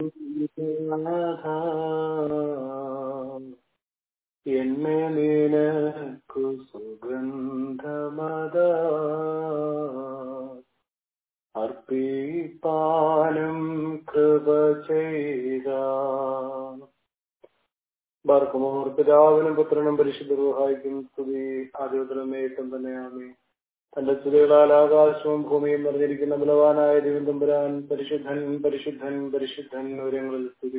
നാഥ എന്നെ നിനക്കു സുഗന്ധമത അർപ്പിപ്പാനും കൃപ ചെയ്ത ബർക്കുമോർ പിതാവിനും പുത്രനും പരിശുദ്ധ റൂഹായിക്കും സ്തുതി ആദ്യത്തിലും ഏറ്റവും തന്നെയാണ് തന്റെ സ്തുതികളാൽ ആകാശവും ഭൂമിയും നിറഞ്ഞിരിക്കുന്ന ബലവാനായ ദിവന്തമ്പുരാൻ പരിശുദ്ധൻ പരിശുദ്ധൻ പരിശുദ്ധൻ ഒരുങ്ങളിൽ സ്തുതി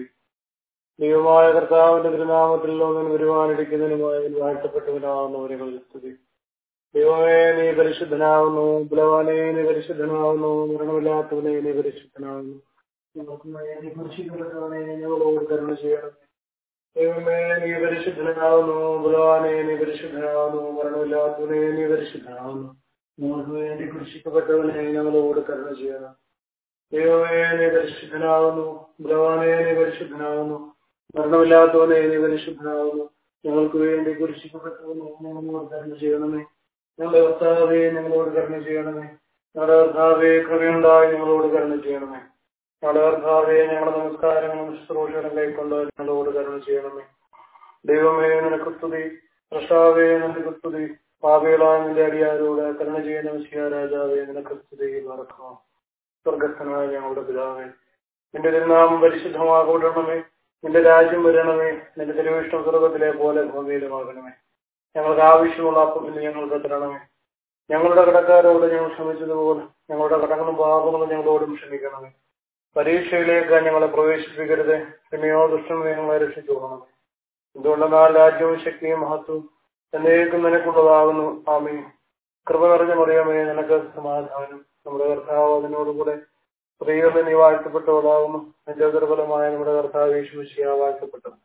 ദൈവമായ കർത്താവിന്റെ തിരുനാമത്തിൽ ലോകം വരുവാനിരിക്കുന്നതിനുമായി വാഴ്ത്തപ്പെട്ടവനാവുന്ന ഒരുങ്ങളിൽ സ്തുതി ദൈവമേ നീ പരിശുദ്ധനാവുന്നു ബലവാനെ നീ പരിശുദ്ധനാവുന്നു മരണമില്ലാത്തവനെ നീ പരിശുദ്ധനാവുന്നു ഞങ്ങൾക്ക് വേണ്ടി കുരിശിക്കപ്പെട്ടവനെ ഞങ്ങളോട് കരുണ ചെയ്യണം ദൈവമേ നീ പരിശുദ്ധനാവുന്നു ബലവാനെ നീ പരിശുദ്ധനാവുന്നു മരണമില്ലാത്തവനെ നീ പരിശുദ്ധനാവുന്നു ഞങ്ങൾക്ക് വേണ്ടി കുരിശിക്കപ്പെട്ടവനെ ഞങ്ങളോട് കരുണ ചെയ്യണം ദൈവമേ നീ പരിശുദ്ധനാവുന്നു ബലവാനെ നീ പരിശുദ്ധനാവുന്നു മരണമില്ലാത്തവനെ നീ പരിശുദ്ധനാവുന്നു ഞങ്ങൾക്ക് വേണ്ടി കുരിശിക്കപ്പെട്ടവനെ ഞങ്ങളോട് കരുണ ചെയ്യണമേ ഞങ്ങളുടെ കർത്താവെ ഞങ്ങളോട് കരുണ ചെയ്യണമേ ഞങ്ങളുടെ കർത്താവെ കൃപയുണ്ടായി ഞങ്ങളോട് കരുണ ചെയ്യണമേ ഞങ്ങളുടെ കർത്താവെ ഞങ്ങളുടെ നമസ്കാരങ്ങളും ശുശ്രൂഷകളും കൈക്കൊണ്ട് ഞങ്ങളോട് കരുണ ചെയ്യണമേ ദൈവമേ നിനക്ക് സ്തുതി പ്രസാവേ നിനക്ക് സ്തുതി പാപികളായ നിന്റെ അടിയാരോട് കരുണ ചെയ്യുന്ന വിശിയ രാജാവേ നിനക്ക് സ്തുതി മറക്കണം സ്വർഗസ്ഥനായ ഞങ്ങളുടെ പിതാവേ നിന്റെ തിരുനാമം പരിശുദ്ധമാകണമേ നിന്റെ രാജ്യം വരണമേ നിന്റെ തിരുവിഷ്ണു സ്വർഗത്തിലെ പോലെ ഭൂമിയിലുമാകണമേ ഞങ്ങൾക്ക് ആവശ്യമുള്ള അപ്പം ഇന്ന് ഞങ്ങൾക്ക് തരണമേ ഞങ്ങളുടെ കടക്കാരോട് ഞങ്ങൾ ക്ഷമിച്ചതുപോലെ ഞങ്ങളുടെ കടങ്ങളും പാപങ്ങളും ഞങ്ങളോടും ക്ഷമിക്കണമേ പരീക്ഷയിലേക്ക് ഞങ്ങളെ പ്രവേശിപ്പിക്കരുത് പിന്നെയോ ദുഷ്ടം ഞങ്ങളെ രക്ഷിച്ചുകൊള്ളണമേ എന്തുകൊണ്ടെന്നാൽ രാജ്യവും ശക്തിയും മഹത്വവും എന്നേക്കും നിനക്കുള്ളതാകുന്നു ആമേ കൃപ നിറഞ്ഞ മറിയമേ നിനക്ക് സമാധാനം നമ്മുടെ കർത്താവ് അതിനോടുകൂടെ സ്ത്രീകളിൽ നീ വാഴ്ത്തപ്പെട്ടവളാകുന്നു നിന്റെ ദുർബലമായ നമ്മുടെ കർത്താവ് യേശുശിയ വാഴ്ത്തപ്പെട്ടത്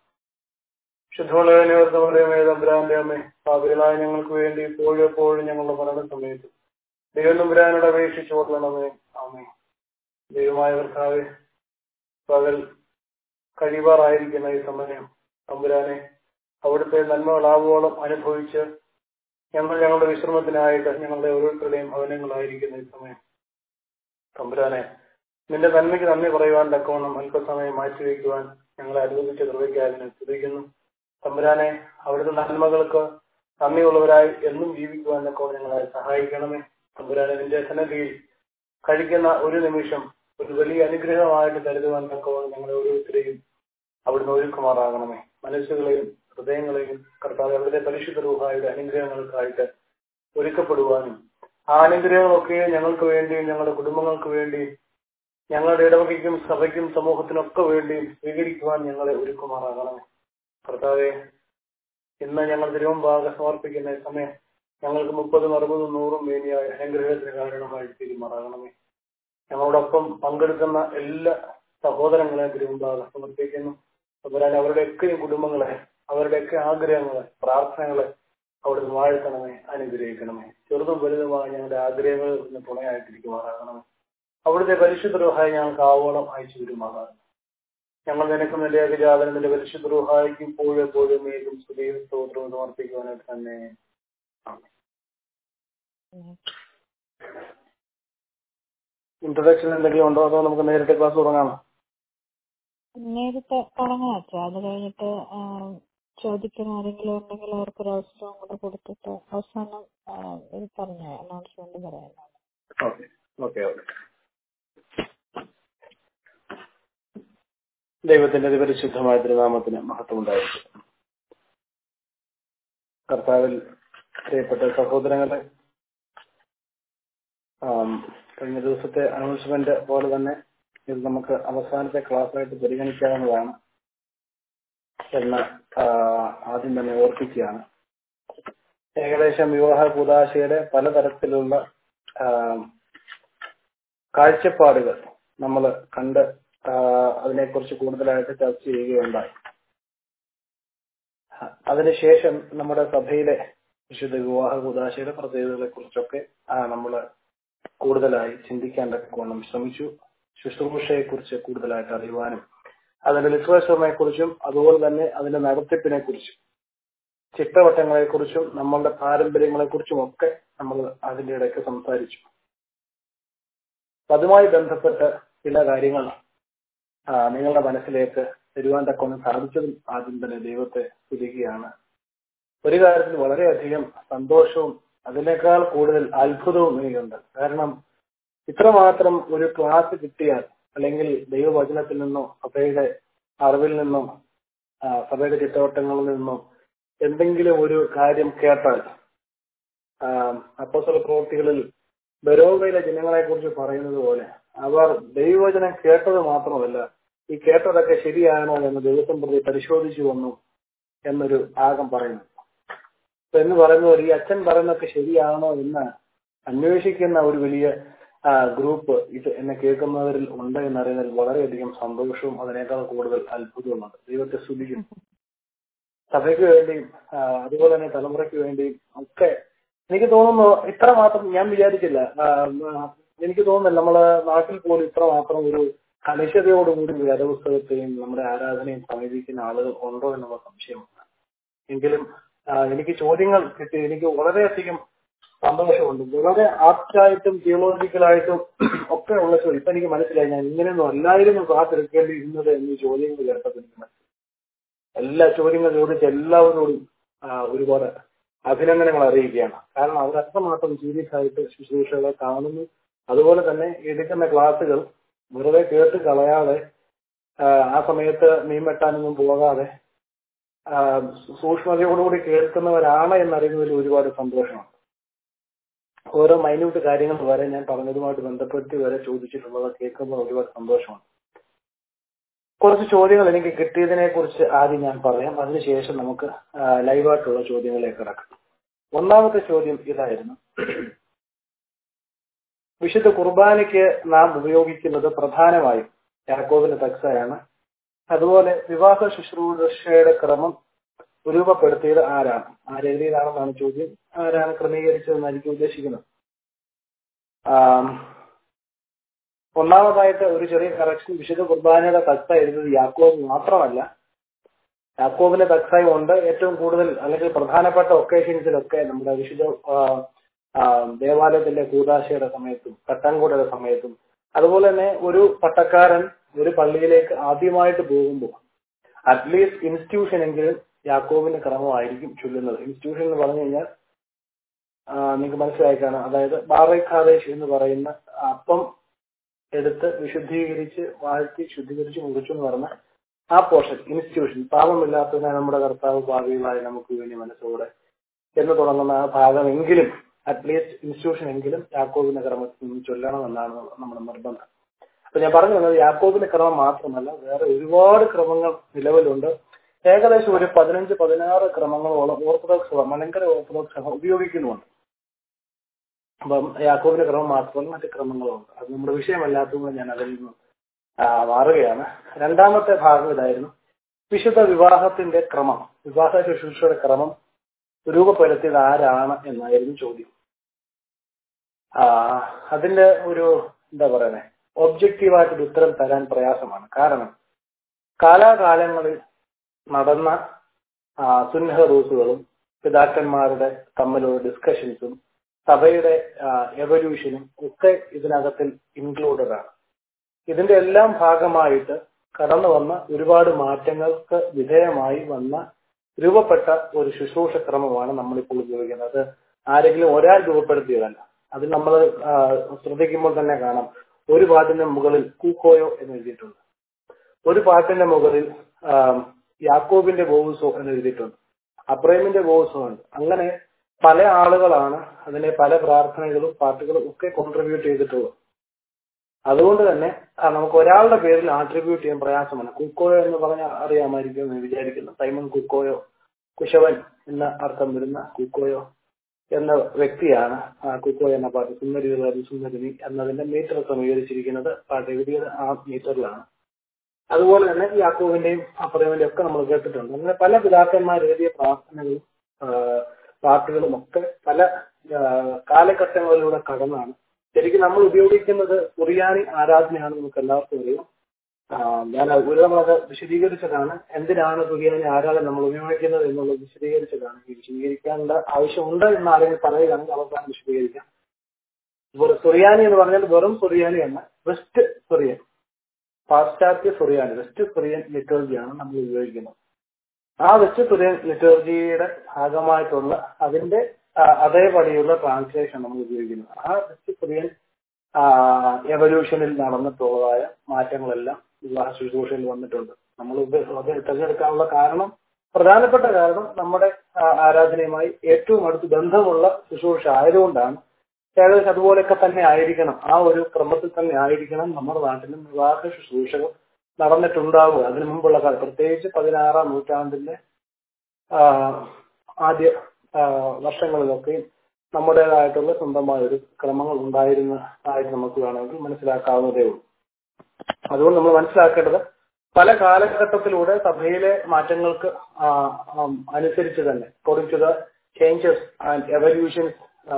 ശുദ്ധമുള്ളതിനെ തമ്പുരാന്റെ അമ്മേ പാപികളായ ഞങ്ങൾക്ക് വേണ്ടി ഇപ്പോഴും എപ്പോഴും ഞങ്ങളുടെ മരണ സമയത്ത് ദൈവം തമ്പുരാനോട് അപേക്ഷിച്ചു കൊള്ളണമേ ആമേ ദൈവമായ കർത്താവെ പകൽ കഴിവാറായിരിക്കുന്ന ഈ സമയം തമ്പുരാനെ അവിടുത്തെ നന്മകളാവോളം അനുഭവിച്ച് ഞങ്ങൾ ഞങ്ങളുടെ വിശ്രമത്തിനായിട്ട് ഞങ്ങളുടെ ഓരോരുത്തരുടെയും ഭവനങ്ങളായിരിക്കുന്ന ഈ സമയം തമ്പുരാനെ നിന്റെ നന്മയ്ക്ക് നന്ദി പറയുവാൻ തക്കവണ്ണം അല്പസമയം മാറ്റിവെക്കുവാൻ ഞങ്ങളെ അനുവദിച്ച കൃപയ്ക്കാതിനെ സ്തുതിക്കുന്നു തമ്പുരാനെ അവിടുത്തെ നന്മകൾക്ക് നന്ദിയുള്ളവരായി എന്നും ജീവിക്കുവാൻ തക്കവണ്ണം ഞങ്ങളെ സഹായിക്കണമേ തമ്പുരാനെ നിന്റെ സന്നദ്ധിയിൽ കഴിക്കുന്ന ഒരു നിമിഷം ഒരു വലിയ അനുഗ്രഹമായിട്ട് കരുതുവാൻ തക്കവണ്ണം ഞങ്ങളെ ഓരോരുത്തരെയും അവിടുന്ന് ഒരുക്കുമാറാകണമേ മനസ്സുകളെയും ഹൃദയങ്ങളെയും കർത്താവ് അവിടുത്തെ പരിശുദ്ധ രൂപയുടെ അനുഗ്രഹങ്ങൾക്കായിട്ട് ഒരുക്കപ്പെടുവാനും ആ അനുഗ്രഹങ്ങളൊക്കെ ഞങ്ങൾക്ക് വേണ്ടിയും ഞങ്ങളുടെ കുടുംബങ്ങൾക്ക് വേണ്ടിയും ഞങ്ങളുടെ ഇടവകയ്ക്കും സഭയ്ക്കും സമൂഹത്തിനൊക്കെ വേണ്ടിയും സ്വീകരിക്കുവാൻ ഞങ്ങളെ ഒരുക്കുമാറാകണമേ കർത്താവെ ഇന്ന് ഞങ്ങൾ തിരുവമ്പാകെ സമർപ്പിക്കുന്ന ഈ സമയം ഞങ്ങൾക്ക് മുപ്പതും അറുപതും നൂറും വേദിയായ അനുഗ്രഹത്തിന് കാരണമായി തീരുമാറാകണമേ ഞങ്ങളോടൊപ്പം പങ്കെടുക്കുന്ന എല്ലാ സഹോദരങ്ങളെ തിരുവമ്പാകെ സമർപ്പിക്കുന്നു അതുപോലെ അവരുടെയൊക്കെയും കുടുംബങ്ങളെ അവരുടെയൊക്കെ ആഗ്രഹങ്ങളെ പ്രാർത്ഥനകളെ അവിടുന്ന് വാഴ്ത്തണമേ അനുഗ്രഹിക്കണമേ ചെറുതും വലുതുമായ ഞങ്ങളുടെ ആഗ്രഹങ്ങളിൽ നിന്ന് തുണയായിട്ടിരിക്കുമാറാകണമേ അവിടുത്തെ പരിശുദ്ധ റൂഹായി ഞങ്ങൾക്ക് ആവോളം അയച്ചു വരുമാറാകണം ഞങ്ങൾ നിനക്കും നിന്റെ ഏകജാതനം നിന്റെ പരിശുദ്ധ റൂഹായിക്കും ഇപ്പോഴും എപ്പോഴും ഏതും സ്തുതിയും സ്തോത്രവും സമർപ്പിക്കുവാനായിട്ട് തന്നെ ഇൻട്രൊഡക്ഷൻ എന്തെങ്കിലും ഉണ്ടോ അതോ നമുക്ക് നേരിട്ട് ക്ലാസ് തുടങ്ങാമോ നേരിട്ട് തുടങ്ങാം അച്ഛാ അത് കഴിഞ്ഞിട്ട് ചോദിക്കുന്ന ആരെങ്കിലും ഉണ്ടെങ്കിൽ അവർക്ക് ഒരു അവസരവും കൂടെ കൊടുത്തിട്ട് അവസാനം ഇത് പറഞ്ഞ അനൗൺസ്മെന്റ് പറയാനാണ് ഓക്കെ ഓക്കെ ഓക്കെ ദൈവത്തിന്റെ അതിപരിശുദ്ധമായ തിരുനാമത്തിന് മഹത്വം ഉണ്ടായിരിക്കും കർത്താവിൽ പ്രിയപ്പെട്ട സഹോദരങ്ങളെ കഴിഞ്ഞ ദിവസത്തെ അനൗൺസ്മെന്റ് പോലെ തന്നെ ഇത് നമുക്ക് അവസാനത്തെ ക്ലാസ് ആയിട്ട് പരിഗണിക്കാവുന്നതാണ് എന്ന് ആദ്യം തന്നെ ഓർപ്പിക്കുകയാണ് ഏകദേശം വിവാഹ കൂതാശയുടെ പലതരത്തിലുള്ള കാഴ്ചപ്പാടുകൾ നമ്മൾ കണ്ട് അതിനെക്കുറിച്ച് കൂടുതലായിട്ട് ചർച്ച ചെയ്യുകയുണ്ടായി അതിനുശേഷം നമ്മുടെ സഭയിലെ വിശുദ്ധ വിവാഹ കൂതാശയുടെ പ്രത്യേകതകളെ കുറിച്ചൊക്കെ നമ്മൾ കൂടുതലായി ചിന്തിക്കാൻ തക്കവണ്ണം ശ്രമിച്ചു ശുശ്രൂഷയെ കുറിച്ച് കൂടുതലായിട്ട് അറിയുവാനും അതിന്റെ ലിറ്ററേച്ചറിനെ കുറിച്ചും അതുപോലെ തന്നെ അതിന്റെ നടത്തിപ്പിനെ കുറിച്ചും ചിട്ടവട്ടങ്ങളെ കുറിച്ചും നമ്മളുടെ പാരമ്പര്യങ്ങളെ കുറിച്ചും ഒക്കെ നമ്മൾ അതിന്റെ ഇടയ്ക്ക് സംസാരിച്ചു അതുമായി ബന്ധപ്പെട്ട് ചില കാര്യങ്ങൾ ആ, നിങ്ങളുടെ മനസ്സിലേക്ക് തരുവാൻ തക്കൊന്നും സാധിച്ചതും ആദ്യം തന്നെ ദൈവത്തെ സ്തുതിക്കുകയാണ് ഒരു കാര്യത്തിൽ വളരെയധികം സന്തോഷവും അതിനേക്കാൾ കൂടുതൽ അത്ഭുതവും എനിക്കുണ്ട് കാരണം ഇത്രമാത്രം ഒരു ക്ലാസ് കിട്ടിയാൽ അല്ലെങ്കിൽ ദൈവവചനത്തിൽ നിന്നോ സഭയുടെ അറിവിൽ നിന്നോ ആ, സഭയുടെ ചുറ്റവട്ടങ്ങളിൽ നിന്നോ എന്തെങ്കിലും ഒരു കാര്യം കേട്ടാൽ അപ്പോസ്തല പ്രവൃത്തികളിൽ ബരോവയിലെ ജനങ്ങളെ കുറിച്ച് പറയുന്നത് പോലെ അവർ ദൈവവചനം കേട്ടത് മാത്രമല്ല ഈ കേട്ടതൊക്കെ ശരിയാണോ എന്ന് ദിവസം പ്രതി പരിശോധിച്ചു വന്നു എന്നൊരു ഭാഗം പറയുന്നു അപ്പൊ എന്ന് പറയുന്നത് ഈ അച്ഛൻ പറയുന്നതൊക്കെ ശരിയാണോ എന്ന് അന്വേഷിക്കുന്ന ഒരു വലിയ ആ, ഗ്രൂപ്പ് ഇത് എന്നെ കേൾക്കുന്നവരിൽ ഉണ്ട് എന്നറിയുന്നതിൽ വളരെയധികം സന്തോഷവും അതിനേക്കാൾ കൂടുതൽ അത്ഭുതവുമാണ് ദൈവത്തെ സ്തുതിക്കുന്നു സഭയ്ക്ക് വേണ്ടിയും ആ, അതുപോലെ തന്നെ തലമുറയ്ക്ക് വേണ്ടിയും ഒക്കെ എനിക്ക് തോന്നുന്നു ഇത്ര മാത്രം ഞാൻ വിചാരിച്ചില്ല ആ, ആ, എനിക്ക് തോന്നുന്നില്ല നമ്മളെ നാട്ടിൽ പോലും ഇത്ര മാത്രം ഒരു കണിശതയോടുകൂടി വേദപുസ്തകത്തെയും നമ്മുടെ ആരാധനയും സമീപിക്കുന്ന ആളുകൾ ഉണ്ടോ എന്നുള്ള സംശയമാണ് എങ്കിലും ആ, എനിക്ക് ചോദ്യങ്ങൾ കിട്ടി എനിക്ക് വളരെയധികം സന്തോഷമുണ്ട് വളരെ ആപ്റ്റായിട്ടും തിയോളജിക്കലായിട്ടും ഒക്കെ ഉള്ള ചോദ്യം ഇപ്പൊ എനിക്ക് മനസ്സിലായി ഞാൻ ഇങ്ങനെയൊന്നും അല്ലായിരുന്നു കാത്തിരിക്കേണ്ടിയിരുന്നത് എന്നീ ചോദ്യങ്ങൾ കേട്ടപ്പോൾ എനിക്ക് മനസ്സിലായി എല്ലാ ചോദ്യങ്ങൾ ചോദിച്ച എല്ലാവരോടും ആ, ഒരുപാട് അഭിനന്ദനങ്ങൾ അറിയിക്കുകയാണ് കാരണം അവർ അത്രമാത്രം സീരിയസ് ആയിട്ട് ശുശ്രൂഷകളെ കാണുന്നു അതുപോലെ തന്നെ എടുക്കുന്ന ക്ലാസ്സുകൾ വെറുതെ കേട്ട് കളയാതെ ആ, ആ സമയത്ത് മീൻ വെട്ടാനൊന്നും പോകാതെ ആ, സൂക്ഷ്മതയോടുകൂടി കേൾക്കുന്നവരാണ് എന്നറിയുന്നതിൽ ഒരുപാട് സന്തോഷമാണ് ഓരോ മൈന്യൂട്ട് കാര്യങ്ങൾ വരെ ഞാൻ പറഞ്ഞതുമായിട്ട് ബന്ധപ്പെടുത്തി വരെ ചോദിച്ചിട്ടുള്ളത് കേൾക്കുമ്പോൾ ഒരുപാട് സന്തോഷമാണ് കുറച്ച് ചോദ്യങ്ങൾ എനിക്ക് കിട്ടിയതിനെ കുറിച്ച് ആദ്യം ഞാൻ പറയാം അതിനുശേഷം നമുക്ക് ആ, ലൈവായിട്ടുള്ള ചോദ്യങ്ങളിലേക്ക് കിടക്കാം ഒന്നാമത്തെ ചോദ്യം ഇതായിരുന്നു വിശുദ്ധ കുർബാനയ്ക്ക് നാം ഉപയോഗിക്കുന്നത് പ്രധാനമായും യാക്കോബിന്റെ തക്സയാണ് അതുപോലെ വിവാഹ ശുശ്രൂഷയുടെ ക്രമം രൂപപ്പെടുത്തിയത് ആരാണ് ആരെഴുതിയതാണെന്നാണ് ചോദ്യം ആരാണ് ക്രമീകരിച്ചതെന്ന് എനിക്ക് ഉദ്ദേശിക്കുന്നത് ആം, ഒന്നാമതായിട്ട് ഒരു ചെറിയ കറക്ഷൻ വിശുദ്ധ കുർബാനയുടെ തക്സ എഴുതിയത് യാക്കോബ് മാത്രമല്ല യാക്കോബിന്റെ തക്സായി ഉണ്ട് ഏറ്റവും കൂടുതൽ അല്ലെങ്കിൽ പ്രധാനപ്പെട്ട ഒക്കേഷൻസിലൊക്കെ നമ്മുടെ വിശുദ്ധ ആ, ആ, ദേവാലയത്തിന്റെ കൂതാശയുടെ സമയത്തും കട്ടാൻകൂടയുടെ സമയത്തും അതുപോലെ തന്നെ ഒരു പട്ടക്കാരൻ ഒരു പള്ളിയിലേക്ക് ആദ്യമായിട്ട് പോകുമ്പോൾ അറ്റ്ലീസ്റ്റ് ഇൻസ്റ്റിറ്റ്യൂഷൻ എങ്കിലും യാക്കോബിന്റെ ക്രമമായിരിക്കും ചൊല്ലുന്നത് ഇൻസ്റ്റിറ്റ്യൂഷൻ എന്ന് പറഞ്ഞു കഴിഞ്ഞാൽ ആ, നിങ്ങൾക്ക് മനസ്സിലായി കാണാം അതായത് ബാറൈഖാദേശ് എന്ന് പറയുന്ന അപ്പം എടുത്ത് വിശുദ്ധീകരിച്ച് വാഴ്ത്തി ശുദ്ധീകരിച്ച് മുറിച്ചു എന്ന് പറഞ്ഞ ആ പോർഷൻ ഇൻസ്റ്റിറ്റ്യൂഷൻ പാപമില്ലാത്തതിനെ നമ്മുടെ കർത്താവ് ഭാവികളായി നമുക്ക് വേണ്ടി മനസ്സോടെ എന്ന് തുടങ്ങുന്ന ആ ഭാഗമെങ്കിലും അറ്റ്ലീസ്റ്റ് ഇൻസ്റ്റിറ്റ്യൂഷൻ എങ്കിലും യാക്കോബിന്റെ ക്രമത്തിൽ നിന്ന് ചൊല്ലണമെന്നാണ് നമ്മുടെ നിർബന്ധം അപ്പൊ ഞാൻ പറഞ്ഞു വന്നത് യാക്കോബിന്റെ ക്രമം മാത്രമല്ല വേറെ ഒരുപാട് ക്രമങ്ങൾ നിലവിലുണ്ട് ഏകദേശം ഒരു പതിനഞ്ച് പതിനാറ് ക്രമങ്ങളോളം ഓർത്തഡോക്സ് സഭ മലങ്കര ഓർത്തഡോക്സ് സഭ ഉപയോഗിക്കുന്നുണ്ട് അപ്പം യാക്കോബിന്റെ ക്രമം മാത്രമല്ല മറ്റ് ക്രമങ്ങളുണ്ട് അത് നമ്മുടെ വിഷയമല്ലാത്തതുകൊണ്ട് ഞാൻ അതിൽ നിന്ന് ആ, മാറുകയാണ് രണ്ടാമത്തെ ഭാഗം ഇതായിരുന്നു വിശുദ്ധ വിവാഹത്തിന്റെ ക്രമം വിവാഹ ശുശ്രൂഷയുടെ ക്രമം രൂപപ്പെടുത്തിയത് ആരാണ് എന്നായിരുന്നു ചോദ്യം ആ, അതിന്റെ ഒരു എന്താ പറയുന്നത് ഒബ്ജക്റ്റീവായിട്ടൊരു ഉത്തരം തരാൻ പ്രയാസമാണ് കാരണം കാലാകാലങ്ങളിൽ നടന്ന ആ, സുന്നഹ റൂസുകളും പിതാക്കന്മാരുടെ തമ്മിലുള്ള ഡിസ്കഷൻസും സഭയുടെ എവല്യൂഷനും ഒക്കെ ഇതിനകത്തിൽ ഇൻക്ലൂഡഡ് ആണ് ഇതിന്റെ എല്ലാം ഭാഗമായിട്ട് കടന്നു വന്ന ഒരുപാട് മാറ്റങ്ങൾക്ക് വിധേയമായി വന്ന രൂപപ്പെട്ട ഒരു ശുശ്രൂഷ ക്രമമാണ് നമ്മളിപ്പോൾ ഉപയോഗിക്കുന്നത് അത് ആരെങ്കിലും ഒരാൾ രൂപപ്പെടുത്തിയതല്ല അത് നമ്മൾ ശ്രദ്ധിക്കുമ്പോൾ തന്നെ കാണാം ഒരു പാട്ടിന്റെ മുകളിൽ കൂക്കോയോ എന്ന് എഴുതിയിട്ടുണ്ട് ഒരു പാട്ടിന്റെ മുകളിൽ ആ, യാക്കോബിന്റെ ബോവുസോ എന്ന് എഴുതിയിട്ടുണ്ട് അബ്രഹിമിന്റെ ബോവുസോ ഉണ്ട് അങ്ങനെ പല ആളുകളാണ് അതിനെ പല പ്രാർത്ഥനകളും പാട്ടുകളും ഒക്കെ കോൺട്രിബ്യൂട്ട് ചെയ്തിട്ടുള്ളത് അതുകൊണ്ട് തന്നെ ആ, നമുക്ക് ഒരാളുടെ പേരിൽ ആട്രിബ്യൂട്ട് ചെയ്യാൻ പ്രയാസമാണ് കുക്കോയോ എന്ന് പറഞ്ഞാൽ അറിയാമായിരിക്കും എന്ന് വിചാരിക്കുന്നു സൈമൺ കുക്കോയോ കുശവൻ എന്ന അർത്ഥം വരുന്ന കുക്കോയോ എന്ന വ്യക്തിയാണ് ആ കുക്കോ എന്ന പാട്ട് സുന്ദരി സുന്ദരിനി എന്നതിന്റെ മീറ്റർ ക്രമീകരിച്ചിരിക്കുന്നത് പാട്ട് എഴുതിയത് ആ മീറ്ററിലാണ് അതുപോലെ തന്നെ യാക്കോവിന്റെയും അപ്പറേവിന്റെയും ഒക്കെ നമ്മൾ കേട്ടിട്ടുണ്ട് അങ്ങനെ പല പിതാക്കന്മാർ എഴുതിയ പ്രാർത്ഥനകളും ആ, പാട്ടുകളും ഒക്കെ പല ആ, കാലഘട്ടങ്ങളിലൂടെ കടന്നാണ് ശരിക്കും നമ്മൾ ഉപയോഗിക്കുന്നത് കുറിയാനി ആരാധനയാണ് നമുക്ക് എല്ലാവർക്കും അറിയാം ആ, ഞാൻ ഒരു നമ്മളത് വിശദീകരിച്ചതാണ് എന്തിനാണ് കുറിയാനി ആരാധന നമ്മൾ ഉപയോഗിക്കുന്നത് എന്നുള്ളത് വിശദീകരിച്ചതാണ് ഈ വിശദീകരിക്കേണ്ട ആവശ്യമുണ്ട് എന്ന് ആരെങ്കിലും പറയുകയാണെങ്കിൽ അവസാനം വിശദീകരിക്കാം ഇപ്പോൾ സുറിയാനി എന്ന് പറഞ്ഞാൽ വെറും സുറിയാനി അല്ല വെസ്റ്റ് സുറിയൻ പാശ്ചാത്യ സുറിയാനി വെസ്റ്റ് സുറിയൻ ലിറ്റോർജിയാണ് നമ്മൾ ഉപയോഗിക്കുന്നത് ആ വെസ്റ്റ് സുറിയൻ ലിറ്റോർജിയുടെ ഭാഗമായിട്ടുള്ള അതിന്റെ ആ, അതേപടിയുള്ള ട്രാൻസ്ലേഷൻ നമ്മൾ ഉപയോഗിക്കുന്നത് ആ വെസ്റ്റ് സുറിയൻ എവല്യൂഷനിൽ നടന്നിട്ടുള്ളതായ മാറ്റങ്ങളെല്ലാം വിവാഹ ശുശ്രൂഷയിൽ വന്നിട്ടുണ്ട് നമ്മൾ ഇത് അത് തിരഞ്ഞെടുക്കാനുള്ള കാരണം പ്രധാനപ്പെട്ട കാരണം നമ്മുടെ ആ, ആരാധനയുമായി ഏറ്റവും അടുത്ത് ബന്ധമുള്ള ശുശ്രൂഷ ആയതുകൊണ്ടാണ് ഏകദേശം അതുപോലെയൊക്കെ തന്നെ ആയിരിക്കണം ആ ഒരു ക്രമത്തിൽ തന്നെ ആയിരിക്കണം നമ്മുടെ നാട്ടിലും വിവാഹ ശുശ്രൂഷകൾ നടന്നിട്ടുണ്ടാവുക അതിനു മുമ്പുള്ള കാലം പ്രത്യേകിച്ച് പതിനാറാം നൂറ്റാണ്ടിന്റെ ആ, ആദ്യ ആ, വർഷങ്ങളിലൊക്കെയും നമ്മുടേതായിട്ടുള്ള സ്വന്തമായ ഒരു ക്രമങ്ങൾ ഉണ്ടായിരുന്ന ആയിട്ട് നമുക്ക് വേണമെങ്കിൽ മനസ്സിലാക്കാവുന്നതേ ഉള്ളൂ അതുകൊണ്ട് നമ്മൾ മനസ്സിലാക്കേണ്ടത് പല കാലഘട്ടത്തിലൂടെ സഭയിലെ മാറ്റങ്ങൾക്ക് ആ, ആം, അനുസരിച്ച് തന്നെ according to the changes and evolutions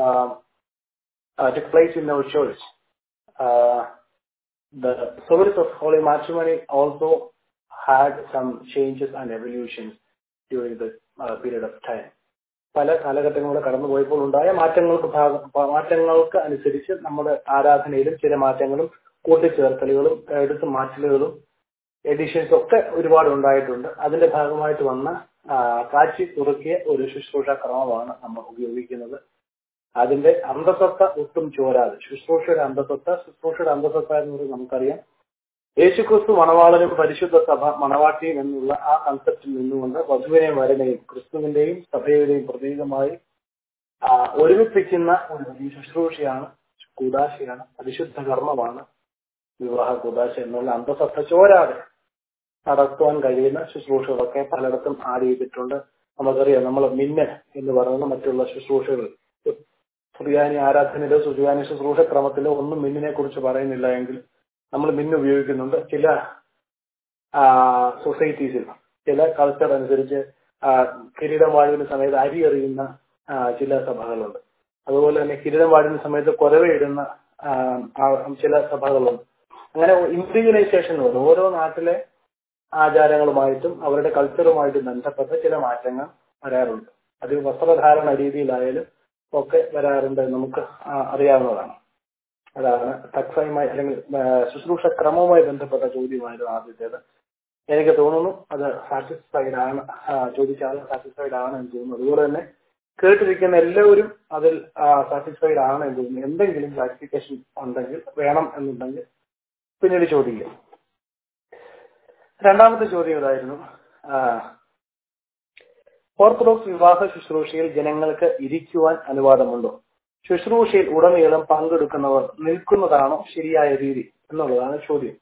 took place in our church. Uh, the service of Holy Matrimony also had some changes and evolutions during the uh, period of time. പല കാലഘട്ടങ്ങളിലൂടെ കടന്നുപോയപ്പോൾ ഉണ്ടായ മാറ്റങ്ങൾക്ക് ഭാഗം മാറ്റങ്ങൾക്ക് അനുസരിച്ച് നമ്മുടെ ആരാധനയിലും ചില മാറ്റങ്ങളും കൂട്ടിച്ചേർക്കലുകളും എടുത്തു മാറ്റലുകളും എഡിഷൻസ് ഒക്കെ ഒരുപാട് ഉണ്ടായിട്ടുണ്ട് അതിന്റെ ഭാഗമായിട്ട് വന്ന ആ, കാച്ചി തുറക്കിയ ഒരു ശുശ്രൂഷ ക്രമമാണ് നമ്മൾ ഉപയോഗിക്കുന്നത് അതിന്റെ അന്തസത്ത ഒട്ടും ചോരാതെ ശുശ്രൂഷയുടെ അന്തസത്ത ശുശ്രൂഷയുടെ അന്തസത്ത എന്ന് പറയുന്നത് നമുക്കറിയാം യേശുക്രിസ്തു മണവാളനും പരിശുദ്ധ സഭ മണവാട്ടിയും എന്നുള്ള ആ കൺസെപ്റ്റിൽ നിന്നുകൊണ്ട് വധുവിനെയും വരനെയും ക്രിസ്തുവിന്റെയും സഭയുടെയും പ്രതീകമായി ആ, ഒരുമിപ്പിക്കുന്ന ഒരു വലിയ ശുശ്രൂഷയാണ് കൂതാശയാണ് പരിശുദ്ധ കർമ്മമാണ് വിവാഹ കൂതാശ എന്നുള്ള അന്തസത്ത ചോരാതെ നടത്തുവാൻ കഴിയുന്ന ശുശ്രൂഷകളൊക്കെ പലയിടത്തും ആഡ് ചെയ്തിട്ടുണ്ട് നമുക്കറിയാം നമ്മൾ മിന്നൽ എന്ന് പറയുന്ന മറ്റുള്ള ശുശ്രൂഷകൾ സുറിയാനി ആരാധനയിലോ സുറിയാനി ശുശ്രൂഷ ക്രമത്തിലോ ഒന്നും മിന്നിനെ കുറിച്ച് പറയുന്നില്ല എങ്കിൽ നമ്മൾ മിന്ന് ഉപയോഗിക്കുന്നുണ്ട് ചില സൊസൈറ്റീസിൽ ചില കൾച്ചർ അനുസരിച്ച് ആ, കിരീടം വാഴുന്ന സമയത്ത് അരി എറിയുന്ന ആ, ചില സഭകളുണ്ട് അതുപോലെ തന്നെ കിരീടം വാഴുന്ന സമയത്ത് കുരവയിടുന്ന ആ, ആ, ചില സഭകളുണ്ട് അങ്ങനെ ഇൻഡിവിജ്വലൈസേഷനുണ്ട് ഓരോ നാട്ടിലെ ആചാരങ്ങളുമായിട്ടും അവരുടെ കൾച്ചറുമായിട്ടും ബന്ധപ്പെട്ട ചില മാറ്റങ്ങൾ വരാറുണ്ട് അത് വസ്ത്രധാരണ രീതിയിലായാലും ഒക്കെ വരാറുണ്ട് എന്ന് നമുക്ക് ആ, അറിയാവുന്നതാണ് അതാണ് തക്സയുമായി അല്ലെങ്കിൽ ആ, ശുശ്രൂഷ ക്രമവുമായി ബന്ധപ്പെട്ട ചോദ്യമായിരുന്നു ആദ്യത്തേത് എനിക്ക് തോന്നുന്നു അത് സാറ്റിസ്ഫൈഡ് ആണ് ആ, ചോദിച്ച ആൾ സാറ്റിസ്ഫൈഡ് ആണ് എന്ന് തോന്നുന്നു അതുപോലെ തന്നെ കേട്ടിരിക്കുന്ന എല്ലാവരും അതിൽ സാറ്റിസ്ഫൈഡ് ആണ് എന്ന് തോന്നുന്നു എന്തെങ്കിലും ക്ലാരിഫിക്കേഷൻ ഉണ്ടെങ്കിൽ വേണം എന്നുണ്ടെങ്കിൽ പിന്നീട് ചോദിക്കുക രണ്ടാമത്തെ ചോദ്യം ഇതായിരുന്നു ആ, ഓർത്തഡോക്സ് വിവാഹ ശുശ്രൂഷയിൽ ജനങ്ങൾക്ക് ഇരിക്കുവാൻ അനുവാദമുണ്ടോ ശുശ്രൂഷയിൽ ഉടനീളം പങ്കെടുക്കുന്നവർ നിൽക്കുന്നതാണോ ശരിയായ രീതി എന്നുള്ളതാണ് ചോദ്യം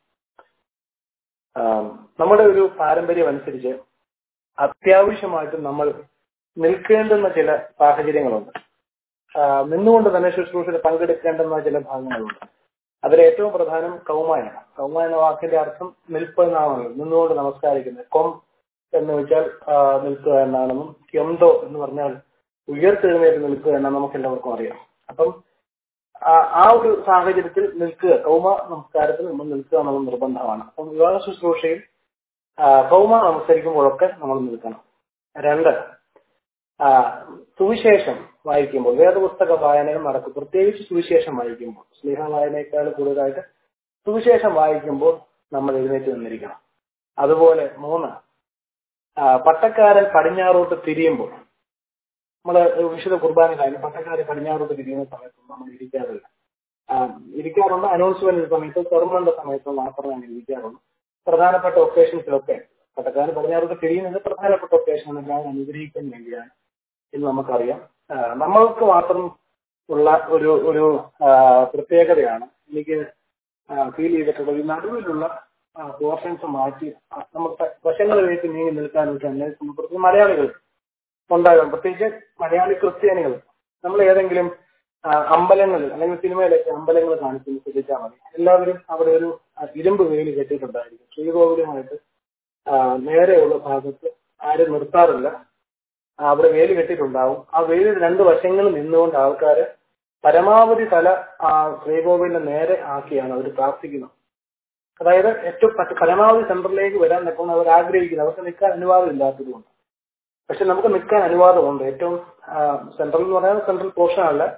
ആം, നമ്മുടെ ഒരു പാരമ്പര്യം അനുസരിച്ച് അത്യാവശ്യമായിട്ടും നമ്മൾ നിൽക്കേണ്ടുന്ന ചില സാഹചര്യങ്ങളുണ്ട് ആ, നിന്നുകൊണ്ട് തന്നെ ശുശ്രൂഷയിൽ പങ്കെടുക്കേണ്ടുന്ന ചില ഭാഗങ്ങളുണ്ട് അതിൽ ഏറ്റവും പ്രധാനം കൗമായാണ് കൗമ എന്ന വാക്കിന്റെ അർത്ഥം നിൽപ്പ് എന്നാണല്ലോ നിന്നുകൊണ്ട് നമസ്കാരിക്കുന്നത് കൊം എന്ന് വെച്ചാൽ ആ, നിൽക്കുക എന്നാണെന്നും ക്യന്തോ എന്ന് പറഞ്ഞാൽ ഉയർത്തെഴുന്നേറ്റ് നിൽക്കുക എന്നാണ് നമുക്ക് എല്ലാവർക്കും അറിയാം അപ്പം ആ ആ ഒരു സാഹചര്യത്തിൽ നിൽക്കുക കൗമ നമസ്കാരത്തിൽ നമ്മൾ നിൽക്കുക എന്നുള്ളത് നിർബന്ധമാണ് അപ്പം വിവാഹ ശുശ്രൂഷയിൽ ആ, കൗമ നമസ്കരിക്കുമ്പോഴൊക്കെ നമ്മൾ നിൽക്കണം രണ്ട് ആ, സുവിശേഷം വായിക്കുമ്പോൾ വേദപുസ്തക വായനകൾ നടക്കും പ്രത്യേകിച്ച് സുവിശേഷം വായിക്കുമ്പോൾ സ്നേഹ വായനയേക്കാൾ കൂടുതലായിട്ട് സുവിശേഷം വായിക്കുമ്പോൾ നമ്മൾ എഴുന്നേറ്റ് നിന്നിരിക്കണം അതുപോലെ മൂന്ന് ആ, പട്ടക്കാരൻ പടിഞ്ഞാറോട്ട് തിരിയുമ്പോൾ നമ്മള് വിശുദ്ധ കുർബാനയിലായാലും പട്ടക്കാരൻ പടിഞ്ഞാറോട്ട് തിരിയുന്ന സമയത്ത് നമ്മൾ ഇരിക്കാറില്ല ആ, ഇരിക്കാറുണ്ട് അനൗൺസ്മെന്റ് സമയത്ത് സെർമണിന്റെ സമയത്ത് മാത്രമേ അങ്ങനെ ഇരിക്കാറുള്ളൂ പ്രധാനപ്പെട്ട ഒക്കേഷൻസിലൊക്കെ പട്ടക്കാരൻ പടിഞ്ഞാറോട്ട് തിരിയുന്നത് പ്രധാനപ്പെട്ട ഒക്കേഷൻ എല്ലാം അനുഗ്രഹിക്കാൻ വേണ്ടിയാണ് എന്ന് നമുക്കറിയാം ആ, നമ്മൾക്ക് മാത്രം ഉള്ള ഒരു ഒരു ആ, പ്രത്യേകതയാണ് എനിക്ക് ഫീൽ ചെയ്തിട്ടുള്ളത് ഈ നടുവിലുള്ള പോർഷൻസ് മാറ്റി ആ, നമുക്ക് വശങ്ങളിലേക്ക് നീങ്ങി നിൽക്കാനൊക്കെ എന്നെ സംബന്ധിച്ച് മലയാളികൾ ഉണ്ടാകും പ്രത്യേകിച്ച് മലയാളി ക്രിസ്ത്യാനികൾ നമ്മൾ ഏതെങ്കിലും ആ, അമ്പലങ്ങളിൽ അല്ലെങ്കിൽ സിനിമയിലൊക്കെ അമ്പലങ്ങൾ കാണിക്കുന്നത് ശ്രദ്ധിച്ചാൽ മതി എല്ലാവരും അവിടെ ഒരു ആ, ഇരുമ്പ് വേലി കെട്ടിയിട്ടുണ്ടായിരിക്കും ശ്രീകോവിലുമായിട്ട് ആ, നേരെയുള്ള ഭാഗത്ത് ആരും നിർത്താറില്ല ആ, അവിടെ വേലി കെട്ടിയിട്ടുണ്ടാവും ആ വേലിയുടെ രണ്ട് വശങ്ങളിൽ നിന്നുകൊണ്ട് ആൾക്കാര് പരമാവധി തല ആ ശ്രീകോവിലിന് നേരെ ആക്കിയാണ് അവർ പ്രാർത്ഥിക്കുന്നത് അതായത് ഏറ്റവും പറ്റ- പരമാവധി സെന്ററിലേക്ക് വരാൻ നിൽക്കുന്ന അവർ ആഗ്രഹിക്കുന്നത് അവർക്ക് നിൽക്കാൻ അനുവാദം ഇല്ലാത്തതുകൊണ്ട് പക്ഷെ നമുക്ക് നിൽക്കാൻ അനുവാദമുണ്ട് ഏറ്റവും സെൻട്രൽ എന്ന് പറയുന്നത് സെൻട്രൽ പോർഷൻ അല്ല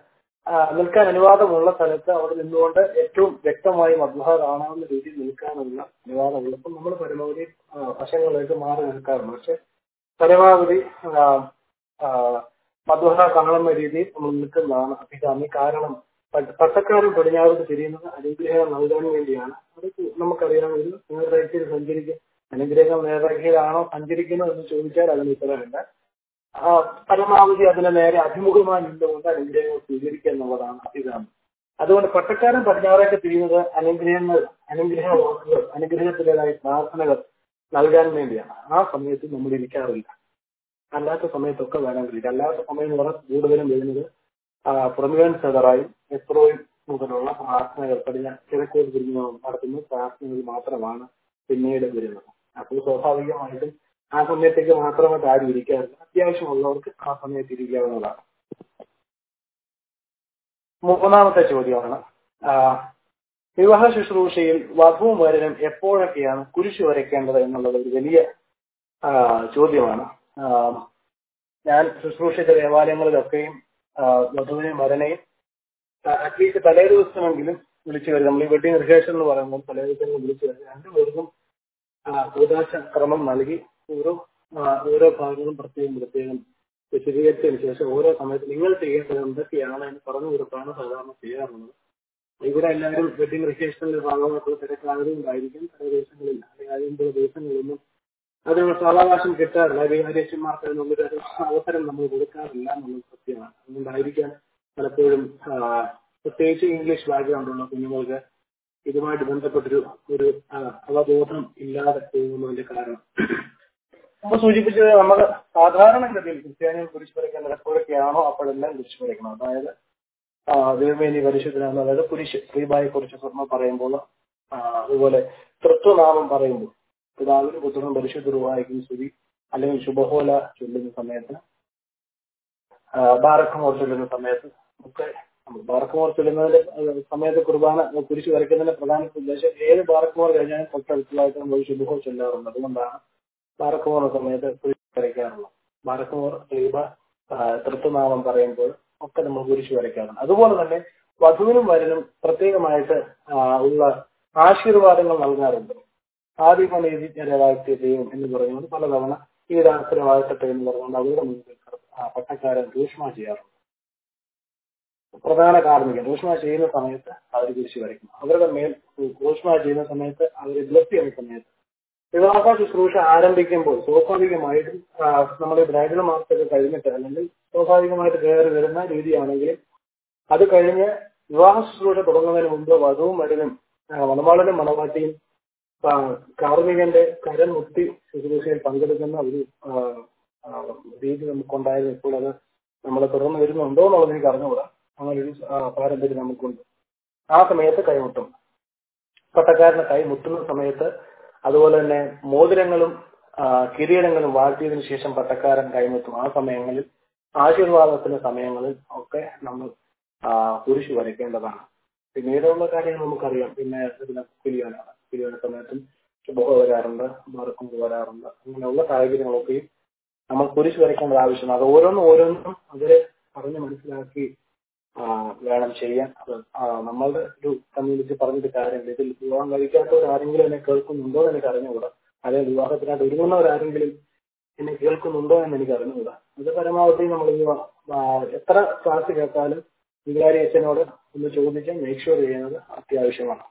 ആ, നിൽക്കാൻ അനുവാദമുള്ള സ്ഥലത്ത് അവിടെ നിന്നുകൊണ്ട് ഏറ്റവും വ്യക്തമായി മദ്ഹ കാണാവുന്ന രീതിയിൽ നിൽക്കാനുള്ള അനുവാദമുള്ളപ്പോൾ നമ്മൾ പരമാവധി ആ, വശങ്ങളിലേക്ക് മാറി നിൽക്കാറുണ്ട് പക്ഷെ പരമാവധി ആ, ആ, മദ്ഹ കാണുന്ന രീതിയിൽ നമ്മൾ നിൽക്കുന്നതാണ് അഭികാമി കാരണം പ- പട്ടക്കാരും പടിഞ്ഞാറോട്ട് തിരിയുന്നത് അനുഗ്രഹം നൽകാൻ വേണ്ടിയാണ് അത് നമുക്കറിയാമെങ്കിൽ നേർരേഖയിൽ സഞ്ചരിക്കുക അനുഗ്രഹം നേർരേഖയിലാണോ സഞ്ചരിക്കുന്നത് എന്ന് ചോദിച്ചാൽ അതിന് ഉത്തരവില്ല ആ, പരമാവധി അതിന് നേരെ അഭിമുഖമായി നിന്നുകൊണ്ട് അനുഗ്രഹങ്ങൾ സ്വീകരിക്കുക എന്നുള്ളതാണ് അഭികാമം അതുകൊണ്ട് പട്ടക്കാരൻ പടിഞ്ഞാറേക്ക് തിരിയുന്നത് അനുഗ്രഹങ്ങൾ അനുഗ്രഹ വാക്കുകൾ അനുഗ്രഹത്തിൻ്റെതായ പ്രാർത്ഥനകൾ നൽകാൻ വേണ്ടിയാണ് ആ സമയത്ത് നമ്മൾ ഇരിക്കാറില്ല അല്ലാത്ത സമയത്തൊക്കെ വേണമെങ്കിൽ അല്ലാത്ത സമയം എന്ന് പറഞ്ഞാൽ കൂടുതലും വരുന്നത് പ്രമുഖൻ സെതറായും എത്രോയും മുതലുള്ള പ്രാർത്ഥനകൾ പടിഞ്ഞാ കിഴക്കോട് തിരിഞ്ഞ് നടത്തുന്ന പ്രാർത്ഥനകൾ മാത്രമാണ് പിന്നീട് വരുന്നത് അപ്പോൾ സ്വാഭാവികമായിട്ടും ആ സമയത്തേക്ക് മാത്രമായിട്ട് ആരും ഇരിക്കാറില്ല അത്യാവശ്യമുള്ളവർക്ക് ആ സമയത്ത് ഇരിക്കാവുന്നതാണ് മൂന്നാമത്തെ ചോദ്യമാണ് ആ, വിവാഹ ശുശ്രൂഷയിൽ വധുവും വരനും എപ്പോഴൊക്കെയാണ് കുരിശ് വരയ്ക്കേണ്ടത് എന്നുള്ളത് ഒരു വലിയ ആ, ചോദ്യമാണ് ആ, ഞാൻ ശുശ്രൂഷിച്ച ദേവാലയങ്ങളിലൊക്കെയും ആ, വധുവിനെയും വരനെയും അറ്റ്ലീസ്റ്റ് തലേ ദിവസമെങ്കിലും വിളിച്ചു വരും നമ്മൾ ഈ വെഡിങ് റിഹേഴ്സൽ എന്ന് പറയുമ്പോൾ തലേ ദിവസം വിളിച്ചു വരും രണ്ടുപേർക്കും കൂതാശ ക്രമം നൽകി ഓരോ ആ, ഓരോ ഭാഗങ്ങളും പ്രത്യേകം പ്രത്യേകം വിശദീകരിച്ചതിന് ശേഷം ഓരോ സമയത്ത് നിങ്ങൾ ചെയ്യേണ്ടത് എന്തൊക്കെയാണ് എന്ന് പറഞ്ഞു കൊടുത്താണ് സാധാരണ ചെയ്യാറുള്ളത് ഇവിടെ എല്ലാവരും വെഡിങ് റിസപ്ഷനിൽ ഭാഗമായിട്ടുള്ള തിരക്കായതുകൊണ്ടായിരിക്കും ചില ദിവസങ്ങളിൽ അല്ലെങ്കിൽ അതിനുള്ള ദിവസങ്ങളിലൊന്നും അതിനുള്ള സാവകാശം കിട്ടാറില്ല വികാരിയച്ഛന്മാർക്ക് അതിനുള്ളൊരു ഒരു അവസരം നമ്മൾ കൊടുക്കാറില്ല എന്നുള്ളത് സത്യമാണ് അതുകൊണ്ടായിരിക്കാം പലപ്പോഴും ആ, പ്രത്യേകിച്ച് ഇംഗ്ലീഷ് ബാക്ക്ഗ്രൗണ്ട് ഉള്ള കുഞ്ഞുങ്ങൾക്ക് ഇതുമായിട്ട് ബന്ധപ്പെട്ടൊരു ഒരു ആ, അവബോധം ഇല്ലാതെ പോകുന്നതിന്റെ കാരണം നമ്മൾ സൂചിപ്പിച്ചത് നമ്മൾ സാധാരണഗതിയിൽ ക്രിസ്ത്യാനികൾ കുരിശ് വരയ്ക്കേണ്ടത് എപ്പോഴൊക്കെയാണോ അപ്പോഴെല്ലാം കുരിശ് വരയ്ക്കണം അതായത് ആ, ദൈവമേനി പരിശുദ്ധനാണ് അതായത് കുരിശ് ശ്രീബായെ കുറിച്ച് നമ്മൾ പറയുമ്പോൾ ആ, അതുപോലെ തൃത്വനാമം പറയുമ്പോൾ പിതാവിനും പുത്രനും പരിശുദ്ധരുവായിരിക്കും സ്തുതി അല്ലെങ്കിൽ ശുഭഹോല ചൊല്ലുന്ന സമയത്ത് ബാറക്കമോർ ചൊല്ലുന്ന സമയത്ത് ഒക്കെ ബാറക്കമോർ ചൊല്ലുന്നതിന്റെ ആ, സമയത്ത് കുർബാന കുരിശ് വരയ്ക്കുന്നതിന്റെ പ്രധാന ഉദ്ദേശം ഏത് ബാറക്കമോർ കഴിഞ്ഞാലും തൊട്ടടുത്തുള്ളതായിട്ട് നമ്മൾ ശുഭഹോ ചൊല്ലാറുണ്ട് അതുകൊണ്ടാണ് ബാറക്കമോർ സമയത്ത് കുരിശ് വരയ്ക്കാറുള്ളത് ബാറക്കമോർ ദൈവ തൃത്വനാമം പറയുമ്പോൾ ഒക്കെ നമ്മൾ കുരിശ് വരയ്ക്കാറുണ്ട് അതുപോലെ തന്നെ വധുവിനും വരനും പ്രത്യേകമായിട്ട് ആ, ഉള്ള ആശീർവാദങ്ങൾ നൽകാറുണ്ട് ആദിമനീതിജ്ഞരായ ദൈവം എന്ന് പറഞ്ഞുകൊണ്ട് പലതവണ ഈ ദാസരമാകട്ടെ എന്ന് പറഞ്ഞുകൊണ്ട് അവരുടെ മുൻപിൽ ആ, പട്ടക്കാരൻ രൂഷ്മ ചെയ്യാറുണ്ട് പ്രധാന കാർമ്മികൻ രൂഷ്മ ചെയ്യുന്ന സമയത്ത് അവർ കുരിശ് വരയ്ക്കും അവരുടെ മേൽ രൂഷ്മ ചെയ്യുന്ന സമയത്ത് അവർ ബ്ലസ് ചെയ്യുന്ന സമയത്ത് വിവാഹ ശുശ്രൂഷ ആരംഭിക്കുമ്പോൾ സ്വാഭാവികമായിട്ടും ആ, നമ്മുടെ ബ്രൈഡൽ മാസത്തൊക്കെ കഴിഞ്ഞിട്ട് അല്ലെങ്കിൽ സ്വാഭാവികമായിട്ട് കയറി വരുന്ന രീതിയാണെങ്കിൽ അത് കഴിഞ്ഞ് വിവാഹ ശുശ്രൂഷ തുടങ്ങുന്നതിന് മുമ്പ് വധുവും വരനും ആ, മണവാളനും മണവാട്ടിയും ആ, കാർമികന്റെ കരം മുത്തി ശുശ്രൂഷയിൽ പങ്കെടുക്കുന്ന ഒരു ആ, ആ, രീതി നമുക്കുണ്ടായിരുന്നു ഇപ്പോൾ അത് നമ്മൾ തുടർന്ന് വരുന്നുണ്ടോ എന്നുള്ളത് എനിക്ക് അറിഞ്ഞുകൂടാ അങ്ങനെ ഒരു ആ, പാരമ്പര്യം നമുക്കുണ്ട് ആ സമയത്ത് കൈമുട്ടും പട്ടക്കാരന് കൈ മുട്ടുന്ന സമയത്ത് അതുപോലെ തന്നെ മോതിരങ്ങളും ആ, കിരീടങ്ങളും വാഴ്ത്തിയതിനു ശേഷം പട്ടക്കാരൻ കൈമുട്ടും ആ സമയങ്ങളിൽ ആശീർവാദത്തിന്റെ സമയങ്ങളിൽ ഒക്കെ നമ്മൾ ആ, കുരിശ് വരയ്ക്കേണ്ടതാണ് പിന്നീടുള്ള കാര്യങ്ങൾ നമുക്കറിയാം പിന്നെ ഇതിന് കുലിയാനാണ് കുലിയാന സമയത്തും ശുഭ വരാറുണ്ട് മറക്കും വരാറുണ്ട് അങ്ങനെയുള്ള സാഹചര്യങ്ങളൊക്കെയും നമ്മൾ കുരിശ് വരയ്ക്കേണ്ടത് ആവശ്യമാണ് അത് ഓരോന്നും ഓരോന്നും അവരെ പറഞ്ഞ് മനസ്സിലാക്കി ആ, വേണം ചെയ്യാൻ അത് ആ, നമ്മളുടെ ഒരു കമ്മ്യൂണിറ്റി പറഞ്ഞിട്ട് കാര്യമില്ല ഇതിൽ വിവാഹം കഴിക്കാത്തവരാരെങ്കിലും എന്നെ കേൾക്കുന്നുണ്ടോ എന്ന് എനിക്ക് അറിഞ്ഞുകൂടാ അല്ലെങ്കിൽ വിവാഹത്തിനായിട്ട് ഒരുങ്ങുന്നവരാരെങ്കിലും എന്നെ കേൾക്കുന്നുണ്ടോ എന്ന് എനിക്ക് അറിഞ്ഞുകൂടാ അത് പരമാവധി നമ്മൾ വിവാ- ആ, എത്ര ക്ലാസ് കേട്ടാലും വികാരി അച്ഛനോട് ഒന്ന് ചോദിച്ച് മേക്ക് ഷുവർ ചെയ്യുന്നത് അത്യാവശ്യമാണ്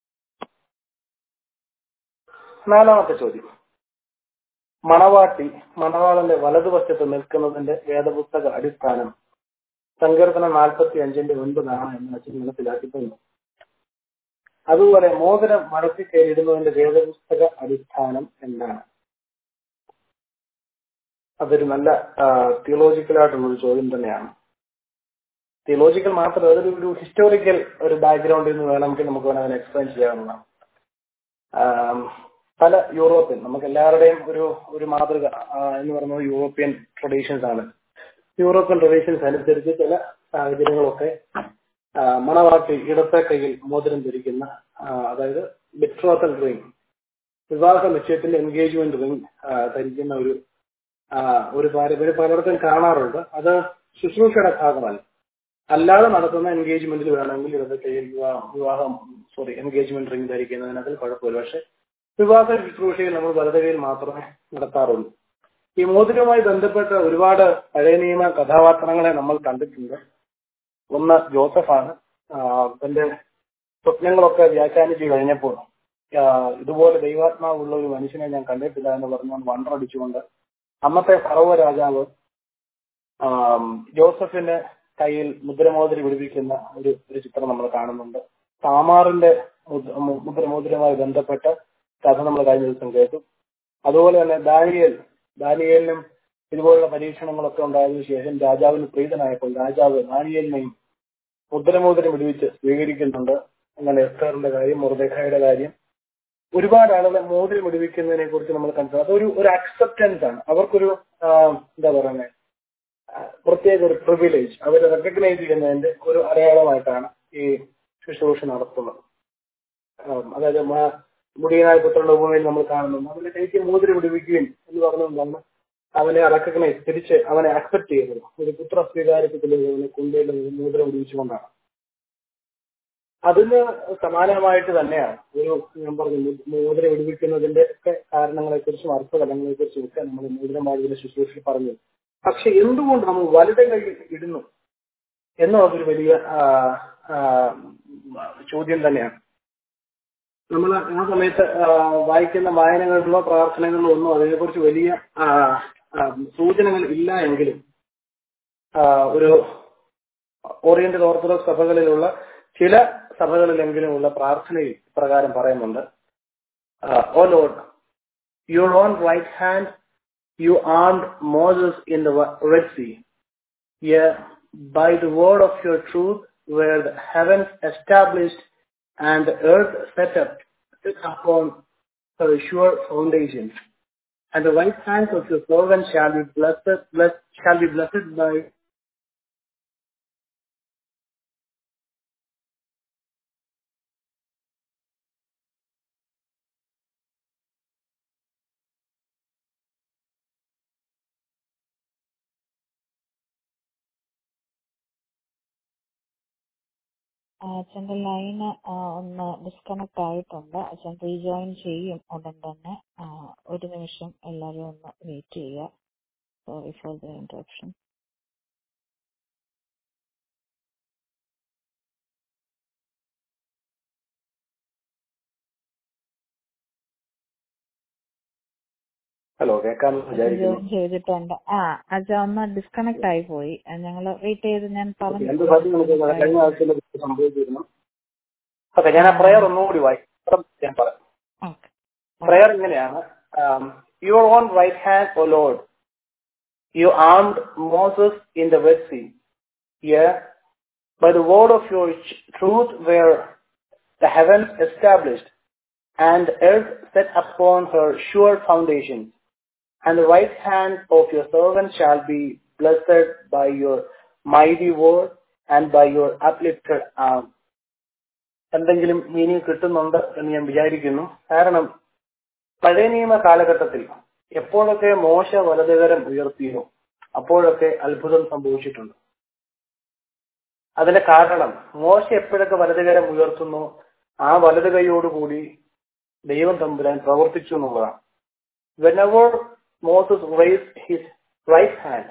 നാലാമത്തെ ചോദ്യം മണവാട്ടി മണവാളന്റെ വലതുവശത്ത് നിൽക്കുന്നതിന്റെ വേദപുസ്തക അടിസ്ഥാനം സങ്കീർത്തനം നാൽപ്പത്തി അഞ്ചിന്റെ ഒൻപതാണ് എന്ന് അച്ഛൻ മനസ്സിലാക്കി തന്നു അതുപോലെ മോതിരം മടക്കി കയറിയിടുന്നതിന്റെ വേദപുസ്തക അടിസ്ഥാനം എന്താണ് അതൊരു നല്ല തിയോളജിക്കൽ ആയിട്ടുള്ള ഒരു ചോദ്യം തന്നെയാണ് തിയോളജിക്കൽ മാത്രം അതൊരു ഒരു ഹിസ്റ്റോറിക്കൽ ഒരു ബാക്ക്ഗ്രൗണ്ടിൽ നിന്ന് വേണമെങ്കിൽ നമുക്ക് വേണം അതിനെ എക്സ്പ്ലെയിൻ ചെയ്യാവുന്നതാണ് ആം, പല യൂറോപ്യൻ നമുക്ക് എല്ലാവരുടെയും ഒരു ഒരു മാതൃക ആ, എന്ന് പറയുന്നത് യൂറോപ്യൻ ട്രഡീഷൻസ് ആണ് യൂറോപ്യൻ ട്രഡീഷൻസ് അനുസരിച്ച് ചില സാഹചര്യങ്ങളൊക്കെ ആ, മണവാട്ടി ഇടത്തെ കൈയിൽ മോതിരം ധരിക്കുന്ന ആ, അതായത് ബിട്രോത്തൽ റിംഗ് വിവാഹ നിശ്ചയത്തിന്റെ എൻഗേജ്മെന്റ് റിംഗ് ധരിക്കുന്ന ഒരു ആ, ഒരു പാരമ്പര്യം പലയിടത്തും കാണാറുണ്ട് അത് ശുശ്രൂഷയുടെ ഭാഗമല്ല അല്ലാതെ നടത്തുന്ന എൻഗേജ്മെന്റിൽ വേണമെങ്കിൽ ഇടത് കയ്യിൽ വിവാഹം വിവാഹം സോറി എൻഗേജ്മെന്റ് റിംഗ് ധരിക്കുന്നതിനകത്ത് കുഴപ്പമില്ല പക്ഷെ വിവാഹ ശുശ്രൂഷയിൽ നമ്മൾ വലത് കൈയിൽ മാത്രമേ നടത്താറുള്ളൂ ഈ മോതിരവുമായി ബന്ധപ്പെട്ട ഒരുപാട് പഴയ നിയമ കഥാപാത്രങ്ങളെ നമ്മൾ കണ്ടിട്ടുണ്ട് ഒന്ന് ജോസഫാണ് ആ, തന്റെ സ്വപ്നങ്ങളൊക്കെ വ്യാഖ്യാനിച്ചു കഴിഞ്ഞപ്പോൾ ആ, ഇതുപോലെ ദൈവാത്മാവുള്ള ഒരു മനുഷ്യനെ ഞാൻ കണ്ടിട്ടില്ല എന്ന് പറഞ്ഞുകൊണ്ട് വണ്ടറടിച്ചുകൊണ്ട് അന്നത്തെ ഫറവ രാജാവ് ആം, ജോസഫിന്റെ കയ്യിൽ മുദ്രമോതിരി പിടിപ്പിക്കുന്ന ഒരു ഒരു ചിത്രം നമ്മൾ കാണുന്നുണ്ട് താമാറിന്റെ മുദ്ര- മു- മുദ്രമോതിരവുമായി ബന്ധപ്പെട്ട കഥ നമ്മൾ കഴിഞ്ഞ ദിവസം കേട്ടു അതുപോലെ തന്നെ ദാനിയേൽ ദാനിയേലിനും ഇതുപോലുള്ള പരീക്ഷണങ്ങളൊക്കെ ഉണ്ടായതിനു ശേഷം രാജാവിന് പ്രീതനായപ്പോൾ രാജാവ് ദാനിയേലിനെയും മുദ്രമോതിരം വിടുവിച്ച് സ്വീകരിക്കുന്നുണ്ട് അങ്ങനെ എസ്തറിന്റെ കാര്യം മുറുദേഖായുടെ കാര്യം ഒരുപാട് ആളുകളെ മോതിരം വിടുവിക്കുന്നതിനെ കുറിച്ച് നമ്മൾ കണ്ടത് അതൊരു ഒരു അക്സെപ്റ്റൻസ് ആണ് അവർക്കൊരു ആ, എന്താ പറയുന്നത് പ്രത്യേക ഒരു പ്രിവിലേജ് അവരെ റെക്കഗ്നൈസ് ചെയ്യുന്നതിന്റെ ഒരു അടയാളമായിട്ടാണ് ഈ ശുശ്രൂഷ നടത്തുന്നത് ആം, അതായത് മ- മുടിയനായ പുത്രന്റെ ഉപമയിൽ നമ്മൾ കാണുന്നു അവന്റെ കൈക്ക് മോതിരി വിടുവിക്കുകയും എന്ന് പറഞ്ഞുകൊണ്ടാണ് അവനെ റെക്കഗ്നൈസ് തിരിച്ച് അവനെ അക്സെപ്റ്റ് ചെയ്യുന്നത് ഒരു പുത്ര സ്വീകാര്യത്തിലേക്ക് അവനെ കൊണ്ടുവരുന്നത് മോതിരം വിടുവിച്ചുകൊണ്ടാണ് അതിന് സമാനമായിട്ട് തന്നെയാണ് ഒരു ഞാൻ പറഞ്ഞു മു- മോതിരം വിടുവിക്കുന്നതിന്റെ ഒക്കെ കാരണങ്ങളെ കുറിച്ചും അർത്ഥതലങ്ങളെ കുറിച്ചും ഒക്കെ നമ്മൾ മോതിരമായതിന്റെ ശുശ്രൂഷയിൽ പറഞ്ഞു പക്ഷെ എന്തുകൊണ്ട് നമ്മൾ വലുത് കൈയിൽ ഇടുന്നു എന്നുള്ളതൊരു വലിയ ആ, ആ, ചോദ്യം തന്നെയാണ് നമ്മൾ ആ സമയത്ത് ആ, വായിക്കുന്ന വായനകളിലോ പ്രാർത്ഥനകളിലോ ഒന്നും അതിനെക്കുറിച്ച് വലിയ ആ, ആ, സൂചനകൾ ഇല്ല എങ്കിലും ആ, ഒരു ഓറിയന്റൽ ഓർത്തഡോക്സ് സഭകളിലുള്ള ചില സഭകളിലെങ്കിലുമുള്ള പ്രാർത്ഥനയിൽ പ്രകാരം പറയുന്നുണ്ട് O Lord your own right hand you armed Moses in the Red Sea Yeah, by the word of your truth were the heavens established and the earth set up set upon her sure foundations. And the right hands of your servant shall be blessed, blessed shall be blessed by അച്ഛന്റെ ലൈന് ഒന്ന് disconnect ആയിട്ടുണ്ട് അച്ഛൻ rejoin ചെയ്യും ഉടൻ തന്നെ ആ, ഒരു നിമിഷം എല്ലാവരും ഒന്ന് വെയിറ്റ് ചെയ്യുക sorry for the interruption hello കേൾക്കാമെന്ന് വിചാരിക്കുന്നു ജോയിൻ ചെയ്തിട്ടുണ്ട് ആ അച്ഛ ഒന്ന് ഡിസ്കണക്ട് ആയി പോയി ഞങ്ങൾ വെയിറ്റ് ചെയ്ത് ഞാൻ പറഞ്ഞു എന്ത് സാധ്യത നമുക്ക് കഴിഞ്ഞ ആഴ്ചയിൽ ഇത് സംഭവിച്ചിരുന്നു ഓക്കെ ഞാൻ ആ പ്രയർ ഒന്നുകൂടി വായിക്കാം ഞാൻ പറയാം ഓക്കെ പ്രയർ ഇങ്ങനെയാണ് your own right hand O Lord you armed Moses in the Red Sea yeah by the word of your truth where the heaven established and earth set upon her sure foundation. And the right hand of your servant shall be blessed by your mighty word and by your uplifted arm. എന്തെങ്കിലും meaning കിട്ടുന്നുണ്ട് എന്ന് ഞാൻ വിചാരിക്കുന്നു കാരണം പഴയ നിയമ കാലഘട്ടത്തിൽ എപ്പോഴൊക്കെ മോശ വലതുകരം ഉയർത്തിയോ അപ്പോഴൊക്കെ അത്ഭുതം സംഭവിച്ചിട്ടുണ്ട് അതിന്റെ കാരണം മോശ എപ്പോഴൊക്കെ വലതുകരം ഉയർത്തുന്നു ആ വലത് കൈയോടുകൂടി ദൈവം തമ്പുരാൻ പ്രവർത്തിച്ചു എന്നുള്ളതാണ് whenever Moses raise his right hand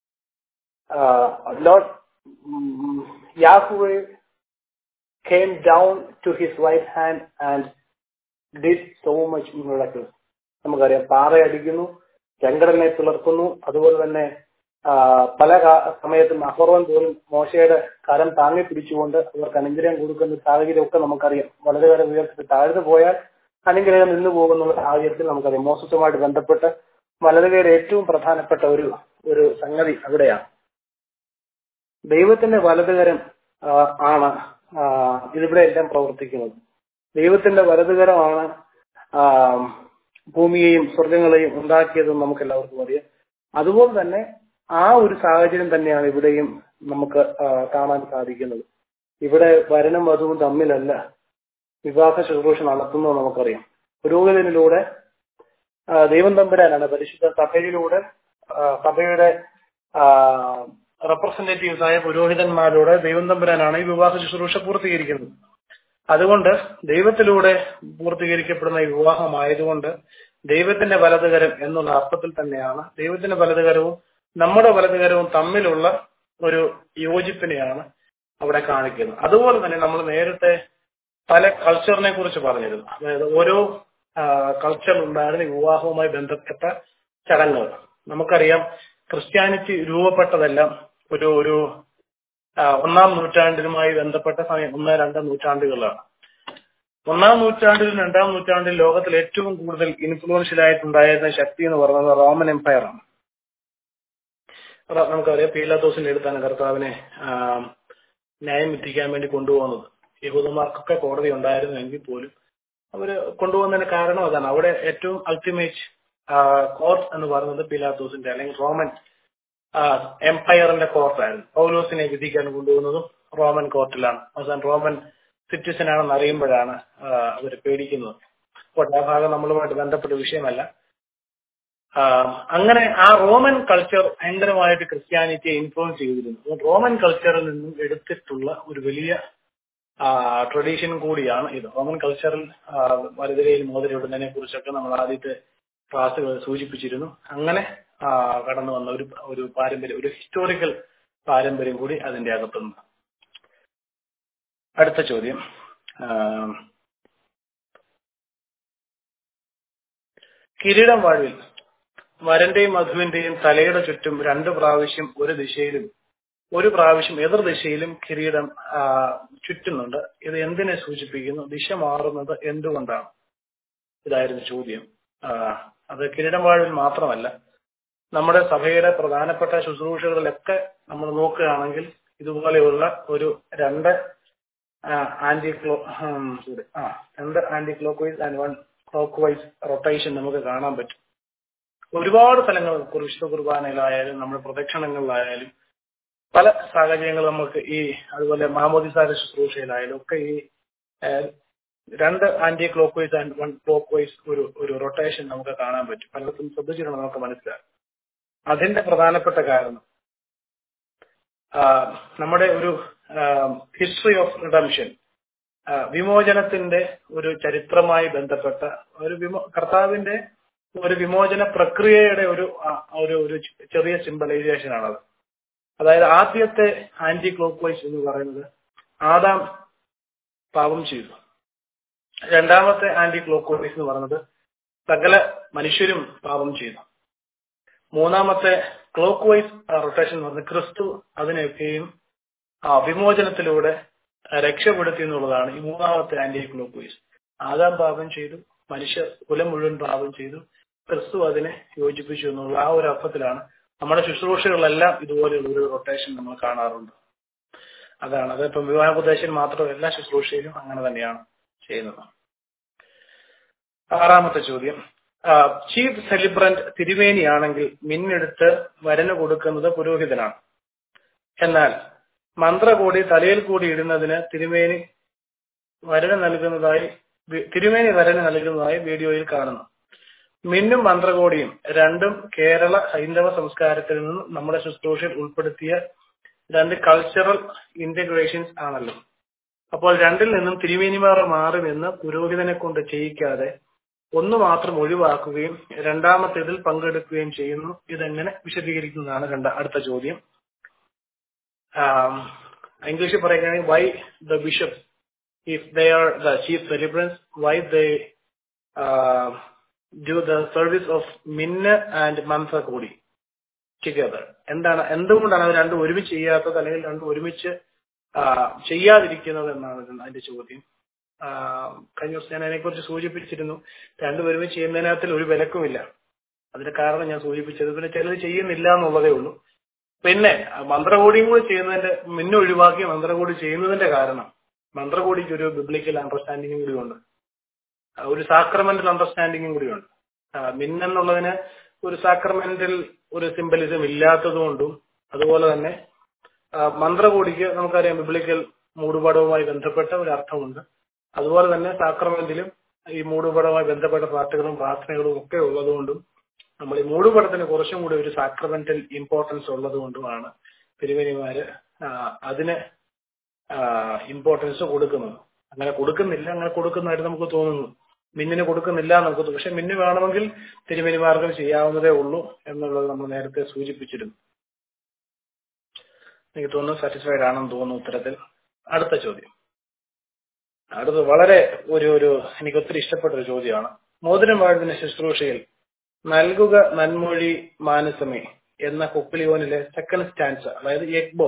Lord Yahweh came down to his right hand and did so much miracles. നമുക്കറിയാം പാറയടിക്കുന്നു ചെങ്കടലിനെ പിളർക്കുന്നു അതുപോലെ തന്നെ ആ, പല കാ- സമയത്തും അഹറോൻ പോലും മോശയുടെ കരം താങ്ങി പിടിച്ചുകൊണ്ട് അവർക്ക് അനുഗ്രഹം കൊടുക്കുന്ന സാഹചര്യമൊക്കെ നമുക്കറിയാം വളരെ കരം ഉയർത്തി താഴ്ന്നു പോയാൽ അനുഗ്രഹം നിന്നു പോകുന്ന സാഹചര്യത്തിൽ നമുക്കറിയാം മോസസുമായിട്ട് ബന്ധപ്പെട്ട് വലതുകയുടെ ഏറ്റവും പ്രധാനപ്പെട്ട ഒരു ഒരു സംഗതി അവിടെയാണ് ദൈവത്തിന്റെ വലതുകരം ആ, ആണ് ആ, ഇതിവിടെ എല്ലാം പ്രവർത്തിക്കുന്നത് ദൈവത്തിന്റെ വലതുകരമാണ് ആ, ഭൂമിയെയും സ്വർഗങ്ങളെയും ഉണ്ടാക്കിയതെന്ന് നമുക്ക് എല്ലാവർക്കും അറിയാം അതുപോലെ തന്നെ ആ ഒരു സാഹചര്യം തന്നെയാണ് ഇവിടെയും നമുക്ക് ആ, കാണാൻ സാധിക്കുന്നത് ഇവിടെ വരനും വധുവും തമ്മിലല്ല വിവാഹ ശുശ്രൂഷ നടത്തുന്നത് നമുക്കറിയാം പുരോഹിതനിലൂടെ ആ, ദൈവം തമ്പുരാനാണ് പരിശുദ്ധ സഭയിലൂടെ ആ, സഭയുടെ ആ, റെപ്രസെന്റേറ്റീവ്സ് ആയ പുരോഹിതന്മാരോട് ദൈവം തമ്പുരാനാണ് ഈ വിവാഹ ശുശ്രൂഷ പൂർത്തീകരിക്കുന്നത് അതുകൊണ്ട് ദൈവത്തിലൂടെ പൂർത്തീകരിക്കപ്പെടുന്ന ഈ വിവാഹമായതുകൊണ്ട് ദൈവത്തിന്റെ വലതുകരം എന്നുള്ള അർത്ഥത്തിൽ തന്നെയാണ് ദൈവത്തിന്റെ വലതുകരവും നമ്മുടെ വലതുകരവും തമ്മിലുള്ള ഒരു യോജിപ്പിനെയാണ് അവിടെ കാണിക്കുന്നത് അതുപോലെ തന്നെ നമ്മൾ നേരത്തെ പല കൾച്ചറിനെ കുറിച്ച് പറഞ്ഞിരുന്നു അതായത് ഓരോ കൾച്ചറിലുണ്ടായിരുന്ന വിവാഹവുമായി ബന്ധപ്പെട്ട ചടങ്ങുകൾ നമുക്കറിയാം ക്രിസ്ത്യാനിറ്റി രൂപപ്പെട്ടതെല്ലാം ഒരു ഒരു ഒന്നാം നൂറ്റാണ്ടിനുമായി ബന്ധപ്പെട്ട സമയം ഒന്ന് രണ്ട് നൂറ്റാണ്ടുകളാണ് ഒന്നാം നൂറ്റാണ്ടിലും രണ്ടാം നൂറ്റാണ്ടിലും ലോകത്തിൽ ഏറ്റവും കൂടുതൽ ഇൻഫ്ലുവൻഷ്യൽ ആയിട്ടുണ്ടായിരുന്ന ശക്തി എന്ന് പറയുന്നത് റോമൻ എംപയർ ആണ് നമുക്കറിയാം പീലാത്തോസിന്റെ അടുത്താണ് കർത്താവിനെ ന്യായം വിധിക്കാൻ വേണ്ടി കൊണ്ടുപോകുന്നത് യഹൂദന്മാർക്കൊക്കെ കോടതി ഉണ്ടായിരുന്നു എങ്കിൽ പോലും അവര് കൊണ്ടുപോകുന്നതിന് കാരണം അതാണ് അവിടെ ഏറ്റവും അൾട്ടിമേറ്റ് കോർട്ട് എന്ന് പറയുന്നത് പിലാത്തോസിന്റെ അല്ലെങ്കിൽ റോമൻ എംപയറിന്റെ കോർട്ടായിരുന്നു പൗലോസിനെ വിധിക്കാൻ കൊണ്ടുപോകുന്നതും റോമൻ കോർട്ടിലാണ് അവസാനം റോമൻ സിറ്റിസൺ ആണെന്ന് അറിയുമ്പോഴാണ് അവർ പേടിക്കുന്നത് അപ്പോൾ ആ ഭാഗം നമ്മളുമായിട്ട് ബന്ധപ്പെട്ട വിഷയമല്ല അങ്ങനെ ആ റോമൻ കൾച്ചർ ഭയങ്കരമായിട്ട് ക്രിസ്ത്യാനിറ്റിയെ ഇൻഫ്ലുവൻസ് ചെയ്തിരുന്നു റോമൻ കൾച്ചറിൽ നിന്നും എടുത്തിട്ടുള്ള ഒരു വലിയ ട്രഡീഷൻ കൂടിയാണ് ഇത് റോമൻ കൾച്ചറിൽ വലുതിരയിൽ മോതിരയിടുന്നതിനെ കുറിച്ചൊക്കെ നമ്മൾ ആദ്യത്തെ ക്ലാസ്സുകൾ സൂചിപ്പിച്ചിരുന്നു അങ്ങനെ കടന്നു വന്ന ഒരു ഒരു പാരമ്പര്യം ഒരു ഹിസ്റ്റോറിക്കൽ പാരമ്പര്യം കൂടി അതിന്റെ അകത്തുണ്ട് അടുത്ത ചോദ്യം കിരീടം വാഴ്വിൽ വരന്റെയും മധുവിന്റെയും തലയുടെ ചുറ്റും രണ്ട് പ്രാവശ്യം ഒരു ദിശയിലും ഒരു പ്രാവശ്യം എതിർ ദിശയിലും കിരീടം ചുറ്റുന്നുണ്ട് ഇത് എന്തിനെ സൂചിപ്പിക്കുന്നു ദിശ മാറുന്നത് എന്തുകൊണ്ടാണ് ഇതായിരുന്നു ചോദ്യം അത് കിരീടം വാഴ്വിൽ മാത്രമല്ല നമ്മുടെ സഭയുടെ പ്രധാനപ്പെട്ട ശുശ്രൂഷകളിലൊക്കെ നമ്മൾ നോക്കുകയാണെങ്കിൽ ഇതുപോലെയുള്ള ഒരു രണ്ട് ആന്റി ക്ലോ സോറി ആ രണ്ട് anticlockwise and one clockwise rotation നമുക്ക് കാണാൻ പറ്റും ഒരുപാട് സ്ഥലങ്ങൾ വിശുദ്ധ കുർബാനയിലായാലും നമ്മുടെ പ്രദക്ഷിണങ്ങളിലായാലും പല സാഹചര്യങ്ങൾ നമുക്ക് ഈ അതുപോലെ മാമോദിസാര ശുശ്രൂഷയിലായാലും ഒക്കെ ഈ രണ്ട് anticlockwise and one clockwise ഒരു ഒരു റൊട്ടേഷൻ നമുക്ക് കാണാൻ പറ്റും പലർക്കും ശ്രദ്ധിച്ചിട്ടുണ്ട് നമുക്ക് മനസ്സിലാകും അതിന്റെ പ്രധാനപ്പെട്ട കാരണം നമ്മുടെ ഒരു ഹിസ്റ്ററി ഓഫ് റിഡംഷൻ വിമോചനത്തിന്റെ ഒരു ചരിത്രമായി ബന്ധപ്പെട്ട ഒരു വിമോ കർത്താവിന്റെ ഒരു വിമോചന പ്രക്രിയയുടെ ഒരു ഒരു ഒരു ചെറിയ സിംബലൈസേഷൻ ആണത് അതായത് ആദ്യത്തെ ആന്റി ക്ലോക്ക് വൈസ് എന്ന് പറയുന്നത് ആദാം പാപം ചെയ്തു രണ്ടാമത്തെ ആന്റി ക്ലോക്ക് വൈസ് എന്ന് പറയുന്നത് സകല മനുഷ്യരും പാപം ചെയ്തു മൂന്നാമത്തെ ക്ലോക്ക് വൈസ് റൊട്ടേഷൻ എന്ന് പറയുന്നത് ക്രിസ്തു അതിനെയൊക്കെയും ആ വിമോചനത്തിലൂടെ രക്ഷപ്പെടുത്തി എന്നുള്ളതാണ് ഈ മൂന്നാമത്തെ ആന്റി ക്ലോക്ക് വൈസ് ആദാം പാപം ചെയ്തു മനുഷ്യ കുലം മുഴുവൻ പാപം ചെയ്തു ക്രിസ്തു അതിനെ യോജിപ്പിച്ചു എന്നുള്ള ആ ഒരു അർത്ഥത്തിലാണ് നമ്മുടെ ശുശ്രൂഷകളെല്ലാം ഇതുപോലെയുള്ള ഒരു റൊട്ടേഷൻ നമ്മൾ കാണാറുണ്ട് അതാണ് അതിപ്പം വിവാഹോപദേശം മാത്രമല്ല എല്ലാ ശുശ്രൂഷയിലും അങ്ങനെ തന്നെയാണ് ചെയ്യുന്നത് ആറാമത്തെ ചോദ്യം ചീഫ് സെലിബ്രന്റ് തിരുവേനിയാണെങ്കിൽ മിന്നെടുത്ത് വരന് കൊടുക്കുന്നത് പുരോഹിതനാണ് എന്നാൽ മന്ത്രകൂടി തലയിൽ കൂടി ഇടുന്നതിന് തിരുമേനി വരന് നൽകുന്നതായി തിരുമേനി വരന് നൽകുന്നതായി വീഡിയോയിൽ കാണുന്നു മിന്നും മന്ത്രകോടിയും രണ്ടും കേരള ഹൈന്ദവ സംസ്കാരത്തിൽ നിന്നും നമ്മുടെ ശുശ്രൂഷയിൽ ഉൾപ്പെടുത്തിയ രണ്ട് കൾച്ചറൽ ഇന്റഗ്രേഷൻസ് ആണല്ലോ അപ്പോൾ രണ്ടിൽ നിന്നും തിരുമേനിമാർ മാറുമെന്ന് പുരോഹിതനെ കൊണ്ട് ചെയ്യിക്കാതെ ഒന്ന് മാത്രം ഒഴിവാക്കുകയും രണ്ടാമത്തേതിൽ പങ്കെടുക്കുകയും ചെയ്യുന്നു ഇതെങ്ങനെ വിശദീകരിക്കുന്നതാണ് രണ്ട അടുത്ത ചോദ്യം ഇംഗ്ലീഷിൽ പറയുകയാണെങ്കിൽ why the bishop if they are the chief celebrants why they do the service of മിന്ന ആൻഡ് മൻസ കൂടി ടുഗദർ എന്താണ് എന്തുകൊണ്ടാണ് അവർ രണ്ടും ഒരുമിച്ച് ചെയ്യാത്തത് അല്ലെങ്കിൽ രണ്ടും ഒരുമിച്ച് ചെയ്യാതിരിക്കുന്നത് എന്നാണ് അതിന്റെ ചോദ്യം കഴിഞ്ഞ ദിവസം ഞാൻ അതിനെക്കുറിച്ച് സൂചിപ്പിച്ചിരുന്നു രണ്ടും ഒരുമിച്ച് ചെയ്യുന്നതിനകത്തിൽ ഒരു വിലക്കുമില്ല അതിന്റെ കാരണം ഞാൻ സൂചിപ്പിച്ചത് പിന്നെ ചിലർ ചെയ്യുന്നില്ല എന്നുള്ളതേ ഉള്ളൂ പിന്നെ മന്ത്രകോടിയും കൂടി ചെയ്യുന്നതിന്റെ മുന്നേ ഒഴിവാക്കി മന്ത്രകോടി ചെയ്യുന്നതിന്റെ കാരണം മന്ത്രകോടിക്ക് ഒരു ബിബ്ലിക്കൽ അണ്ടർസ്റ്റാൻഡിങ്ങും കൂടി ഉണ്ട് ഒരു സാക്രമെന്റൽ അണ്ടർസ്റ്റാൻഡിങ്ങും കൂടിയുണ്ട് മിന്നെന്നുള്ളതിന് ഒരു സാക്രമെന്റൽ ഒരു സിംബലിസം ഇല്ലാത്തതുകൊണ്ടും അതുപോലെ തന്നെ മന്ത്രകോടിക്ക് നമുക്കറിയാം ബിബ്ലിക്കൽ മൂടുപാടവുമായി ബന്ധപ്പെട്ട ഒരു അർത്ഥമുണ്ട് അതുപോലെ തന്നെ സാക്രമെന്റിലും ഈ മൂടുപടവുമായി ബന്ധപ്പെട്ട പാട്ടുകളും പ്രാർത്ഥനകളും ഒക്കെ ഉള്ളതുകൊണ്ടും നമ്മൾ ഈ മൂടുപടത്തിന് കുറച്ചും കൂടി ഒരു സാക്രമെന്റൽ ഇമ്പോർട്ടൻസ് ഉള്ളതുകൊണ്ടുമാണ് തിരുമേനിമാര് ആ, അതിന് ഇമ്പോർട്ടൻസ് കൊടുക്കുന്നത് അങ്ങനെ കൊടുക്കുന്നില്ല അങ്ങനെ കൊടുക്കുന്നതായിട്ട് നമുക്ക് തോന്നുന്നു മിന്നിന് കൊടുക്കുന്നില്ല എന്ന് നമുക്ക് തോന്നുന്നു പക്ഷെ മിന്ന് വേണമെങ്കിൽ തിരുമേനിമാർക്കും ചെയ്യാവുന്നതേ ഉള്ളൂ എന്നുള്ളത് നമ്മൾ നേരത്തെ സൂചിപ്പിച്ചിരുന്നു എനിക്ക് തോന്നുന്നു സാറ്റിസ്ഫൈഡ് ആണെന്ന് തോന്നുന്നു ഉത്തരത്തിൽ അടുത്ത ചോദ്യം അടുത്ത് വളരെ ഒരു ഒരു എനിക്ക് ഒത്തിരി ഇഷ്ടപ്പെട്ട ഒരു ചോദ്യമാണ് മോതിരം വാഴുന്ന ശുശ്രൂഷയിൽ നൽകുക നന്മൊഴി മാനസമേ എന്ന കൊക്കിലിയോനിലെ സെക്കൻഡ് സ്റ്റാൻസ് അതായത് എഗ്ബോ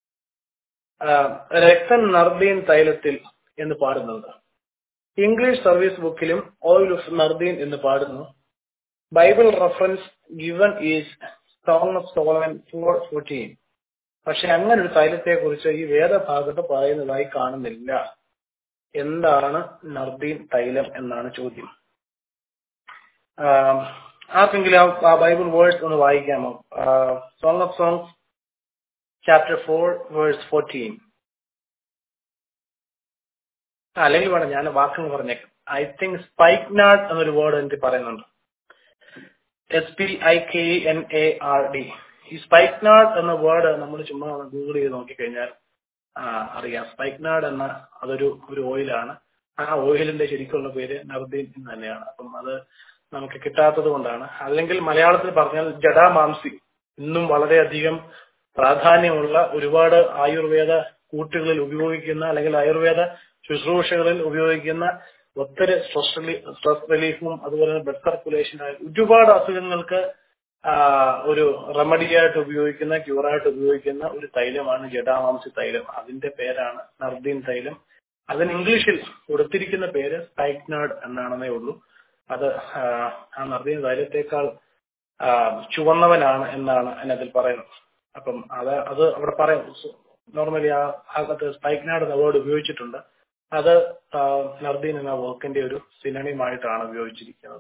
രക്തൻ നർദീൻ തൈലത്തിൽ എന്ന് പാടുന്നുണ്ട് ഇംഗ്ലീഷ് സർവീസ് ബുക്കിലും ഓയിൽ ഓഫ് നർദീൻ എന്ന് പാടുന്നു Bible reference given is Song of Solomon four fourteen പക്ഷെ അങ്ങനെ ഒരു തൈലത്തെ കുറിച്ച് ഈ വേദഭാഗത്ത് പറയുന്നതായി കാണുന്നില്ല എന്താണ് നർദീൻ തൈലം എന്നാണ് ചോദ്യം ആം, ആർക്കെങ്കിലും ആ- ആ ബൈബിൾ വേഴ്സ് ഒന്ന് വായിക്കാമോ Song of Songs chapter four verse fourteen അല്ലെങ്കിൽ വേണം ഞാൻ വാക്കുകൾ പറഞ്ഞേക്കാം ഐ തിങ്ക് സ്പൈക്ക് നാട്ട് എന്നൊരു വേർഡ് എനിക്ക് പറയുന്നുണ്ട് S P I K N A R D ഈ സ്പൈക്ക് നാട്ട് എന്ന വേർഡ് നമ്മൾ ചുമ്മാ ഗൂഗിൾ ചെയ്ത് നോക്കിക്കഴിഞ്ഞാൽ ആ, അറിയാം സ്പൈക്ക് നാട് എന്ന അതൊരു ഒരു ഓയിലാണ് ആ ഓയിലിന്റെ ശരിക്കുള്ള പേര് നർദീൻ എന്ന് തന്നെയാണ് അപ്പം അത് നമുക്ക് കിട്ടാത്തത് കൊണ്ടാണ് അല്ലെങ്കിൽ മലയാളത്തിൽ പറഞ്ഞാൽ ജഡാമാംസി ഇന്നും വളരെയധികം പ്രാധാന്യമുള്ള ഒരുപാട് ആയുർവേദ കൂട്ടുകളിൽ ഉപയോഗിക്കുന്ന അല്ലെങ്കിൽ ആയുർവേദ ശുശ്രൂഷകളിൽ ഉപയോഗിക്കുന്ന ഒത്തിരി സ്ട്രെസ് റിലീ സ്ട്രെസ് റിലീഫും അതുപോലെ തന്നെ ബ്ലഡ് സർക്കുലേഷൻ ഒരുപാട് അസുഖങ്ങൾക്ക് ആ, ഒരു റെമഡി ആയിട്ട് ഉപയോഗിക്കുന്ന ക്യൂറായിട്ട് ഉപയോഗിക്കുന്ന ഒരു തൈലമാണ് ജഡാമാംസി തൈലം അതിന്റെ പേരാണ് നർദീൻ തൈലം അതിന് ഇംഗ്ലീഷിൽ കൊടുത്തിരിക്കുന്ന പേര് സ്പൈക്നാഡ് എന്നാണെന്നേ ഉള്ളൂ അത് ആ, ആ നർദീൻ തൈലത്തേക്കാൾ ആ, ചുവന്നവനാണ് എന്നാണ് അതിനകത്തിൽ പറയുന്നത് അപ്പം അത് അത് അവിടെ പറയും നോർമലി ആ ഭാഗത്ത് സ്പൈക്നാഡ് എന്ന വേർഡ് ഉപയോഗിച്ചിട്ടുണ്ട് അത് ആ, നർദീൻ എന്ന വർക്കിന്റെ ഒരു സിനണിയുമായിട്ടാണ് ഉപയോഗിച്ചിരിക്കുന്നത്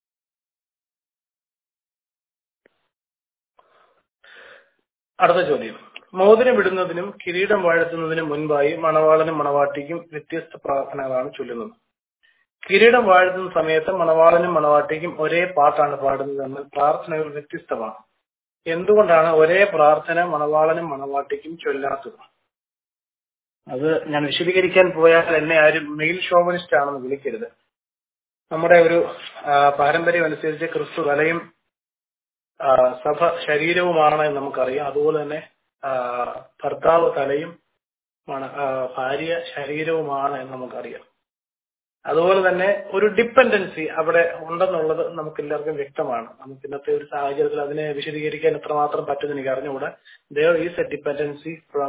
അടുത്ത ചോദ്യം മോതിരം ഇടുന്നതിനും കിരീടം വാഴ്ത്തുന്നതിനും മുൻപായി മണവാളനും മണവാട്ടിക്കും വ്യത്യസ്ത പ്രാർത്ഥനകളാണ് ചൊല്ലുന്നത് കിരീടം വാഴ്ത്തുന്ന സമയത്ത് മണവാളനും മണവാട്ടിക്കും ഒരേ പാട്ടാണ് പാടുന്നതെന്ന് പ്രാർത്ഥനകൾ വ്യത്യസ്തമാണ് എന്തുകൊണ്ടാണ് ഒരേ പ്രാർത്ഥന മണവാളനും മണവാട്ടിക്കും ചൊല്ലാത്തത് അത് ഞാൻ വിശദീകരിക്കാൻ പോയാൽ എന്നെ ആരും മെയിൽ ഷോവനിസ്റ്റ് ആണെന്ന് വിളിക്കരുത് നമ്മുടെ ഒരു ആ, പാരമ്പര്യം അനുസരിച്ച് ക്രിസ്തു തലയും ആ, സഭ ശരീരവുമാണ് എന്ന് നമുക്കറിയാം അതുപോലെ തന്നെ ആ, ഭർത്താവ് തലയും മണ- ആ, ഭാര്യ ശരീരവുമാണ് എന്ന് നമുക്കറിയാം അതുപോലെ തന്നെ ഒരു ഡിപ്പെൻഡൻസി അവിടെ ഉണ്ടെന്നുള്ളത് നമുക്ക് എല്ലാവർക്കും വ്യക്തമാണ് നമുക്ക് ഇന്നത്തെ ഒരു സാഹചര്യത്തിൽ അതിനെ വിശദീകരിക്കാൻ എത്രമാത്രം പറ്റുമെന്ന് എനിക്ക് അറിഞ്ഞുകൂടാ there is a dependency from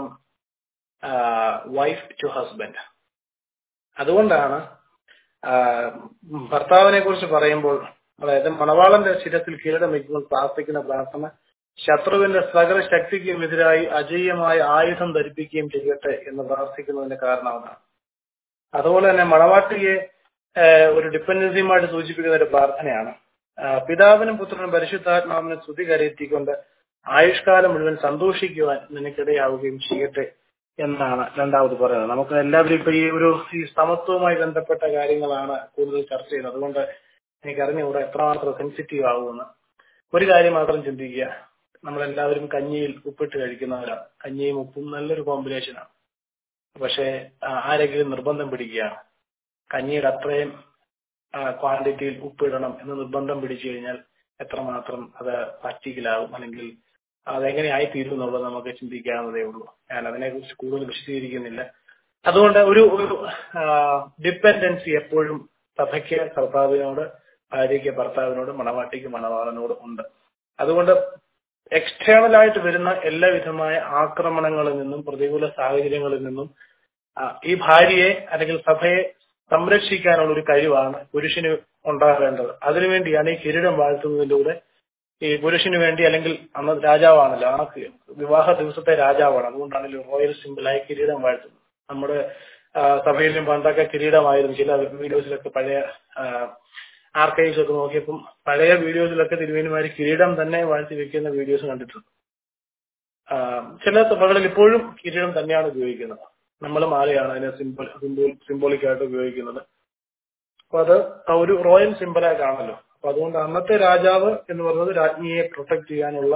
wife to husband അതുകൊണ്ടാണ് ആ, ഭർത്താവിനെ കുറിച്ച് പറയുമ്പോൾ അതായത് മണവാളന്റെ ശിരത്തിൽ കിരീടം വയ്ക്കുമ്പോൾ പ്രാർത്ഥിക്കുന്ന പ്രാർത്ഥന ശത്രുവിന്റെ സകല ശക്തിക്കും എതിരായി അജയ്യമായ ആയുധം ധരിപ്പിക്കുകയും ചെയ്യട്ടെ എന്ന് പ്രാർത്ഥിക്കുന്നതിന്റെ കാരണം അതാണ് അതുപോലെ തന്നെ മണവാട്ടിയെ ഏഹ്, ഒരു ഡിപ്പെൻഡൻസിയുമായിട്ട് സൂചിപ്പിക്കുന്ന ഒരു പ്രാർത്ഥനയാണ് ആ, പിതാവിനും പുത്രനും പരിശുദ്ധാത്മാവിനും സ്തുതി കരയെത്തിക്കൊണ്ട് ആയുഷ്കാലം മുഴുവൻ സന്തോഷിക്കുവാൻ നിനക്കിടയാവുകയും ചെയ്യട്ടെ എന്നാണ് രണ്ടാമത് പറയുന്നത് നമുക്ക് എല്ലാവരും ഇപ്പൊ ഈ ഒരു ഈ സമത്വവുമായി ബന്ധപ്പെട്ട കാര്യങ്ങളാണ് കൂടുതൽ ചർച്ച ചെയ്യുന്നത് അതുകൊണ്ട് എനിക്ക് അറിഞ്ഞുകൂടെ എത്രമാത്രം സെൻസിറ്റീവ് ആകുമെന്ന് ഒരു കാര്യം മാത്രം ചിന്തിക്കുക നമ്മളെല്ലാവരും കഞ്ഞിയിൽ ഉപ്പിട്ട് കഴിക്കുന്നവരാണ് കഞ്ഞിയും ഉപ്പും നല്ലൊരു കോമ്പിനേഷനാണ് പക്ഷേ ആ, ആരെങ്കിലും നിർബന്ധം പിടിക്കുകയാണ് കഞ്ഞിയുടെ അത്രയും ക്വാണ്ടിറ്റിയിൽ ഉപ്പിടണം എന്ന് നിർബന്ധം പിടിച്ചു കഴിഞ്ഞാൽ എത്രമാത്രം അത് പ്രാക്ടിക്കലാകും അല്ലെങ്കിൽ അതെങ്ങനെ ആയിത്തീരും എന്നുള്ളത് നമുക്ക് ചിന്തിക്കാവുന്നതേ ഉള്ളൂ ഞാൻ അതിനെക്കുറിച്ച് കൂടുതൽ വിശദീകരിക്കുന്നില്ല അതുകൊണ്ട് ഒരു ഒരു ഡിപ്പെൻഡൻസി എപ്പോഴും സഭയ്ക്ക് കർത്താവിനോട് ഭാര്യയ്ക്ക് ഭർത്താവിനോട് മണവാട്ടിക്ക് മണവാളനോട് ഉണ്ട് അതുകൊണ്ട് എക്സ്റ്റേണൽ ആയിട്ട് വരുന്ന എല്ലാവിധമായ ആക്രമണങ്ങളിൽ നിന്നും പ്രതികൂല സാഹചര്യങ്ങളിൽ നിന്നും ആ, ഈ ഭാര്യയെ അല്ലെങ്കിൽ സഭയെ സംരക്ഷിക്കാനുള്ള ഒരു കഴിവാണ് പുരുഷന് ഉണ്ടാകേണ്ടത് അതിനുവേണ്ടിയാണ് ഈ കിരീടം വാഴ്ത്തുന്നതിലൂടെ ഈ പുരുഷന് വേണ്ടി അല്ലെങ്കിൽ അന്ന് രാജാവാണല്ലോ ആ കി- വിവാഹ ദിവസത്തെ രാജാവാണ് അതുകൊണ്ടാണല്ലോ റോയൽ സിമ്പിളായി കിരീടം വാഴ്ത്തുന്നത് നമ്മുടെ ആ, സഭയിലും പണ്ടൊക്കെ കിരീടമായിരുന്നു ചില വീഡിയോസിലൊക്കെ പഴയ ആർക്കൈവ്സ് ഒക്കെ നോക്കിയപ്പം പഴയ വീഡിയോസിലൊക്കെ തിരുവേനിമാര് കിരീടം തന്നെ വാഴ്ത്തി വെക്കുന്ന വീഡിയോസ് കണ്ടിട്ടുണ്ട് ആ, ചില സഭകളിൽ ഇപ്പോഴും കിരീടം തന്നെയാണ് ഉപയോഗിക്കുന്നത് നമ്മൾ മാലയാണ് അതിനെ സിംബൽ സിംബോൾ സിംബോളിക് ആയിട്ട് ഉപയോഗിക്കുന്നത് അപ്പൊ അത് ഒരു റോയൽ സിംബലായിട്ടാണല്ലോ അപ്പൊ അതുകൊണ്ട് അന്നത്തെ രാജാവ് എന്ന് പറയുന്നത് രാജ്ഞിയെ പ്രൊട്ടക്ട് ചെയ്യാനുള്ള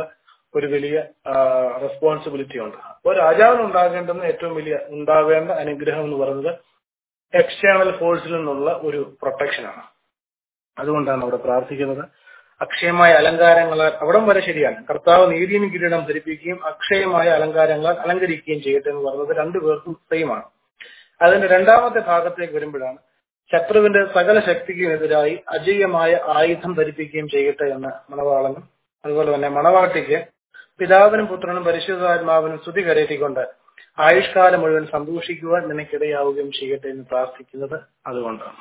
ഒരു വലിയ റെസ്പോൺസിബിലിറ്റി ഉണ്ട് അപ്പോൾ രാജാവിന് ഉണ്ടാകേണ്ടുന്ന ഏറ്റവും വലിയ ഉണ്ടാവേണ്ട അനുഗ്രഹം എന്ന് പറയുന്നത് എക്സ്റ്റേണൽ ഫോഴ്സിൽ നിന്നുള്ള ഒരു പ്രൊട്ടക്ഷനാണ് അതുകൊണ്ടാണ് അവിടെ പ്രാർത്ഥിക്കുന്നത് അക്ഷയമായ അലങ്കാരങ്ങളാൽ അവിടം വരെ ശരിയാണ് കർത്താവ് നീതിയും കിരീടം ധരിപ്പിക്കുകയും അക്ഷയമായ അലങ്കാരങ്ങളാൽ അലങ്കരിക്കുകയും ചെയ്യട്ടെ എന്ന് പറയുന്നത് രണ്ടുപേർക്കും സെയിമാണ് അതിന്റെ രണ്ടാമത്തെ ഭാഗത്തേക്ക് വരുമ്പോഴാണ് ശത്രുവിന്റെ സകല ശക്തിക്കും എതിരായി അജയ്യമായ ആയുധം ധരിപ്പിക്കുകയും ചെയ്യട്ടെ എന്ന് മണവാളനും അതുപോലെ തന്നെ മണവാട്ടിക്ക് പിതാവിനും പുത്രനും പരിശുദ്ധാത്മാവിനും സ്തുതി കരയറ്റിക്കൊണ്ട് ആയുഷ്കാലം മുഴുവൻ സന്തോഷിക്കുവാൻ നിനക്കിടയാവുകയും ചെയ്യട്ടെ എന്ന് പ്രാർത്ഥിക്കുന്നത് അതുകൊണ്ടാണ്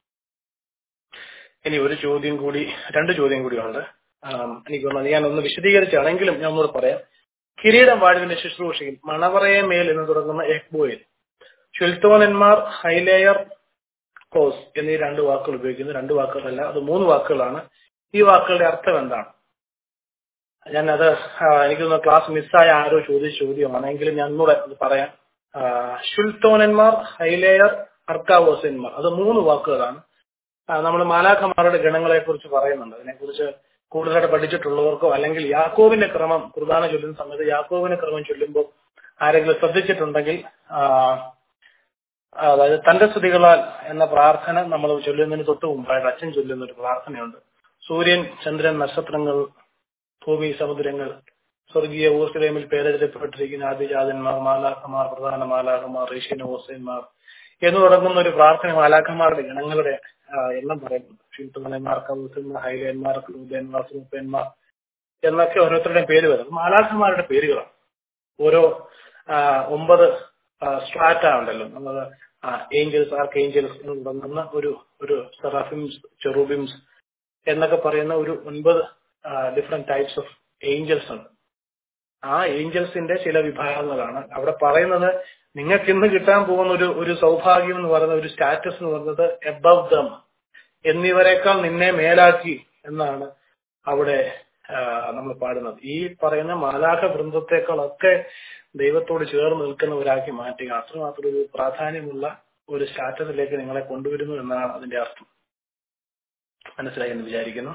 ഇനി ഒരു ചോദ്യം കൂടി രണ്ട് ചോദ്യം കൂടിയുണ്ട് എനിക്ക് തോന്നുന്നത് ഞാൻ ഒന്ന് വിശദീകരിച്ചാണെങ്കിലും ഞാൻ ഒന്നുകൂടെ പറയാം കിരീടം വാഴുവിന്റെ ശുശ്രൂഷയിൽ മണവറയെ മേൽ എന്ന് തുടങ്ങുന്ന എക്ബോയിൽ ഷുൽത്തോനന്മാർ ഹൈലേയർ കോസ് എന്നീ രണ്ട് വാക്കുകൾ ഉപയോഗിക്കുന്നു രണ്ട് വാക്കുകളല്ല അത് മൂന്ന് വാക്കുകളാണ് ഈ വാക്കുകളുടെ അർത്ഥം എന്താണ് ഞാനത് എനിക്കൊന്ന് ക്ലാസ് മിസ്സായ ആരോ ചോദിച്ച ചോദ്യമാണ് എങ്കിലും ഞാൻ ഒന്നുകൂടെ അത് പറയാം ഷുൽത്തോനന്മാർ ഹൈലേയർ അർക്കാവോസന്മാർ അത് മൂന്ന് വാക്കുകളാണ് നമ്മൾ മാലാഖമാരുടെ ഗണങ്ങളെ കുറിച്ച് പറയുന്നുണ്ട് അതിനെക്കുറിച്ച് കൂടുതലായിട്ട് പഠിച്ചിട്ടുള്ളവർക്കോ അല്ലെങ്കിൽ യാക്കോവിന്റെ ക്രമം കുർബാന ചൊല്ലുന്ന സമയത്ത് യാക്കോവിന്റെ ക്രമം ചൊല്ലുമ്പോൾ ആരെങ്കിലും ശ്രദ്ധിച്ചിട്ടുണ്ടെങ്കിൽ അതായത് തന്റെ സ്തുതികളാൽ എന്ന പ്രാർത്ഥന നമ്മൾ ചൊല്ലുന്നതിന് തൊട്ട് മുമ്പായിട്ട് അച്ഛൻ ചൊല്ലുന്ന ഒരു പ്രാർത്ഥനയുണ്ട് സൂര്യൻ ചന്ദ്രൻ നക്ഷത്രങ്ങൾ ഭൂമി സമുദ്രങ്ങൾ സ്വർഗീയ ഊർസ്ലേമിൽ പേരെഴുതപ്പെട്ടിരിക്കുന്ന ആദിജാതന്മാർ മാലാഖമാർ പ്രധാന മാലാഖമാർ ഋഷ്യൻ ഓസന്മാർ എന്ന് തുടങ്ങുന്ന ഒരു പ്രാർത്ഥന മാലാഖമാരുടെ ഗണങ്ങളുടെ എണ്ണം പറയുന്നുണ്ട് ഷീത്തുമലന്മാർ കൗസന്മാർ ഹൈലയന്മാർ ക്രൂതന്മാർ സൂപ്പന്മാർ എന്നൊക്കെ ഓരോരുത്തരുടെയും പേര് വരുന്നത് മാലാഖമാരുടെ പേരുകളാണ് ഓരോ ഒമ്പത് സ്ട്രാറ്റ ഉണ്ടല്ലോ നമ്മൾ ഏഞ്ചൽസ് ആർക്ക് ഏഞ്ചൽസ് എന്ന് തുടങ്ങുന്ന ഒരു ഒരു സെറാഫിംസ് ചെറൂബിംസ് എന്നൊക്കെ പറയുന്ന ഒരു ഒൻപത് ഡിഫറെന്റ് ടൈപ്സ് ഓഫ് ഏഞ്ചൽസ് ഉണ്ട് ആ ഏഞ്ചൽസിന്റെ ചില വിഭാഗങ്ങളാണ് അവിടെ പറയുന്നത് നിങ്ങൾക്ക് ഇന്ന് കിട്ടാൻ പോകുന്ന ഒരു ഒരു സൗഭാഗ്യം എന്ന് പറയുന്ന ഒരു സ്റ്റാറ്റസ് എന്ന് പറയുന്നത് എബവ് ദം എന്നിവരെക്കാൾ നിന്നെ മേലാക്കി എന്നാണ് അവിടെ നമ്മൾ പാടുന്നത് ഈ പറയുന്ന മാലാഖ വൃന്ദത്തെക്കാളൊക്കെ ദൈവത്തോട് ചേർന്ന് നിൽക്കുന്നവരാക്കി മാറ്റുക അത്രമാത്രം ഒരു പ്രാധാന്യമുള്ള ഒരു സ്റ്റാറ്റസിലേക്ക് നിങ്ങളെ കൊണ്ടുവരുന്നു എന്നാണ് അതിന്റെ അർത്ഥം മനസ്സിലായി എന്ന് വിചാരിക്കുന്നു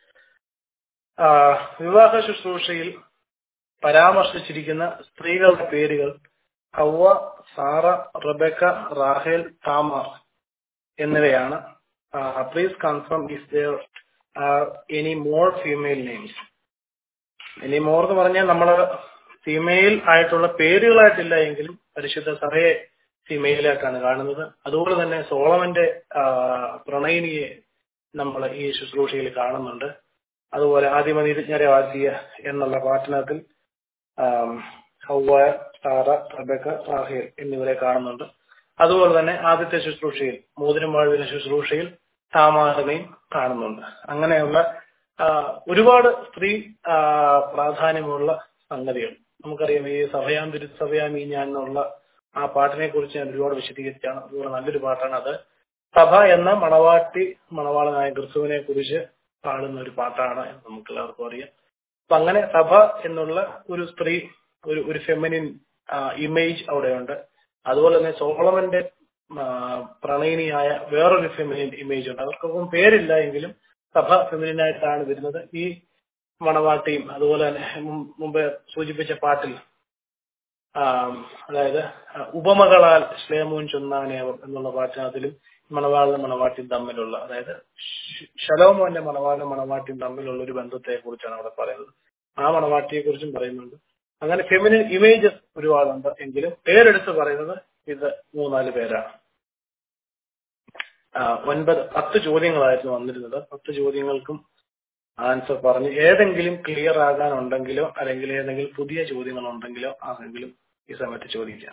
വിവാഹ ശുശ്രൂഷയിൽ പരാമർശിച്ചിരിക്കുന്ന സ്ത്രീകളുടെ പേരുകൾ Hava Sarah Rebecca Rahel Tamar എന്നിവയാണ് please confirm if there are any more female names any more എന്ന് പറഞ്ഞാൽ നമ്മൾ ഫീമെയിൽ ആയിട്ടുള്ള പേരുകളായിട്ടില്ല എങ്കിലും പരിശുദ്ധ സഭയെ ഫീമെയിലായിട്ടാണ് കാണുന്നത് അതുപോലെ തന്നെ സോളമന്റെ പ്രണയിനിയെ നമ്മൾ ഈ ശുശ്രൂഷയിൽ കാണുന്നുണ്ട് അതുപോലെ ആദിമനീതിജ്ഞരെ വാഴ്ത്തിയ എന്നുള്ള പാഠനത്തിൽ ഹൗവ സാറ റബക്ക റാഹേൽ എന്നിവരെ കാണുന്നുണ്ട് അതുപോലെ തന്നെ ആദ്യത്തെ ശുശ്രൂഷയിൽ മോതിരം വാഴുവിന്റെ ശുശ്രൂഷയിൽ താമാറിനെയും കാണുന്നുണ്ട് അങ്ങനെയുള്ള ഒരുപാട് സ്ത്രീ പ്രാധാന്യമുള്ള സംഗതികൾ നമുക്കറിയാം ഈ സഭയാം തിരുസഭയാം ഈ ഞാൻ എന്നുള്ള ആ പാട്ടിനെ കുറിച്ച് ഞാൻ ഒരുപാട് വിശദീകരിച്ചാണ് അതുപോലെ നല്ലൊരു പാട്ടാണ് അത് സഭ എന്ന മണവാട്ടി മണവാളനായ ക്രിസ്തുവിനെ കുറിച്ച് പാടുന്ന ഒരു പാട്ടാണ് എന്ന് നമുക്ക് എല്ലാവർക്കും അറിയാം അപ്പൊ അങ്ങനെ സഭ എന്നുള്ള ഒരു സ്ത്രീ ഒരു ഒരു ഫെമിനിൻ ഇമേജ് അവിടെയുണ്ട് അതുപോലെ തന്നെ സോളമന്റെ പ്രണയിനിയായ വേറൊരു ഫെമിനിൻ ഇമേജ് ഉണ്ട് അവർക്കൊന്നും പേരില്ല എങ്കിലും സഭ ഫെമിനിൻ ആയിട്ടാണ് വരുന്നത് ഈ മണവാട്ടിയും അതുപോലെ തന്നെ മുമ്പ് സൂചിപ്പിച്ച പാട്ടിൽ അതായത് ഉപമകളാൽ ശ്ലേമോൻ ചൊന്നാനേവം എന്നുള്ള പാട്ടിനകത്തിലും മണവാളിനും മണവാട്ടിയും തമ്മിലുള്ള അതായത് ശലോമോന്റെ മണവാളിനും മണവാട്ടിയും തമ്മിലുള്ള ഒരു ബന്ധത്തെ കുറിച്ചാണ് അവിടെ പറയുന്നത് ആ മണവാട്ടിയെ കുറിച്ചും പറയുന്നുണ്ട് അങ്ങനെ ഫെമിനിൻ ഇമേജസ് ഒരുപാടുണ്ട് എങ്കിലും പേരെടുത്ത് പറയുന്നത് ഇത് മൂന്നാല് പേരാണ് ഒൻപത് പത്ത് ചോദ്യങ്ങളായിരുന്നു വന്നിരുന്നത് പത്ത് ചോദ്യങ്ങൾക്കും ആൻസർ പറഞ്ഞ് ഏതെങ്കിലും ക്ലിയർ ആകാനുണ്ടെങ്കിലോ അല്ലെങ്കിൽ ഏതെങ്കിലും പുതിയ ചോദ്യങ്ങൾ ഉണ്ടെങ്കിലോ ആണെങ്കിലും ഈ സമയത്ത് ചോദിക്കാം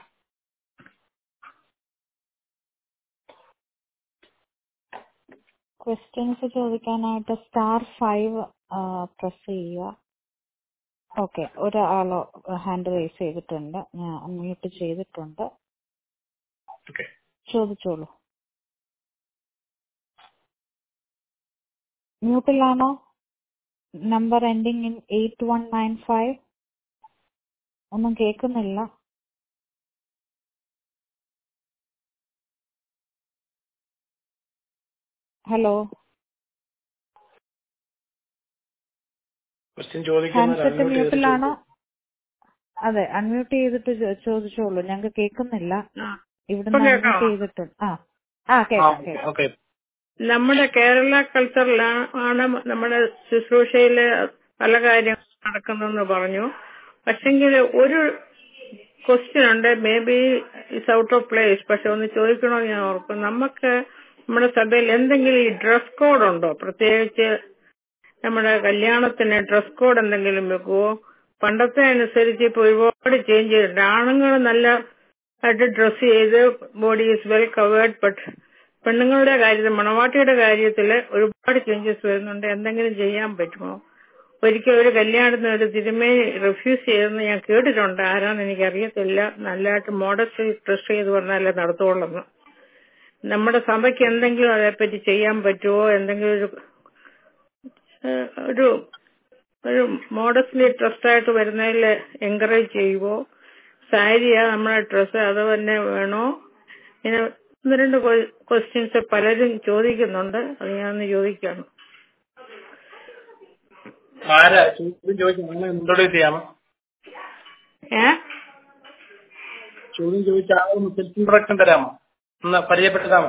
ക്വസ്റ്റ്യൻസ് ചോദിക്കാനായിട്ട് സ്റ്റാർ ഫൈവ് പ്രസ് ചെയ്യുക ഓക്കെ ഒരാളോ ഹാൻഡ് റേസ് ചെയ്തിട്ടുണ്ട് ഞാൻ മ്യൂട്ട് ചെയ്തിട്ടുണ്ട് ഓക്കെ ചോദിച്ചോളൂ മ്യൂട്ടിലാണോ number ending in eight one nine five ഒന്നും കേൾക്കുന്നില്ല ഹലോ ക്വസ്റ്റ്യൻ ചോദിക്കുന്നത് ഹാൻഡ്സെറ്റ് unmute ചെയ്തിട്ട് മ്യൂട്ടിലാണോ അതെ അൺമ്യൂട്ട് ചെയ്തിട്ട് ചോ- ചോദിച്ചോളൂ ഞങ്ങൾക്ക് കേൾക്കുന്നില്ല ആ. ഇവിടുന്ന് ഇപ്പൊ അൺമ്യൂട്ട് കേൾക്കാമോ? ചെയ്തിട്ടുണ്ട് ആ ആ കേൾക്കാം കേൾക്കാം ഓക്കെ നമ്മുടെ കേരള കൾച്ചറിലാണ് നമ്മുടെ ശുശ്രൂഷയില് പല കാര്യങ്ങൾ നടക്കുന്നതെന്ന് പറഞ്ഞു പക്ഷെങ്കിൽ ഒരു ക്വസ്റ്റ്യൻ ഉണ്ട് maybe is out of place പക്ഷെ ഒന്ന് ചോദിക്കണമെന്ന് ഞാൻ ഓർക്കും നമുക്ക് നമ്മുടെ സഭയിൽ എന്തെങ്കിലും ഈ ഡ്രസ് കോഡ് ഉണ്ടോ പ്രത്യേകിച്ച് നമ്മുടെ കല്യാണത്തിന് ഡ്രസ് കോഡ് എന്തെങ്കിലും വെക്കുവോ പണ്ടത്തെ അനുസരിച്ച് ഇപ്പൊ ഒരുപാട് ചേഞ്ച് ചെയ്തിട്ടുണ്ട് ആണുങ്ങൾ നല്ല ആയിട്ട് ഡ്രസ് ചെയ്ത് body is well covered but പെണ്ണുങ്ങളുടെ കാര്യത്തിൽ മണവാട്ടിയുടെ കാര്യത്തിൽ ഒരുപാട് ചേഞ്ചസ് വരുന്നുണ്ട് എന്തെങ്കിലും ചെയ്യാൻ പറ്റുമോ ഒരിക്കൽ ഒരു കല്യാണത്തിന് ഒരു തിരുമേനി റിഫ്യൂസ് ചെയ്തെന്ന് ഞാൻ കേട്ടിട്ടുണ്ട് ആരാന്ന് എനിക്കറിയത്തില്ല നല്ലതായിട്ട് മോഡസ്റ്റ് ഡ്രസ് ചെയ്ത് പറഞ്ഞാലേ നടത്തുള്ളൂ നമ്മുടെ സഭയ്ക്ക് എന്തെങ്കിലും അതേപ്പറ്റി ചെയ്യാൻ പറ്റുമോ എന്തെങ്കിലും ഒരു ഏഹ്, ഒരു ഒരു മോഡസ്റ്റ്ലി ഡ്രസ്സായിട്ട് വരുന്നതിൽ എൻകറേജ് ചെയ്യുവോ സാരിയാ നമ്മുടെ ഡ്രസ്സ് അത് തന്നെ വേണോ ഇങ്ങനെ ഒന്ന് രണ്ട് ക്വസ്റ്റ്യൻസ് പലരും ചോദിക്കുന്നുണ്ട് അത് ഞാനൊന്ന് ചോദിക്കാണ് ആരാ ചോദ്യം ചോദിച്ചു നിങ്ങൾ ഇൻട്രോഡ്യൂസ് ചെയ്യാമോ ഏ ചോദ്യം ചോദിച്ച ആളൊന്ന് സെൽഫ് ഇൻട്രൊഡക്ഷൻ തരാമോ ഒന്ന് പരിചയപ്പെടുത്താമോ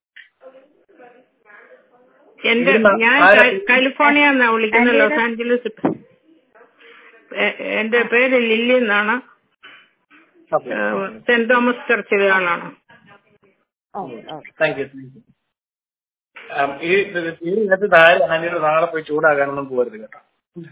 എന്റെ ഇവിടുന്ന് ഞാൻ ആരാ കാ- കാലിഫോർണിയ എന്നാ വിളിക്കുന്നത് ലോസ് ആഞ്ചലസ് എ- എന്റെ പേര് ലില്ലി എന്നാണ് ഓക്കെ ഏഹ്, സെന്റ് തോമസ് ചർച്ചിലെ ആളാണ് okay okay thank you thank you ഈ ഇതിനകത്ത് താഴെ ആന്റിയുടെ നാളെ പോയി ചൂടാകാനൊന്നും പോകരുത് കേട്ടോ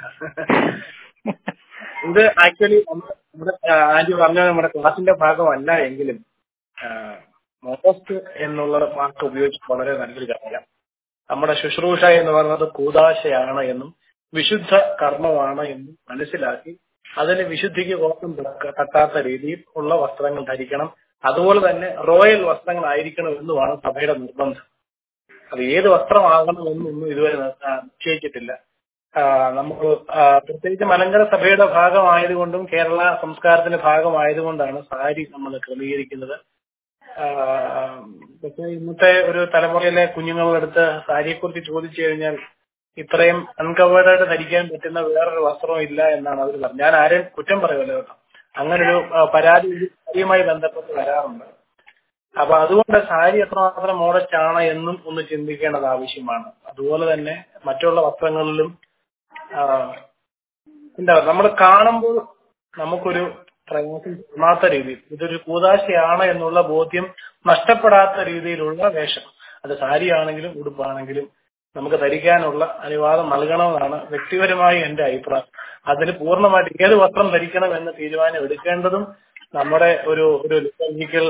ഇത് ആക്ച്വലി നമ്മുടെ ആന്റി പറഞ്ഞ നമ്മുടെ ക്ലാസിന്റെ ഭാഗമല്ല എങ്കിലും മോസ്റ്റ് എന്നുള്ള വാക്ക് ഉപയോഗിച്ച് വളരെ നല്ലൊരു കാര്യം നമ്മുടെ ശുശ്രൂഷ എന്ന് പറയുന്നത് കൂതാശയാണ് എന്നും വിശുദ്ധ കർമ്മമാണ് എന്നും മനസ്സിലാക്കി അതിന് വിശുദ്ധിക്ക് കോട്ടം തട്ട- തട്ടാത്ത രീതിയിൽ ഉള്ള വസ്ത്രങ്ങൾ ധരിക്കണം അതുപോലെ തന്നെ റോയൽ വസ്ത്രങ്ങളായിരിക്കണം എന്നുമാണ് സഭയുടെ നിർബന്ധം അത് ഏത് വസ്ത്രമാകണമെന്നൊന്നും ഇതുവരെ നി- ആ, നിശ്ചയിച്ചിട്ടില്ല ആ, നമുക്ക് ആ, പ്രത്യേകിച്ച് മലങ്കര സഭയുടെ ഭാഗമായതുകൊണ്ടും കേരള സംസ്കാരത്തിന്റെ ഭാഗമായതുകൊണ്ടാണ് സാരി നമ്മൾ ക്രമീകരിക്കുന്നത് ആ, പക്ഷേ ഇന്നത്തെ ഒരു തലമുറയിലെ കുഞ്ഞുങ്ങളെടുത്ത് സാരിയെക്കുറിച്ച് ചോദിച്ചു കഴിഞ്ഞാൽ ഇത്രയും അൺകവേർഡ് ആയിട്ട് ധരിക്കാൻ പറ്റുന്ന വേറൊരു വസ്ത്രവും ഇല്ല എന്നാണ് അവർ പറഞ്ഞത് ഞാൻ ആരെയും കുറ്റം പറയുമല്ലോ കേട്ടോ അങ്ങനൊരു ആ, പരാതി ഒരു സാരിയുമായി ബന്ധപ്പെട്ട് വരാറുണ്ട് അപ്പൊ അതുകൊണ്ട് സാരി എത്രമാത്രം മോഡസ്റ്റ് ആണ് എന്നും ഒന്ന് ചിന്തിക്കേണ്ടത് ആവശ്യമാണ് അതുപോലെ തന്നെ മറ്റുള്ള വസ്ത്രങ്ങളിലും ആ, എന്താ നമ്മൾ കാണുമ്പോൾ നമുക്കൊരു പ്രയാസം തോന്നാത്ത രീതിയിൽ ഇതൊരു കൂതാശയാണ് എന്നുള്ള ബോധ്യം നഷ്ടപ്പെടാത്ത രീതിയിലുള്ള വേഷം അത് സാരിയാണെങ്കിലും ഉടുപ്പാണെങ്കിലും നമുക്ക് ധരിക്കാനുള്ള അനുവാദം നൽകണമെന്നാണ് വ്യക്തിപരമായി എന്റെ അഭിപ്രായം അതിന് പൂർണ്ണമായിട്ട് ഏത് വസ്ത്രം ധരിക്കണം എന്ന് തീരുമാനം എടുക്കേണ്ടതും നമ്മുടെ ഒരു ഒരു ലിറ്റർജിക്കൽ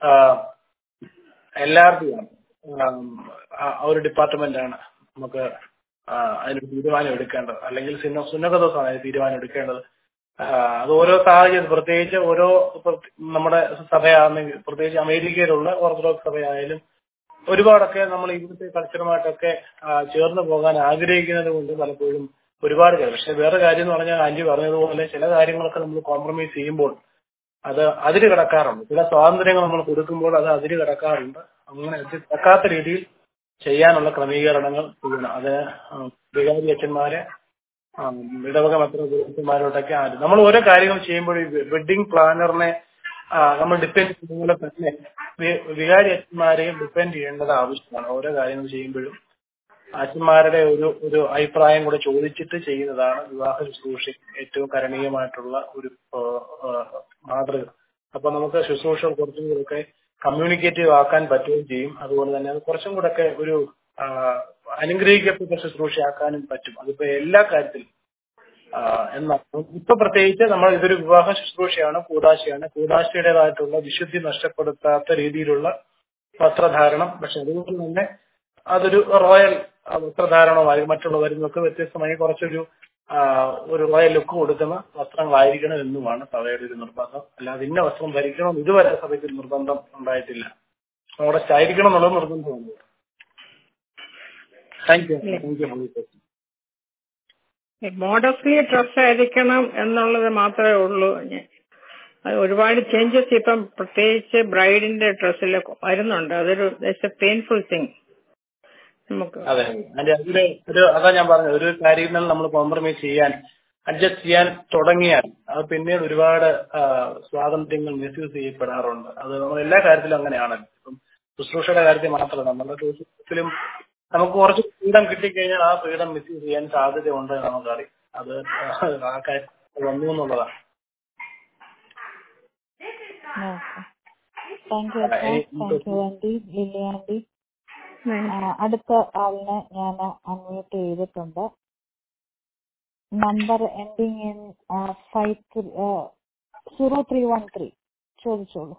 എൽ ആർ ഡി ആണ് ആം, ആ ആ ഒരു ഡിപ്പാർട്ട്മെന്റ് ആണ് നമുക്ക് ആ, അതിനൊരു തീരുമാനം എടുക്കേണ്ടത് അല്ലെങ്കിൽ സുന്ന സുന്നകദോസാണ് അതിന് തീരുമാനം എടുക്കേണ്ടത് ആ, അത് ഓരോ സാഹചര്യം പ്രത്യേകിച്ച് ഓരോ പ്രത്- നമ്മുടെ സഭയാണെങ്കിൽ പ്രത്യേകിച്ച് അമേരിക്കയിലുള്ള ഓർത്തഡോക്സ് സഭയായാലും ഒരുപാടൊക്കെ നമ്മൾ ഇവിടുത്തെ കൾച്ചറുമായിട്ടൊക്കെ ആ, ചേർന്ന് പോകാൻ ആഗ്രഹിക്കുന്നത് കൊണ്ട് പലപ്പോഴും ഒരുപാട് കാര്യം പക്ഷെ വേറെ കാര്യം എന്ന് പറഞ്ഞാൽ ആന്റി പറഞ്ഞതുപോലെ ചില കാര്യങ്ങളൊക്കെ നമ്മൾ കോംപ്രമൈസ് ചെയ്യുമ്പോൾ അത് അതിര് കിടക്കാറുണ്ട് ചില സ്വാതന്ത്ര്യങ്ങൾ നമ്മൾ കൊടുക്കുമ്പോൾ അത് അതിര് കിടക്കാറുണ്ട് അങ്ങനെ അതിര് കിടക്കാത്ത രീതിയിൽ ചെയ്യാനുള്ള ക്രമീകരണങ്ങൾ ചെയ്യണം അത് ആ, വികാരി അച്ഛന്മാരെ ആ, ഇടവക മറ്റുള്ളവരോട്ടൊക്കെ ആദ്യം നമ്മൾ ഓരോ കാര്യങ്ങൾ ചെയ്യുമ്പോൾ ഈ വെഡിങ് പ്ലാനറിനെ ആ, നമ്മൾ ഡിപ്പെൻഡ് ചെയ്യുന്ന പോലെ തന്നെ വി- വികാരി അച്ഛന്മാരെയും ഡിപ്പെൻഡ് ചെയ്യേണ്ടത് ആവശ്യമാണ് ഓരോ കാര്യങ്ങൾ ചെയ്യുമ്പോഴും അച്ഛന്മാരുടെ ഒരു ഒരു അഭിപ്രായം കൂടെ ചോദിച്ചിട്ട് ചെയ്യുന്നതാണ് വിവാഹ ശുശ്രൂഷ ഏറ്റവും കരണീയമായിട്ടുള്ള ഒരു ആ, ആ, മാതൃക അപ്പൊ നമുക്ക് ശുശ്രൂഷ കുറച്ചും കൂടെ കമ്മ്യൂണിക്കേറ്റീവ് ആക്കാൻ പറ്റുകയും ചെയ്യും അതുപോലെ തന്നെ അത് കുറച്ചും കൂടെ ഒക്കെ ഒരു ആ, അനുഗ്രഹിക്കപ്പെട്ട ശുശ്രൂഷയാക്കാനും പറ്റും അതിപ്പോ എല്ലാ കാര്യത്തിലും ആ, എന്നാൽ ഇപ്പൊ പ്രത്യേകിച്ച് നമ്മൾ ഇതൊരു വിവാഹ ശുശ്രൂഷയാണ് കൂതാശയാണ് കൂതാശയുടേതായിട്ടുള്ള വിശുദ്ധി നഷ്ടപ്പെടുത്താത്ത രീതിയിലുള്ള വസ്ത്രധാരണം പക്ഷെ അതുകൊണ്ട് തന്നെ അതൊരു റോയൽ ആ, വസ്ത്രധാരണമായി മറ്റുള്ളവരിൽ നിന്നൊക്കെ വ്യത്യസ്തമായി കുറച്ചൊരു ആ, ഒരു റോയൽ ലുക്ക് കൊടുക്കുന്ന വസ്ത്രങ്ങളായിരിക്കണം എന്നുമാണ് സഭയുടെ ഒരു നിർബന്ധം അല്ലാതെ ഇന്ന വസ്ത്രം ധരിക്കണം ഇതുവരെ സഭയ്ക്ക് ഒരു നിർബന്ധം ഉണ്ടായിട്ടില്ല മോഡസ്റ്റ് ആയിരിക്കണം എന്നുള്ളത് നിർബന്ധമാണ് thank you thank you modestly dress ആയിരിക്കണം എന്നുള്ളത് മാത്രമേ ഉള്ളൂ ഞ- അത് ഒരുപാട് ചേഞ്ചസ് ഇപ്പം പ്രത്യേകിച്ച് ബ്രൈഡിന്റെ ഡ്രസ്സിൽ വരുന്നുണ്ട് അതൊരു പെയിൻഫുൾ തിങ് നമുക്ക് അതെ അതിന്റെ അതില് ഒരു അതാ ഞാൻ പറഞ്ഞത് ഒരു കാര്യങ്ങൾ നമ്മൾ കോംപ്രമൈസ് ചെയ്യാൻ അഡ്ജസ്റ്റ് ചെയ്യാൻ തുടങ്ങിയാൽ അത് പിന്നീട് ഒരുപാട് ആ, സ്വാതന്ത്ര്യങ്ങൾ മിസ്യൂസ് ചെയ്യപ്പെടാറുണ്ട് അത് നമ്മൾ എല്ലാ കാര്യത്തിലും അങ്ങനെയാണല്ലോ ഇപ്പം ശുശ്രൂഷയുടെ കാര്യത്തിൽ മാത്രമല്ല നമ്മുടെ ശുശ്രൂഷത്തിലും നമുക്ക് കുറച്ച് ഫ്രീഡം കിട്ടിക്കഴിഞ്ഞാൽ ആ ഫ്രീഡം മിസ്യൂസ് ചെയ്യാൻ സാധ്യതയുണ്ട് എന്ന് നമുക്കറിയാം അത് ആ കാര്യം വന്നു എന്നുള്ളതാണ് താങ്ക് യു ആ, ഇനി thank you aunty Lily aunty ആ, അടുത്ത ആളിനെ ഞാൻ അൺമ്യൂട്ട് ചെയ്തിട്ടുണ്ട് number ending in five zero three one three ചോദിച്ചോളൂ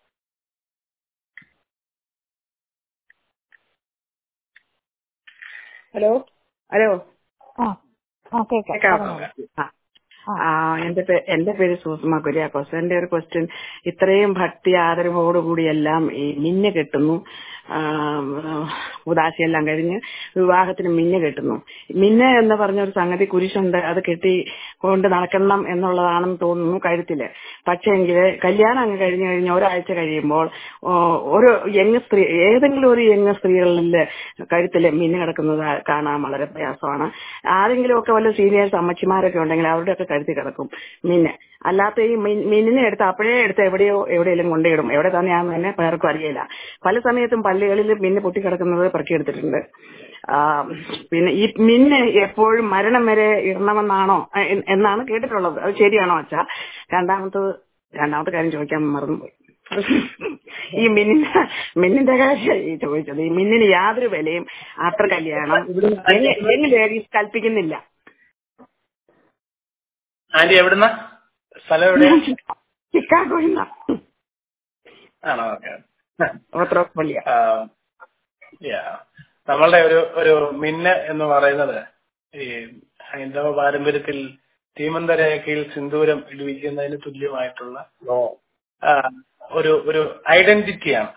ഹലോ ഹലോ ആ ആ കേൾക്കാം കേൾക്കാമോ പറഞ്ഞോളൂ ആ ആ, എന്റെ പേ- എന്റെ പേര് സൂസമ്മ കുര്യാക്കോസ് എന്റെ ഒരു ക്വസ്റ്റ്യൻ ഇത്രയും ഭക്തി ആദരവോടുകൂടി എല്ലാം ഈ മിന്ന് കെട്ടുന്നു ആ, ഉദാശയെല്ലാം കഴിഞ്ഞ് വിവാഹത്തിന് മിന്ന് കെട്ടുന്നു മിന്ന് എന്ന് പറഞ്ഞ ഒരു സംഗതി കുരിശുണ്ട് അത് കെട്ടി കൊണ്ട് നടക്കണം എന്നുള്ളതാണെന്ന് തോന്നുന്നു കഴുത്തില് പക്ഷേങ്കിൽ കല്യാണം അങ്ങ് കഴിഞ്ഞു കഴിഞ്ഞ് ഒരാഴ്ച കഴിയുമ്പോൾ ഓ, ഒരു യങ് സ്ത്രീ ഏതെങ്കിലും ഒരു യങ് സ്ത്രീകളിൽ കഴുത്തില് മിന്ന് കിടക്കുന്നത് കാണാൻ വളരെ പ്രയാസമാണ് ആരെങ്കിലും ഒക്കെ വല്ല സീനിയേഴ്സ് അമ്മച്ചിമാരൊക്കെ ഉണ്ടെങ്കിൽ അവരുടെയൊക്കെ കഴുത്തിൽ കിടക്കും മിന്ന് അല്ലാത്ത ഈ മിൻ- മിന്നിനെ എടുത്ത് അപ്പോഴേ എടുത്ത് എവിടെയോ എവിടെയെങ്കിലും കൊണ്ടിടും എവിടെ തന്നെയാണെന്ന് തന്നെ പലർക്കും അറിയില്ല പല സമയത്തും പള്ളികളിൽ മിന്ന് പൊട്ടിക്കിടക്കുന്നത് പെറുക്കിയെടുത്തിട്ടുണ്ട് ആ, പിന്നെ ഈ മിന്ന് എപ്പോഴും മരണം വരെ ഇടണമെന്നാണോ എ- എന്നാണ് കേട്ടിട്ടുള്ളത് അത് ശരിയാണോ അച്ഛാ രണ്ടാമത്തത് രണ്ടാമത്തെ കാര്യം ചോദിക്കാൻ മറന്നുപോയി ഈ മിന്നിന്റെ മിന്നിന്റെ കാര്യം ഈ ചോദിച്ചത് ഈ മിന്നിന് യാതൊരു വിലയും ആഫ്റ്റർ കല്യാണം യങ് ലേഡീസ് കൽപ്പിക്കുന്നില്ല ആന്റി എവിടുന്ന സ്ഥലം എവിടെയാ ചിക്കാഗോയിൽ ആണോ ഓക്കെ ഓർത്തഡോക്സ് പള്ളിയാ നമ്മളുടെ ഒരു ഒരു മിന്ന് എന്ന് പറയുന്നത് ഈ ഹൈന്ദവ പാരമ്പര്യത്തിൽ തീമന്തരേഖയിൽ സിന്ദൂരം ഇടിവിക്കുന്നതിന് തുല്യമായിട്ടുള്ള ആ, ഒരു ഒരു ഐഡന്റിറ്റിയാണ്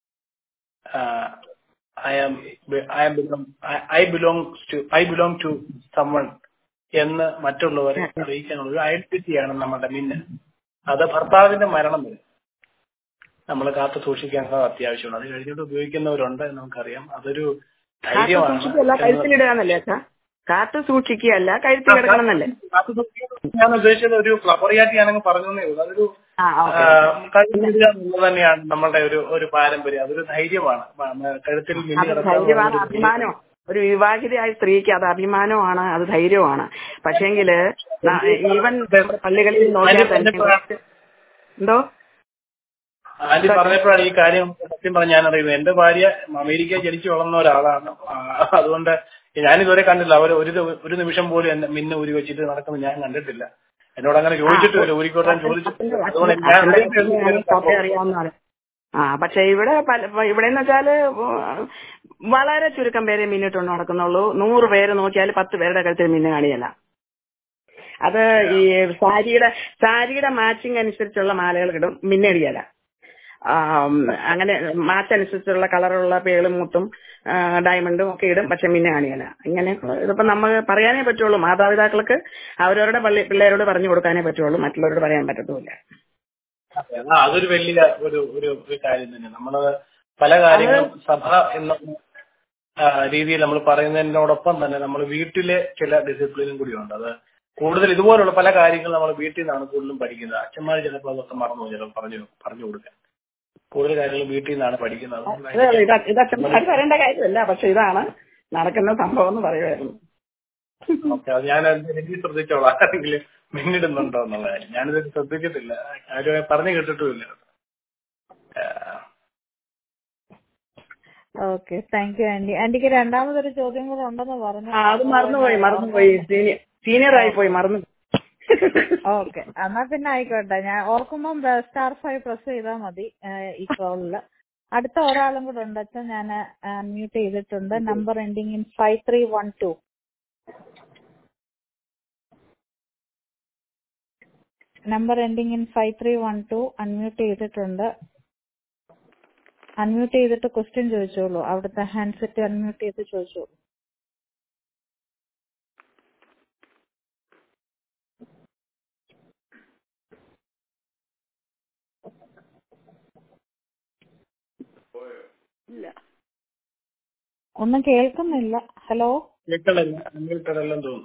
I am I am belong I belong to I belong to someone എന്ന് മറ്റുള്ളവരെ അറിയിക്കാനുള്ള ഒരു ഐഡന്റിറ്റിയാണ് നമ്മുടെ മിന്ന് അത് ഭർത്താവിന്റെ മരണം വരെ നമ്മൾ കാത്തു സൂക്ഷിക്കേണ്ടത് അത്യാവശ്യമാണ് അത് കഴിഞ്ഞിട്ട് ഉപയോഗിക്കുന്നവരുണ്ട് എന്ന് നമുക്കറിയാം അതൊരു കാത്തു ധൈര്യമാണ് സൂക്ഷിക്കുകയല്ല കഴുത്തിലിടുകയെന്നല്ലേ അച്ഛാ കാത്തു സൂക്ഷിക്കുകയല്ല കഴുത്തിൽ കിടക്കണമെന്നല്ലേ കാത്തു സൂക്ഷിക്കുന്നത് ഞാൻ ഉദ്ദേശിച്ചത് ഒരു ഫ്ലവറിയാറ്റി ഞാനങ്ങ് പറഞ്ഞേ ഉള്ളൂ അതൊരു ആ ഓക്കെ കഴുത്തിലിടുക എന്നുള്ളത് തന്നെയാണ് നമ്മളുടെ ഒരു ഒരു പാരമ്പര്യം അതൊരു ധൈര്യമാണ് മ- കഴുത്തിൽ മിന്നി അത് കിടക്കുക ധൈര്യമാണ് എന്നുള്ളത് ഒരു അഭിമാനം ഒരു വിവാഹിതയായ സ്ത്രീക്ക് അത് അഭിമാനമാണ് അത് ധൈര്യമാണ് പക്ഷേങ്കില് ഈവൻ പള്ളികളിൽ നോക്കിയാൽ തന്നെ എന്തോ ആന്റി പറഞ്ഞപ്പോഴാണ് ഈ കാര്യം സത്യം പറഞ്ഞ ഞാൻ അറിയുന്നത് എന്റെ ഭാര്യ അമേരിക്കയിൽ ജനിച്ചു വളർന്ന ഒരാളാണ് ആ, അതുകൊണ്ട് ഞാനിതുവരെ കണ്ടില്ല അവർ ഒരു ദിവ- ഒരു നിമിഷം പോലും എന്നെ മിന്ന് ഊരി വെച്ചിട്ട് നടക്കുന്നത് ഞാൻ കണ്ടിട്ടില്ല എന്നോട് അങ്ങനെ ചോദിച്ചിട്ടില്ല ഊരിക്കോട്ടാൻ ചോദിച്ചിട്ടില്ല അതുകൊണ്ട് ഞാൻ അറിയാത്ത ഒരു കാര്യം കോപ്പി അറിയാവുന്ന ആള് ആ പക്ഷെ ഇവിടെ പല ഇവിടെ എന്ന് വെച്ചാല് വളരെ ചുരുക്കം പേരെ മിന്നിട്ടുണ്ട് നടക്കുന്നുള്ളൂ നൂറ് പേര് നോക്കിയാൽ പത്ത് പേരുടെ കഴുത്തിൽ മിന്ന് കാണിയല്ല അത് ഈ സാരിയുടെ സാരിയുടെ മാച്ചിങ് അനുസരിച്ചുള്ള മാലകൾ ഇടും മിന്നടിയല അങ്ങനെ മാച്ച് അനുസരിച്ചുള്ള കളറുള്ള പേളും മുത്തും ആ, ഡയമണ്ടും ഒക്കെ ഇടും പക്ഷെ മിന്ന കാണിയല ഇങ്ങനെ ഇതിപ്പോ നമ്മൾ പറയാനേ പറ്റുള്ളൂ മാതാപിതാക്കൾക്ക് അവരവരുടെ പള്ളി പിള്ളേരോട് പറഞ്ഞു കൊടുക്കാനേ പറ്റുള്ളൂ മറ്റുള്ളവരോട് പറയാൻ പറ്റത്തുമില്ല ആ, അതൊരു വലിയ ഒരു ഒരു ഒരു കാര്യം തന്നെ നമ്മളത് പല കാര്യങ്ങളും സഭ എന്ന ആ, രീതിയിൽ നമ്മൾ പറയുന്നതിനോടൊപ്പം തന്നെ നമ്മൾ വീട്ടിലെ ചില ഡിസിപ്ലിനും കൂടിയുണ്ട് അത് കൂടുതൽ ഇതുപോലുള്ള പല കാര്യങ്ങളും നമ്മൾ വീട്ടിൽ നിന്നാണ് കൂടുതലും പഠിക്കുന്നത് അച്ഛന്മാർ ചിലപ്പോൾ അതൊക്കെ മറന്നു പോകും, ചിലപ്പോൾ പറഞ്ഞു പറഞ്ഞു കൊടുക്കാൻ കൂടുതൽ കാര്യങ്ങൾ വീട്ടിൽ നിന്നാണ് പഠിക്കുന്നത് അതുകൊണ്ട് ഇത് ഇത് ഇത് അച്ഛന്മാർ പറയേണ്ട കാര്യമല്ല പക്ഷെ ഇതാണ് നടക്കുന്ന സംഭവം എന്ന് പറയുമായിരുന്നു ഓക്കെ അത് ഞാൻ എനിക്ക് ശ്രദ്ധിച്ചോളാം ആരെങ്കിലും മിന്നിടുന്നുണ്ടോ എന്നുള്ള കാര്യം ഞാനിത് ശ്രദ്ധിച്ചിട്ടില്ല ആരും പറഞ്ഞു കേട്ടിട്ടുമില്ല ആ, ഓക്കെ താങ്ക് യു ആന്റി ആന്റിക്ക് രണ്ടാമതൊരു ചോദ്യം കൂടെ ഉണ്ടെന്ന് പറഞ്ഞു ആ അത് മറന്നുപോയി മറന്നുപോയി സീനിയർ സീനിയർ ആയി പോയി മറന്നു ഓക്കെ എന്നാ പിന്നെ ആയിക്കോട്ടെ ഞാൻ ഓർക്കുമ്പം സ്റ്റാർ ഫൈവ് പ്രസ് ചെയ്താൽ മതി ആ, ഈ കോളില് അടുത്ത ഒരാളും കൂടെ ഉണ്ട് അച്ഛൻ ഞാൻ മ്യൂട്ട് ചെയ്തിട്ടുണ്ട് number ending in five three one two number ending in five three one two unmute ചെയ്തിട്ടുണ്ട് അൺമ്യൂട്ട് ചെയ്തിട്ട് ക്വസ്റ്റ്യൻ ചോദിച്ചോളൂ അവിടുത്തെ ഹാൻഡ്സെറ്റ് അൺമ്യൂട്ട് ചെയ്ത് ചോദിച്ചോളൂ ഒന്നും കേൾക്കുന്നില്ല ഹലോ കേൾക്കണില്ല അൺമ്യൂട്ടഡ് അല്ലെന്ന് തോന്നുന്നു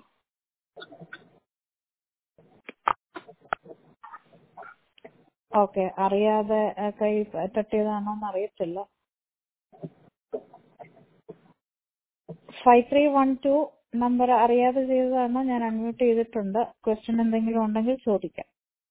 ഓക്കെ അറിയാതെ ആ, കൈ തട്ടിയതാണോ എന്ന് അറിയത്തില്ല five three one two number അറിയാതെ ചെയ്തതാണോ ഞാൻ അൺമ്യൂട്ട് ചെയ്തിട്ടുണ്ട് ക്വസ്റ്റ്യൻ എന്തെങ്കിലും ഉണ്ടെങ്കിൽ ചോദിക്കാം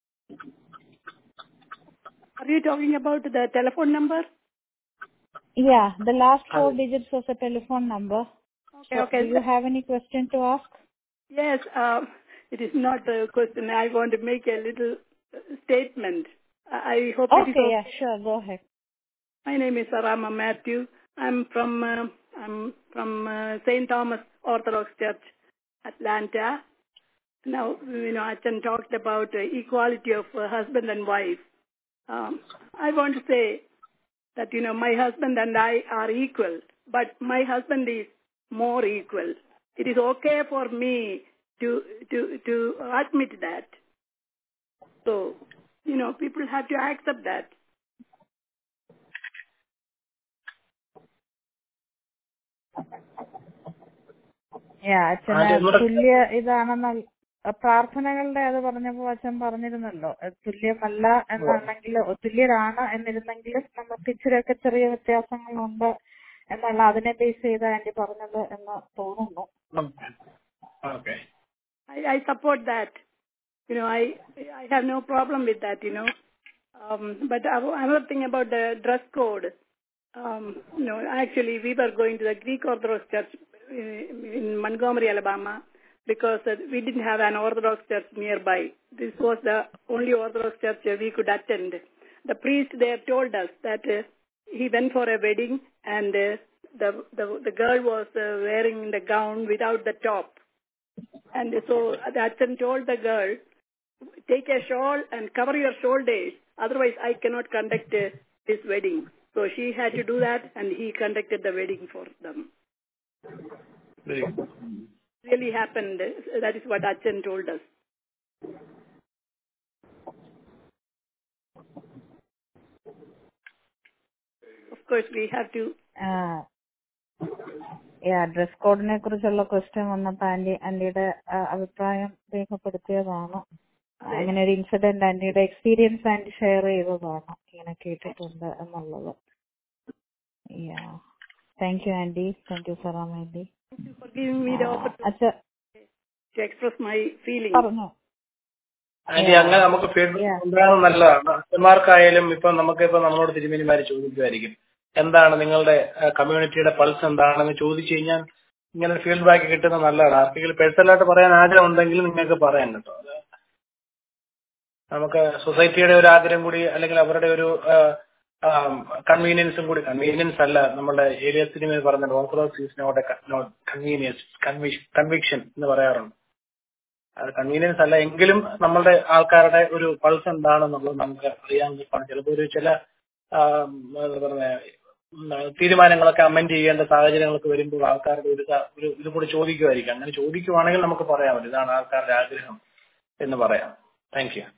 Are you talking about the telephone number? Yeah, the last four digits of the telephone number. Okay, So, okay. do you have any question to ask? Yes, uh, it is not a question. I want to make a little uh, statement. I I hope it is Okay, okay. yeah, sure, go ahead. My name is Sarama Matthew. I'm from uh, I'm from uh, St. Thomas Orthodox Church, Atlanta. Now, you know, Achan talked about uh, equality of uh, husband and wife. Um, I want to say that you know my husband and I are equal, but my husband is more equal. It is okay for me to to to admit that. So, you know, people have to accept that. Yeah, അച്ഛന് ആദ്യം ഒന്നുകൂടെ തുല്യ ഇതാണെന്ന പ്രാർത്ഥനകളുടെ അത് പറഞ്ഞപ്പോ അച്ഛൻ പറഞ്ഞിരുന്നല്ലോ അത് തുല്യമല്ല എന്നാണെങ്കിൽ തുല്യരാണ് എന്നിരുന്നെങ്കിലും നമുക്ക് ഇച്ചിരിയൊക്കെ ചെറിയ വ്യത്യാസങ്ങളുണ്ട് എന്നുള്ള അതിനെ ബേസ് ചെയ്ത ആന്റി പറഞ്ഞത് എന്ന് തോന്നുന്നു okay I, I support that. You know, I I have no problem with that. You know, um, but I- another thing about the dress code. Um, you know, actually, we were going to the Greek Orthodox Church in, in Montgomery, Alabama, because uh, we didn't have an Orthodox church nearby. This was the only Orthodox church uh, we could attend. The priest there told us that uh, he went for a wedding and uh, the, the the girl was uh, wearing the gown without the top. And so the Achan told the girl, take a shawl and cover your shoulders, otherwise I cannot conduct uh, this wedding. So she had to do that and he conducted the wedding for them. Very good Really happened. That is what Achan told us. Of course, we have to dress കോഡിനെ കുറിച്ചുള്ള question വന്നപ്പോ anti ആന്റിയുടെ ആ, അഭിപ്രായം രേഖപ്പെടുത്തിയതാണ് അങ്ങനെ ഒരു incident ആന്റിയുടെ experience anti share ചെയ്തതാണ് ഇങ്ങനെ കേട്ടിട്ടുണ്ട് എന്നുള്ളത് thank you aunty thank you സറാം aunty for giving me the opportunity അച്ഛ to express my feelings. പറഞ്ഞു ആന്റി അങ്ങനെ നമുക്ക് Yeah. ഫീഡ്ബാക്ക് ഉണ്ടാകുന്നത് നല്ലതാണ് അച്ഛന്മാർക്കായാലും ഇപ്പൊ നമുക്ക് ഇപ്പൊ നമ്മളോട് തിരുമേനിമാര് ചോദിക്കുമായിരിക്കും എന്താണ് നിങ്ങളുടെ കമ്മ്യൂണിറ്റിയുടെ പൾസ് എന്താണെന്ന് ചോദിച്ചു കഴിഞ്ഞാൽ ഇങ്ങനെ ഫീഡ്ബാക്ക് കിട്ടുന്നത് നല്ലതാണ് ആർക്കെങ്കിലും പേഴ്സണലായിട്ട് പറയാൻ ആഗ്രഹം ഉണ്ടെങ്കിൽ നിങ്ങൾക്ക് പറയാൻ കേട്ടോ അത് നമുക്ക് സൊസൈറ്റിയുടെ ഒരു ആഗ്രഹം കൂടി അല്ലെങ്കിൽ അവരുടെ ഒരു കൺവീനിയൻസും കൂടി കൺവീനിയൻസ് അല്ല നമ്മുടെ ഏരിയ സിനിമ പറഞ്ഞത് orthodox is not convenience conviction എന്ന് പറയാറുണ്ട് അത് കൺവീനിയൻസ് അല്ല എങ്കിലും നമ്മളുടെ ആൾക്കാരുടെ ഒരു പൾസ് എന്താണെന്നുള്ളത് നമുക്ക് അറിയാൻ പറ്റും ചിലപ്പോൾ ഒരു ചില ആ, എന്താ പറയുക തീരുമാനങ്ങളൊക്കെ അമെന്റ് ചെയ്യേണ്ട സാഹചര്യങ്ങളൊക്കെ വരുമ്പോൾ ആൾക്കാരുടെ ഒരു സ- ഒരു ഇത് കൂടി ചോദിക്കുമായിരിക്കും അങ്ങനെ ചോദിക്കുവാണെങ്കിൽ നമുക്ക് പറയാൻ പറ്റും ഇതാണ് ആൾക്കാരുടെ ആഗ്രഹം എന്ന് പറയാം thank you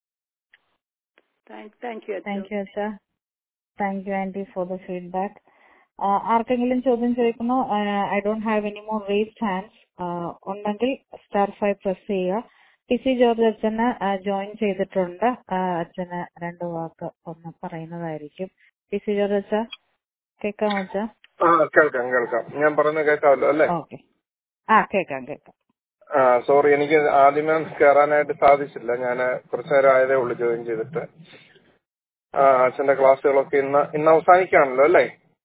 Thank, thank you. Achan. Thank you അച്ഛ thank you aunty for the feedback ആർക്കെങ്കിലും ചോദ്യം ചോദിക്കണോ I don't have any more raised hands ഉണ്ടെങ്കിൽ സ്റ്റാർ ഫൈവ് പ്രസ് ചെയ്യുക പി സി ജോർജ് അച്ഛന് ജോയിൻ ചെയ്തിട്ടുണ്ട് ആ, അച്ഛന് രണ്ട് വാക്ക് ഒന്ന് പറയുന്നതായിരിക്കും പി സി ജോർജ് അച്ഛ കേൾക്കാമോ അച്ഛ ആ കേൾക്കാം കേൾക്കാം ഞാൻ പറയുന്നത് കേൾക്കാമല്ലോ അല്ലേ ഓക്കെ ആ കേൾക്കാം കേൾക്കാം ആ സോറി എനിക്ക് ആദ്യമേ കയറാനായിട്ട് സാധിച്ചില്ല ഞാൻ കുറച്ചു നേരം ആയതേ ഉള്ളൂ ജോയിൻ ചെയ്തിട്ട് ആ അച്ഛന്റെ ക്ലാസ്സുകളൊക്കെ ഇന്ന് ഇന്ന് അവസാനിക്കുകയാണല്ലോ അല്ലേ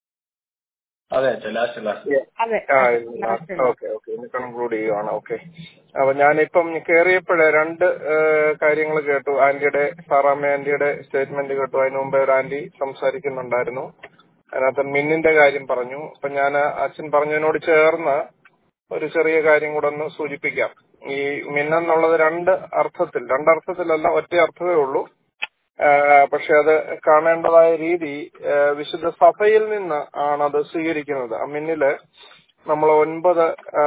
അതെ അച്ഛാ ലാസ്റ്റ് ലാസ്റ്റ് അതെ ആ ലാസ്റ്റ് ഓക്കെ ഓക്കെ ഇന്ന് കൺക്ലൂഡ് ചെയ്യുവാണ് ഓക്കെ അപ്പൊ ഞാനിപ്പം കയറിയപ്പോഴേ രണ്ട് കാര്യങ്ങൾ കേട്ടു ആന്റിയുടെ സാറാമ്മ ആന്റിയുടെ സ്റ്റേറ്റ്മെന്റ് കേട്ടു അതിനു മുമ്പേ ഒരു ആന്റി സംസാരിക്കുന്നുണ്ടായിരുന്നു അതിനകത്ത് മിന്നിന്റെ കാര്യം പറഞ്ഞു അപ്പൊ ഞാൻ അച്ഛൻ പറഞ്ഞതിനോട് ചേർന്ന് ഒരു ചെറിയ കാര്യം കൂടെ ഒന്ന് സൂചിപ്പിക്കാം ഈ മിന്നെന്നുള്ളത് രണ്ട് അർത്ഥത്തിൽ രണ്ടർത്ഥത്തിലല്ല ഒറ്റ അർത്ഥമേ ഉള്ളൂ ആ, പക്ഷെ അത് കാണേണ്ടതായ രീതി ആ, വിശുദ്ധ സഭയിൽ നിന്ന് ആണ് അത് സ്വീകരിക്കുന്നത് ആ മിന്നില് നമ്മൾ ഒൻപത് ആ,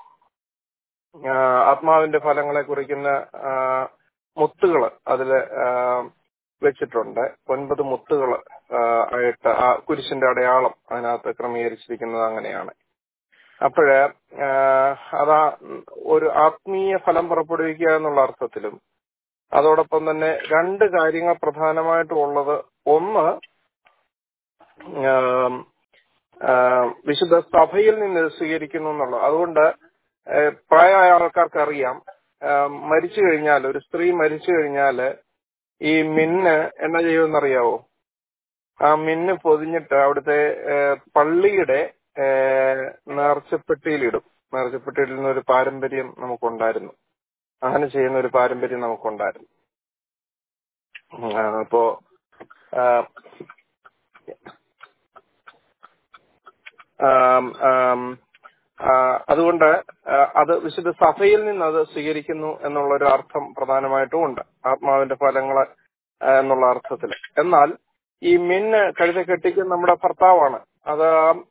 ആ, ആത്മാവിന്റെ ഫലങ്ങളെ കുറിക്കുന്ന ആ, മുത്തുകള് അതില് ആ, വെച്ചിട്ടുണ്ട് ഒൻപത് മുത്തുകൾ ആയിട്ട് ആ കുരിശിന്റെ അടയാളം അതിനകത്ത് ക്രമീകരിച്ചിരിക്കുന്നത് അങ്ങനെയാണ് അപ്പോഴ് അതാ ഒരു ആത്മീയ ഫലം പുറപ്പെടുവിക്കുക എന്നുള്ള അർത്ഥത്തിലും അതോടൊപ്പം തന്നെ രണ്ട് കാര്യങ്ങൾ പ്രധാനമായിട്ടും ഉള്ളത് ഒന്ന് ആം, ആ, വിശുദ്ധ സഭയിൽ നിന്ന് ഇത് സ്വീകരിക്കുന്നു എന്നുള്ളത് അതുകൊണ്ട് ഏഹ്, പ്രായമായ ആൾക്കാർക്ക് അറിയാം മരിച്ചു കഴിഞ്ഞാൽ ഒരു സ്ത്രീ മരിച്ചു കഴിഞ്ഞാൽ ഈ മിന്ന് എന്നാ ചെയ്യുമെന്നറിയാവോ ആ മിന്ന് പൊതിഞ്ഞിട്ട് അവിടുത്തെ ഏഹ്, പള്ളിയുടെ ഏഹ്, നേർച്ചപ്പെട്ടിയിലിടും നേർച്ചപ്പെട്ടിയിൽ നിന്നൊരു പാരമ്പര്യം നമുക്കുണ്ടായിരുന്നു അങ്ങനെ ചെയ്യുന്ന ഒരു പാരമ്പര്യം നമുക്കുണ്ടായിരുന്നു ഉം, ആ, അപ്പോ ആ, ആം, ആം, ആ, അതുകൊണ്ട് ആ, അത് വിശുദ്ധ സഭയിൽ നിന്ന് അത് സ്വീകരിക്കുന്നു എന്നുള്ള ഒരു അർത്ഥം പ്രധാനമായിട്ടും ഉണ്ട് ആത്മാവിന്റെ ഫലങ്ങള് ആ, എന്നുള്ള അർത്ഥത്തിൽ എന്നാൽ ഈ മിന്ന് കഴുത കെട്ടിക്കുന്ന നമ്മുടെ ഭർത്താവാണ് അത്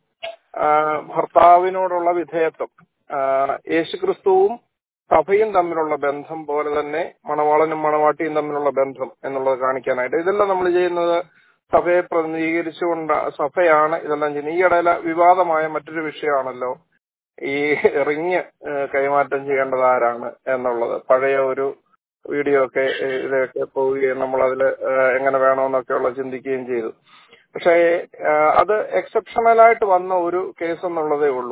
ആ, ഭർത്താവിനോടുള്ള വിധേയത്വം ആ, യേശുക്രിസ്തുവും സഭയും തമ്മിലുള്ള ബന്ധം പോലെ തന്നെ മണവാളനും മണവാട്ടിയും തമ്മിലുള്ള ബന്ധം എന്നുള്ളത് കാണിക്കാനായിട്ട് ഇതെല്ലാം നമ്മൾ ചെയ്യുന്നത് സഭയെ പ്രതിനിധീകരിച്ചുകൊണ്ട് സഭയാണ് ഇതെല്ലാം ചെയ്യുന്നത് ഈ ഇടയിലെ വിവാദമായ മറ്റൊരു വിഷയമാണല്ലോ ഈ റിങ് കൈമാറ്റം ചെയ്യേണ്ടത് ആരാണ് എന്നുള്ളത് പഴയ ഒരു വീഡിയോ ഒക്കെ ഏഹ്, ഇതൊക്കെ പോവുകയും നമ്മൾ അതിൽ എങ്ങനെ വേണമെന്നൊക്കെയുള്ള ചിന്തിക്കുകയും ചെയ്തു പക്ഷേ ആഹ്, അത് എക്സെപ്ഷണൽ ആയിട്ട് വന്ന ഒരു കേസ് എന്നുള്ളതേ ഉള്ളൂ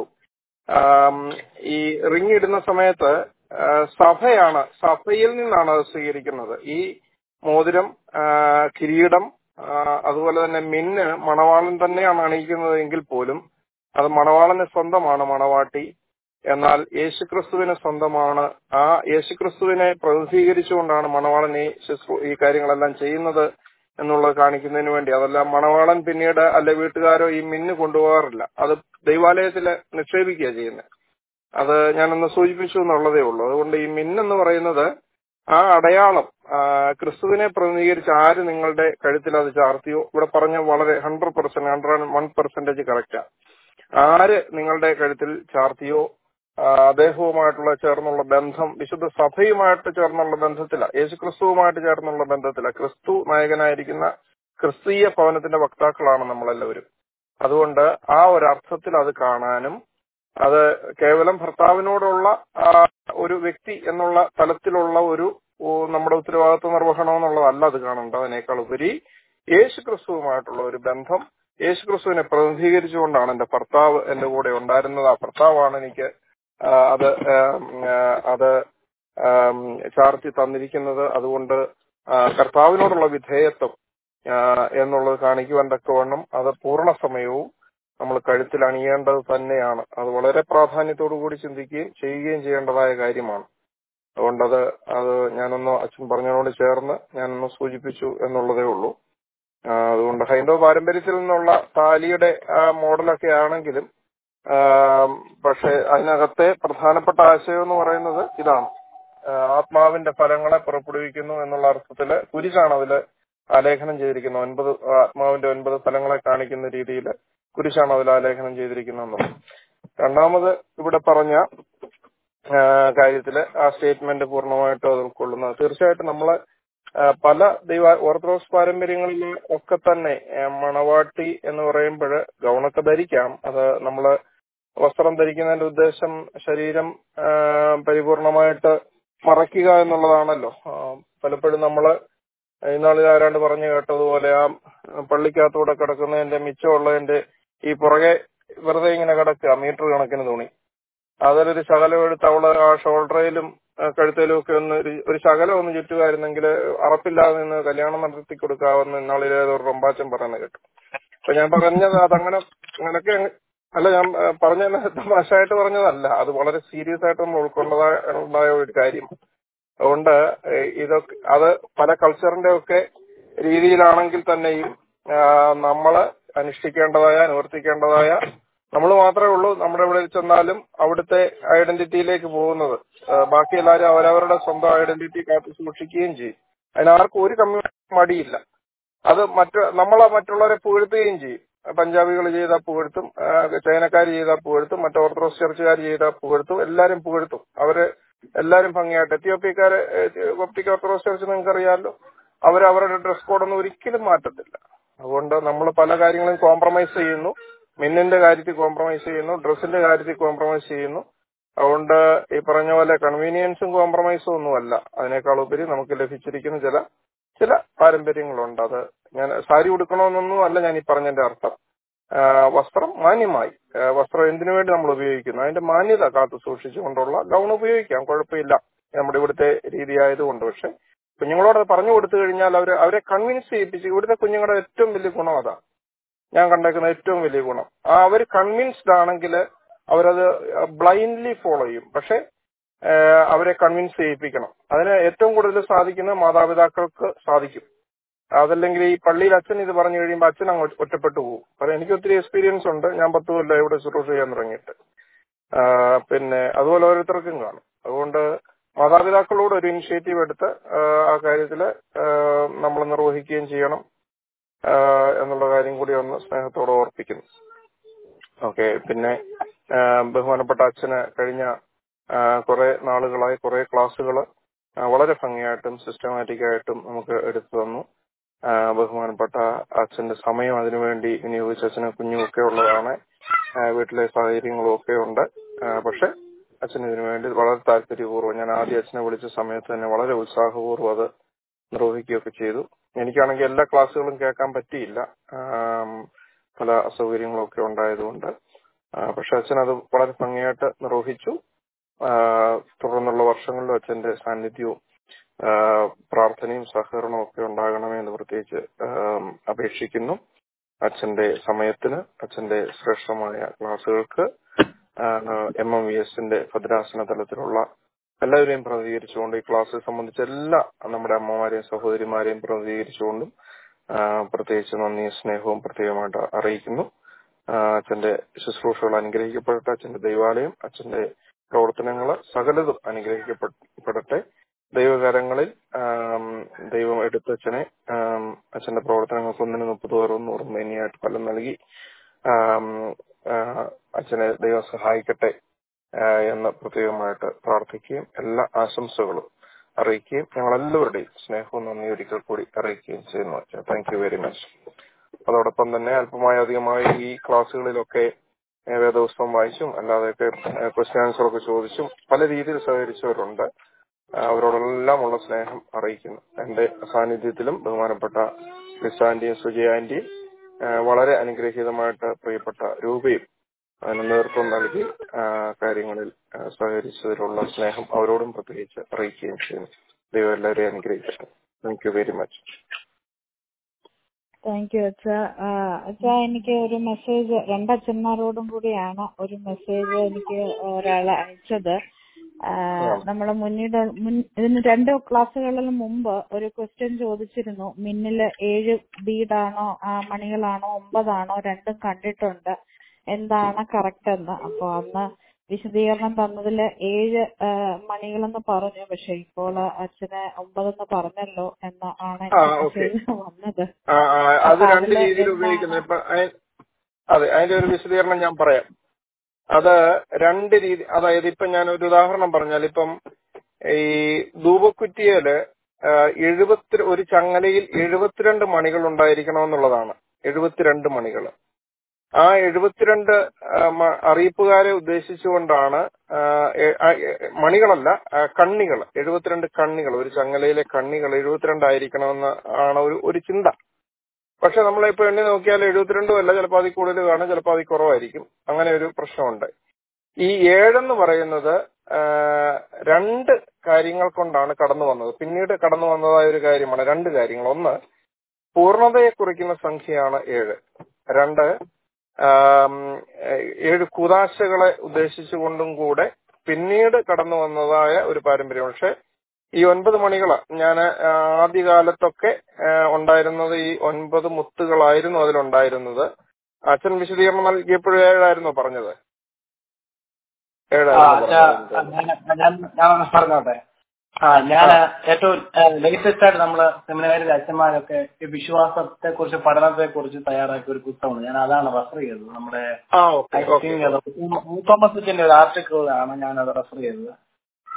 ആം, ഈ റിങ് ഇടുന്ന സമയത്ത് ആഹ്, സഭയാണ് സഭയിൽ നിന്നാണ് അത് സ്വീകരിക്കുന്നത് ഈ മോതിരം ആഹ്, കിരീടം ആഹ്, അതുപോലെ തന്നെ മിന്ന് മണവാളൻ തന്നെയാണ് അണിയിക്കുന്നത് എങ്കിൽ പോലും അത് മണവാളന് സ്വന്തമാണ് മണവാട്ടി എന്നാൽ യേശുക്രിസ്തുവിന് സ്വന്തമാണ് ആ യേശുക്രിസ്തുവിനെ പ്രതിനിധീകരിച്ചുകൊണ്ടാണ് മണവാളൻ ഈ ശുശ്രൂ ഈ കാര്യങ്ങളെല്ലാം ചെയ്യുന്നത് എന്നുള്ളത് കാണിക്കുന്നതിന് വേണ്ടി അതെല്ലാം മണവാളൻ പിന്നീട് അല്ലെ വീട്ടുകാരോ ഈ മിന്ന് കൊണ്ടുപോകാറില്ല അത് ദൈവാലയത്തിൽ നിക്ഷേപിക്കുക ചെയ്യുന്നത് അത് ഞാനൊന്ന് സൂചിപ്പിച്ചു എന്നുള്ളതേ ഉള്ളൂ അതുകൊണ്ട് ഈ മിന്നെന്ന് പറയുന്നത് ആ അടയാളം ആ, ക്രിസ്തുവിനെ പ്രതിനിധീകരിച്ച് ആര് നിങ്ങളുടെ കഴുത്തിൽ അത് ചാർത്തിയോ ഇവിടെ പറഞ്ഞ വളരെ hundred percent hundred one percentage കറക്റ്റാ ആര് നിങ്ങളുടെ കഴുത്തിൽ ചാർത്തിയോ ആ, അദ്ദേഹവുമായിട്ടുള്ള ചേർന്നുള്ള ബന്ധം വിശുദ്ധ സഭയുമായിട്ട് ചേർന്നുള്ള ബന്ധത്തില യേശു ക്രിസ്തുവുമായിട്ട് ചേർന്നുള്ള ബന്ധത്തില ക്രിസ്തു നായകനായിരിക്കുന്ന ക്രിസ്തീയ ഭവനത്തിന്റെ വക്താക്കളാണ് നമ്മളെല്ലാവരും അതുകൊണ്ട് ആ ഒരു അർത്ഥത്തിൽ അത് കാണാനും അത് കേവലം ഭർത്താവിനോടുള്ള ആ, ഒരു വ്യക്തി എന്നുള്ള തലത്തിലുള്ള ഒരു ഓ, നമ്മുടെ ഉത്തരവാദിത്വ നിർവഹണം എന്നുള്ളതല്ല അത് കാണേണ്ടത് അതിനേക്കാൾ ഉപരി യേശു ക്രിസ്തുവുമായിട്ടുള്ള ഒരു ബന്ധം യേശു ക്രിസ്തുവിനെ പ്രതിനിധീകരിച്ചുകൊണ്ടാണ് എന്റെ ഭർത്താവ് എന്റെ കൂടെ ഉണ്ടായിരുന്നത് ആ ഭർത്താവാണ് എനിക്ക് ആ, അത് ആം, ആ, അത് ആം, ചാർത്തി തന്നിരിക്കുന്നത് അതുകൊണ്ട് ആ, കർത്താവിനോടുള്ള വിധേയത്വം ആ, എന്നുള്ളത് കാണിക്കുവാൻ തക്കവണ്ണം അത് പൂർണ്ണ സമയവും നമ്മൾ കഴുത്തിൽ അണിയേണ്ടത് തന്നെയാണ് അത് വളരെ പ്രാധാന്യത്തോടു കൂടി ചിന്തിക്കുകയും ചെയ്യുകയും ചെയ്യേണ്ടതായ കാര്യമാണ് അതുകൊണ്ടത് അത് ഞാനൊന്ന് അച്ഛൻ പറഞ്ഞതിനോട് ചേർന്ന് ഞാനൊന്ന് സൂചിപ്പിച്ചു എന്നുള്ളതേ ഉള്ളൂ ആ, അതുകൊണ്ട് ഹൈന്ദവ പാരമ്പര്യത്തിൽ നിന്നുള്ള താലിയുടെ ആ മോഡലൊക്കെ ആണെങ്കിലും ആ, പക്ഷെ അതിനകത്തെ പ്രധാനപ്പെട്ട ആശയം എന്ന് പറയുന്നത് ഇതാണ് ആ, ആത്മാവിന്റെ ഫലങ്ങളെ പുറപ്പെടുവിക്കുന്നു എന്നുള്ള അർത്ഥത്തില് കുരിശാണ് അതില് ആലേഖനം ചെയ്തിരിക്കുന്നത് ഒൻപത് ആത്മാവിന്റെ ഒൻപത് ഫലങ്ങളെ കാണിക്കുന്ന രീതിയിൽ കുരിശാണ് അതിൽ ആലേഖനം ചെയ്തിരിക്കുന്നത് രണ്ടാമത് ഇവിടെ പറഞ്ഞ ആ, കാര്യത്തില് ആ സ്റ്റേറ്റ്മെന്റ് പൂർണ്ണമായിട്ടും അത് ഉൾക്കൊള്ളുന്നത് തീർച്ചയായിട്ടും നമ്മള് ആ, പല ദൈവ ഓർത്തഡോക്സ് പാരമ്പര്യങ്ങളിൽ ഒക്കെ തന്നെ ആ, മണവാട്ടി എന്ന് പറയുമ്പോൾ ഗൗണൊക്കെ ധരിക്കാം അത് നമ്മള് വസ്ത്രം ധരിക്കുന്നതിന്റെ ഉദ്ദേശം ശരീരം ആ, പരിപൂർണമായിട്ട് മറയ്ക്കുക എന്നുള്ളതാണല്ലോ ആ, പലപ്പോഴും നമ്മള് ഇന്നാളിൽ ആരാണ്ട് പറഞ്ഞു കേട്ടതുപോലെ ആ പള്ളിക്കകത്തൂടെ കിടക്കുന്നതിന്റെ മിച്ചമുള്ളതിന്റെ ഈ പുറകെ വെറുതെ ഇങ്ങനെ കിടക്കുക മീറ്റർ കണക്കിന് തുണി അതിലൊരു ശകലം എടുത്ത് അവള് ആ ഷോൾഡറിലും ആ, കഴുത്തിലും ഒക്കെ ഒന്ന് ഒരു- ഒരു ശകലം ഒന്ന് ചുറ്റുമായിരുന്നെങ്കിൽ അറപ്പില്ലാതെ നിന്ന് കല്യാണം നടത്തി കൊടുക്കാമെന്ന് ഇന്നാളിലെ ഏതോ ഒരു റൊമ്പാച്ചൻ പറയുന്നത് കേട്ടു അപ്പൊ ഞാൻ പറഞ്ഞത് അതങ്ങനെ അങ്ങനൊക്കെ അങ്ങ് അല്ല ഞാൻ ആ, പറഞ്ഞത് തമാശയായിട്ട് പറഞ്ഞതല്ല അത് വളരെ സീരിയസ് ആയിട്ട് നമ്മൾ ഉൾക്കൊണ്ടതായ ഉണ്ടായ ഒരു കാര്യം അതുകൊണ്ട് ഏഹ്, ഇതൊക്കെ അത് പല കൾച്ചറിന്റെ ഒക്കെ രീതിയിലാണെങ്കിൽ തന്നെയും ആ, നമ്മള് അനുഷ്ഠിക്കേണ്ടതായ അനുവർത്തിക്കേണ്ടതായ നമ്മൾ മാത്രമേ ഉള്ളൂ നമ്മുടെ ഇവിടെ ചെന്നാലും അവിടുത്തെ ഐഡന്റിറ്റിയിലേക്ക് പോകുന്നത് ആ, ബാക്കി എല്ലാവരും അവരവരുടെ സ്വന്തം ഐഡന്റിറ്റി കാത്തു സൂക്ഷിക്കുകയും ചെയ്യും അതിനാർക്കും ഒരു കമ്മ്യൂണിറ്റി മടിയില്ല അത് മറ്റു നമ്മളെ മറ്റുള്ളവരെ പുകഴ്ത്തുകയും ചെയ്യും പഞ്ചാബികൾ ചെയ്താൽ പുകഴ്ത്തും ആ, ചൈനക്കാർ ചെയ്താൽ പുകഴ്ത്തും മറ്റു ഓർത്തഡോക്സ് ചർച്ചുകാർ ചെയ്താൽ പുകഴ്ത്തും എല്ലാരും പുകഴ്ത്തും അവര് എല്ലാരും ഭംഗിയായിട്ട് എത്യോപ്യക്കാര് ഒപ്റ്റിക് ഓർത്തഡോക്സ് ചർച്ച് നിങ്ങൾക്ക് അറിയാമല്ലോ അവർ അവരുടെ ഡ്രസ് കോഡൊന്നും ഒരിക്കലും മാറ്റത്തില്ല അതുകൊണ്ട് നമ്മൾ പല കാര്യങ്ങളും കോംപ്രമൈസ് ചെയ്യുന്നു മിന്നിന്റെ കാര്യത്തിൽ കോംപ്രമൈസ് ചെയ്യുന്നു ഡ്രസ്സിന്റെ കാര്യത്തിൽ കോംപ്രമൈസ് ചെയ്യുന്നു അതുകൊണ്ട് ഈ പറഞ്ഞ പോലെ കൺവീനിയൻസും കോംപ്രമൈസും ഒന്നുമല്ല അതിനേക്കാൾ ഉപരി നമുക്ക് ലഭിച്ചിരിക്കുന്ന ചില ചില പാരമ്പര്യങ്ങളുണ്ട് അത് ഞാൻ സാരി ഉടുക്കണമെന്നൊന്നും അല്ല ഞാൻ ഈ പറഞ്ഞതിന്റെ അർത്ഥം ആ, വസ്ത്രം മാന്യമായി ആ, വസ്ത്രം എന്തിനു വേണ്ടി നമ്മൾ ഉപയോഗിക്കുന്നു അതിന്റെ മാന്യത കാത്തു സൂക്ഷിച്ചുകൊണ്ടുള്ള ഗൗൺ ഉപയോഗിക്കാം കുഴപ്പമില്ല നമ്മുടെ ഇവിടുത്തെ രീതി ആയതുകൊണ്ട് പക്ഷെ കുഞ്ഞുങ്ങളോട് അത് പറഞ്ഞു കൊടുത്തു കഴിഞ്ഞാൽ അവർ അവരെ കൺവിൻസ് ചെയ്യിപ്പിച്ച് ഇവിടുത്തെ കുഞ്ഞുങ്ങളുടെ ഏറ്റവും വലിയ ഗുണം അതാ ഞാൻ കണ്ടേക്കുന്ന ഏറ്റവും വലിയ ഗുണം ആ അവർ കൺവിൻസ്ഡ് ആണെങ്കിൽ അവരത് ബ്ലൈൻഡ്ലി ഫോളോ ചെയ്യും പക്ഷെ ഏഹ് അവരെ കൺവിൻസ് ചെയ്യിപ്പിക്കണം അതിന് ഏറ്റവും കൂടുതൽ സാധിക്കുന്നത് മാതാപിതാക്കൾക്ക് സാധിക്കും അതല്ലെങ്കിൽ ഈ പള്ളിയിൽ അച്ഛൻ ഇത് പറഞ്ഞു കഴിയുമ്പോൾ അച്ഛൻ അങ്ങ് ഒറ്റപ്പെട്ടു പോകും കാരണം എനിക്ക് ഒത്തിരി എക്സ്പീരിയൻസ് ഉണ്ട് ഞാൻ പത്ത് കൊല്ലം ഇവിടെ ശുശ്രൂഷ ചെയ്യാൻ തുടങ്ങിയിട്ട് ആ, പിന്നെ അതുപോലെ ഓരോരുത്തർക്കും കാണും അതുകൊണ്ട് മാതാപിതാക്കളോട് ഒരു ഇനിഷ്യേറ്റീവ് എടുത്ത് ആ, ആ കാര്യത്തിൽ നമ്മൾ നിർവഹിക്കുകയും ചെയ്യണം ആ, എന്നുള്ള കാര്യം കൂടി ഒന്ന് സ്നേഹത്തോടെ ഓർപ്പിക്കുന്നു ഓക്കെ പിന്നെ ആ, ബഹുമാനപ്പെട്ട അച്ഛന് കഴിഞ്ഞ ആ, കുറെ നാളുകളായി കുറെ ക്ലാസ്സുകൾ വളരെ ഭംഗിയായിട്ടും സിസ്റ്റമാറ്റിക് ആയിട്ടും നമുക്ക് എടുത്തു തന്നു ആ, ബഹുമാനപ്പെട്ട അച്ഛന്റെ സമയം അതിനുവേണ്ടി വിനിയോഗിച്ച അച്ഛന് കുഞ്ഞുമൊക്കെ ഉള്ളതാണ് ആ, വീട്ടിലെ സാഹചര്യങ്ങളും ഒക്കെ ഉണ്ട് ആ, പക്ഷെ അച്ഛൻ ഇതിനു വേണ്ടി വളരെ താല്പര്യപൂർവ്വം ഞാൻ ആദ്യം അച്ഛനെ വിളിച്ച സമയത്ത് തന്നെ വളരെ ഉത്സാഹപൂർവ്വം അത് നിർവഹിക്കുകയൊക്കെ ചെയ്തു എനിക്കാണെങ്കിൽ എല്ലാ ക്ലാസ്സുകളും കേൾക്കാൻ പറ്റിയില്ല ആം, പല അസൗകര്യങ്ങളും ഒക്കെ ഉണ്ടായതുകൊണ്ട് ആ, പക്ഷെ അച്ഛൻ അത് വളരെ ഭംഗിയായിട്ട് നിർവഹിച്ചു ആ, തുടർന്നുള്ള വർഷങ്ങളിലും അച്ഛന്റെ സാന്നിധ്യവും ആ, പ്രാർത്ഥനയും സഹകരണവും ഒക്കെ ഉണ്ടാകണമേ എന്ന് പ്രത്യേകിച്ച് ആം, അപേക്ഷിക്കുന്നു അച്ഛന്റെ സമയത്തിന് അച്ഛന്റെ ശ്രേഷ്ഠമായ ക്ലാസ്സുകൾക്ക് എം എം വി എസിന്റെ ഭദ്രാസന തലത്തിലുള്ള എല്ലാവരെയും പ്രതികരിച്ചുകൊണ്ട് ഈ ക്ലാസ് സംബന്ധിച്ച എല്ലാ നമ്മുടെ അമ്മമാരെയും സഹോദരിമാരെയും പ്രതികരിച്ചുകൊണ്ടും ആ, പ്രത്യേകിച്ച് നന്ദിയും സ്നേഹവും പ്രത്യേകമായിട്ട് അറിയിക്കുന്നു ആ, അച്ഛന്റെ ശുശ്രൂഷകൾ അനുഗ്രഹിക്കപ്പെടട്ടെ അച്ഛന്റെ ദൈവാലയം അച്ഛന്റെ പ്രവർത്തനങ്ങൾ സകലതും അനുഗ്രഹിക്കപ്പെടട്ടെ ദൈവകരങ്ങളിൽ ആം, ദൈവം എടുത്തച്ഛനെ ആം, അച്ഛന്റെ പ്രവർത്തനങ്ങൾക്ക് ഒന്നിന് മുപ്പത് അറുപത് നൂറും മേനിയായിട്ട് ഫലം നൽകി ആം, ആ, അച്ഛനെ ദൈവം സഹായിക്കട്ടെ ആ, എന്ന് പ്രത്യേകമായിട്ട് പ്രാർത്ഥിക്കുകയും എല്ലാ ആശംസകളും അറിയിക്കുകയും ഞങ്ങൾ എല്ലാവരുടെയും സ്നേഹവും നന്ദി ഒരിക്കൽ കൂടി അറിയിക്കുകയും ചെയ്യുന്നു അച്ഛാ താങ്ക് യു വെരി മച്ച് അതോടൊപ്പം തന്നെ അല്പമായി അധികമായി ഈ ക്ലാസ്സുകളിലൊക്കെ ഏഹ് വേദപുസ്തകം വായിച്ചും അല്ലാതെയൊക്കെ ക്വസ്റ്റ്യൻ ആൻസർ ഒക്കെ ചോദിച്ചും പല രീതിയിൽ സഹകരിച്ചവരുണ്ട് ആ, അവരോടെല്ലാം ഉള്ള സ്നേഹം അറിയിക്കുന്നു എന്റെ സാന്നിധ്യത്തിലും ബഹുമാനപ്പെട്ട ലിസ് ആന്റിയും സുജയ ആന്റിയും ആ, വളരെ അനുഗ്രഹീതമായിട്ട് പ്രിയപ്പെട്ട രൂപയും അതിന് നേതൃത്വം നൽകി ആ, കാര്യങ്ങളിൽ ആ, സഹകരിച്ചതിലുള്ള സ്നേഹം അവരോടും പ്രത്യേകിച്ച് അറിയിക്കുകയും ചെയ്യുന്നു ദൈവം എല്ലാവരെയും അനുഗ്രഹിക്കട്ടെ thank you very much thank you അച്ഛ അച്ഛ എനിക്ക് ഒരു മെസ്സേജ് രണ്ടച്ഛന്മാരോടും കൂടിയാണ് ഒരു മെസ്സേജ് എനിക്ക് ഒരാൾ അയച്ചത് ആ, നമ്മളെ മുന്നിട്ട് മുൻ ഇതിന് രണ്ട് ക്ലാസ്സുകളിൽ മുമ്പ് ഒരു ക്വസ്റ്റ്യൻ ചോദിച്ചിരുന്നു മിന്നില് ഏഴ് ബീഡാണോ ആ മണികളാണോ ഒമ്പതാണോ രണ്ടും കണ്ടിട്ടുണ്ട് എന്താണ് കറക്റ്റ് എന്ന് അപ്പൊ അന്ന് വിശദീകരണം തന്നതില് ഏഴ് ആ, മണികളെന്ന് പറഞ്ഞു പക്ഷെ ഇപ്പോൾ അച്ഛന് ഒമ്പതെന്ന് പറഞ്ഞല്ലോ എന്ന് ആണ് ആ, എനിക്ക് okay. മെസ്സേജ് വന്നത് ആ, ആ, അത് അപ്പൊ രണ്ട് അതില് രീതിയിൽ എന്താണ്? ഉപയോഗിക്കുന്നത് ഇപ്പൊ അയ- അതെ അതിന്റെ ഒരു വിശദീകരണം ഞാൻ പറയാം അത് രണ്ട് രീതി അതായത് ഇപ്പൊ ഞാൻ ഒരു ഉദാഹരണം പറഞ്ഞാൽ ഇപ്പം ഈ ധൂപക്കുറ്റിയില് ആ, എഴുപത്തി ഒരു ചങ്ങലയിൽ എഴുപത്തിരണ്ട് മണികൾ ഉണ്ടായിരിക്കണമെന്നുള്ളതാണ് എഴുപത്തിരണ്ട് മണികൾ ആ എഴുപത്തിരണ്ട് ആ, മ- അറിയിപ്പുകാരെ ഉദ്ദേശിച്ചുകൊണ്ടാണ് ആ, എ- ആ, എ- മണികളല്ല ആ, കണ്ണികൾ എഴുപത്തിരണ്ട് കണ്ണികൾ ഒരു ചങ്ങലയിലെ കണ്ണികൾ എഴുപത്തിരണ്ടായിരിക്കണമെന്ന് ആണ് ഒരു ഒരു ചിന്ത പക്ഷെ നമ്മളിപ്പോ എണ്ണി നോക്കിയാൽ എഴുപത്തിരണ്ടും അല്ല ചിലപ്പോൾ അതിൽ കൂടുതൽ കാണും ചിലപ്പോൾ അതിൽ കുറവായിരിക്കും അങ്ങനെ ഒരു പ്രശ്നമുണ്ട് ഈ ഏഴെന്ന് പറയുന്നത് ആ, രണ്ട് കാര്യങ്ങൾ കൊണ്ടാണ് കടന്നു വന്നത് പിന്നീട് കടന്നു വന്നതായ ഒരു കാര്യമാണ് രണ്ട് കാര്യങ്ങൾ ഒന്ന് പൂർണ്ണതയെ കുറിക്കുന്ന സംഖ്യയാണ് ഏഴ് രണ്ട് ആം, ഏഴ് കുതാശകളെ ഉദ്ദേശിച്ചുകൊണ്ടും കൂടെ പിന്നീട് കടന്നു വന്നതായ ഒരു പാരമ്പര്യം പക്ഷെ ഈ ഒൻപത് മണികൾ ഞാൻ ആദ്യകാലത്തൊക്കെ ആ, ഉണ്ടായിരുന്നത് ഈ ഒൻപത് മുത്തുകളായിരുന്നു അതിലുണ്ടായിരുന്നത് അച്ഛൻ വിശദീകരണം നൽകിയപ്പോഴും ഏഴായിരുന്നോ പറഞ്ഞത് ആ ഏഴായിരുന്നു അച്ഛാ പറഞ്ഞത് ഞാൻ ഞാൻ ഞാനൊന്ന് പറഞ്ഞോട്ടെ ആ ഞാൻ ഏറ്റവും ലേറ്റസ്റ്റ് ആയിട്ട് നമ്മള് സെമിനാരിലെ അച്ഛന്മാരൊക്കെ ഈ വിശ്വാസത്തെ കുറിച്ച് പഠനത്തെ കുറിച്ച് തയ്യാറാക്കിയ ഒരു പുസ്തകമുണ്ട് ഞാൻ അതാണ് റെഫർ ചെയ്തത് നമ്മുടെ ആ I okay okay think Thomas ഒരു ആർട്ടിക്കിളാണ് ഞാൻ അത് റെഫർ ചെയ്തത്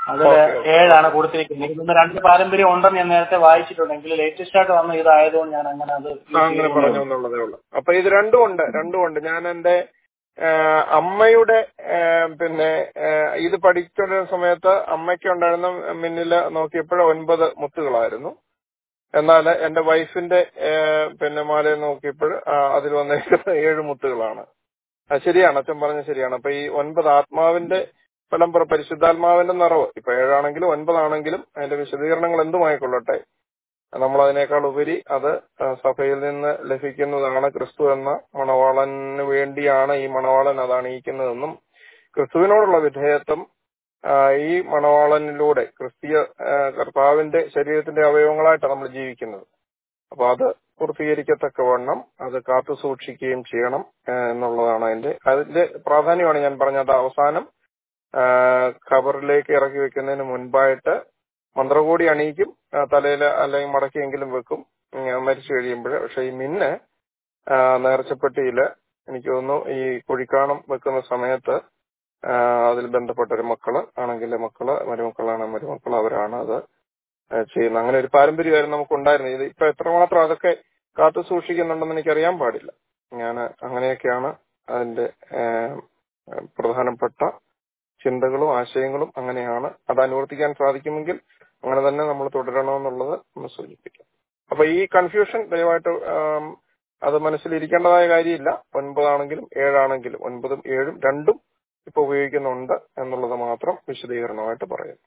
അതിൽ ഏഴാണ് കൊടുത്തിരിക്കുന്നത് എനിക്ക് തോന്നുന്നു രണ്ട് പാരമ്പര്യം ഉണ്ടെന്ന് ഞാൻ നേരത്തെ വായിച്ചിട്ടുണ്ടെങ്കിൽ ലേറ്റസ്റ്റ് ആയിട്ട് വന്ന ഇതായതുകൊണ്ട് ഞാൻ അങ്ങനെ അത് ആ, അങ്ങനെ പറഞ്ഞു എന്നുള്ളതേ ഉള്ളൂ അപ്പൊ ഇത് രണ്ടും ഉണ്ട് രണ്ടും ഉണ്ട് ഞാൻ എന്റെ ആ, അമ്മയുടെ ആ, പിന്നെ ആ, ഇത് പഠിക്കുന്ന സമയത്ത് അമ്മയ്ക്ക് ഉണ്ടായിരുന്ന മിന്നില് നോക്കിയപ്പോൾ ഒൻപത് മുത്തുകളായിരുന്നു എന്നാൽ എന്റെ വൈഫിന്റെ ആ, പിന്നെ മാലയെ നോക്കിയപ്പോൾ അതിൽ വന്നിരിക്കുന്നത് ഏഴ് മുത്തുകളാണ് ആ, ശരിയാണ് അച്ഛൻ പറഞ്ഞ ശരിയാണ് അപ്പൊ ഈ ഒൻപത് ആത്മാവിന്റെ ഫലം പുറ- പരിശുദ്ധാത്മാവിന്റെ നിറവ് ഇപ്പൊ ഏഴാണെങ്കിലും ഒൻപതാണെങ്കിലും അതിന്റെ വിശദീകരണങ്ങൾ എന്തുമായിക്കൊള്ളട്ടെ നമ്മൾ അതിനേക്കാൾ ഉപരി അത് ആ, സഭയിൽ നിന്ന് ലഭിക്കുന്നതാണ് ക്രിസ്തു എന്ന മണവാളന് വേണ്ടിയാണ് ഈ മണവാളൻ അത് അണിയിക്കുന്നതെന്നും ക്രിസ്തുവിനോടുള്ള വിധേയത്വം ആ, ഈ മണവാളനിലൂടെ ക്രിസ്തീയ ആ, കർത്താവിന്റെ ശരീരത്തിന്റെ അവയവങ്ങളായിട്ടാണ് നമ്മൾ ജീവിക്കുന്നത് അപ്പൊ അത് പൂർത്തീകരിക്കത്തക്കവണ്ണം അത് കാത്തു സൂക്ഷിക്കുകയും ചെയ്യണം ആ, എന്നുള്ളതാണ് അതിന്റെ അതിന്റെ പ്രാധാന്യമാണ് ഞാൻ പറഞ്ഞത് അവസാനം ആ, ഖബറിലേക്ക് ഇറക്കി വെക്കുന്നതിന് മുൻപായിട്ട് മന്ത്രകോടി അണിയിക്കും തലയിൽ അല്ലെങ്കിൽ മടക്കിയെങ്കിലും വെക്കും ഉം, മരിച്ചു കഴിയുമ്പോൾ പക്ഷെ ഈ മിന്ന് ആ, നേർച്ചപ്പെട്ടിയില് എനിക്ക് തോന്നുന്നു ഈ കുഴിക്കാണം വെക്കുന്ന സമയത്ത് ആ, അതിൽ ബന്ധപ്പെട്ട ഒരു മക്കള് ആണെങ്കിൽ മക്കള് മരുമക്കളാണ് മരുമക്കൾ അവരാണ് അത് ആ, ചെയ്യുന്നത് അങ്ങനെ ഒരു പാരമ്പര്യമായിരുന്നു നമുക്ക് ഉണ്ടായിരുന്നത് ഇത് ഇപ്പൊ എത്രമാത്രം അതൊക്കെ കാത്തു സൂക്ഷിക്കുന്നുണ്ടെന്ന് എനിക്ക് അറിയാൻ പാടില്ല ഞാൻ അങ്ങനെയൊക്കെയാണ് അതിന്റെ ആ, പ്രധാനപ്പെട്ട ചിന്തകളും ആശയങ്ങളും അങ്ങനെയാണ് അത് അനുവർത്തിക്കാൻ സാധിക്കുമെങ്കിൽ അങ്ങനെ തന്നെ നമ്മൾ തുടരണമെന്നുള്ളത് ഒന്ന് സൂചിപ്പിക്കാം അപ്പൊ ഈ കൺഫ്യൂഷൻ ദയവായിട്ട് ആം, അത് മനസ്സിലിരിക്കേണ്ടതായ കാര്യമില്ല ഒൻപതാണെങ്കിലും ഏഴാണെങ്കിലും ഒൻപതും ഏഴും രണ്ടും ഇപ്പൊ ഉപയോഗിക്കുന്നുണ്ട് എന്നുള്ളത് മാത്രം വിശദീകരണമായിട്ട് പറയാം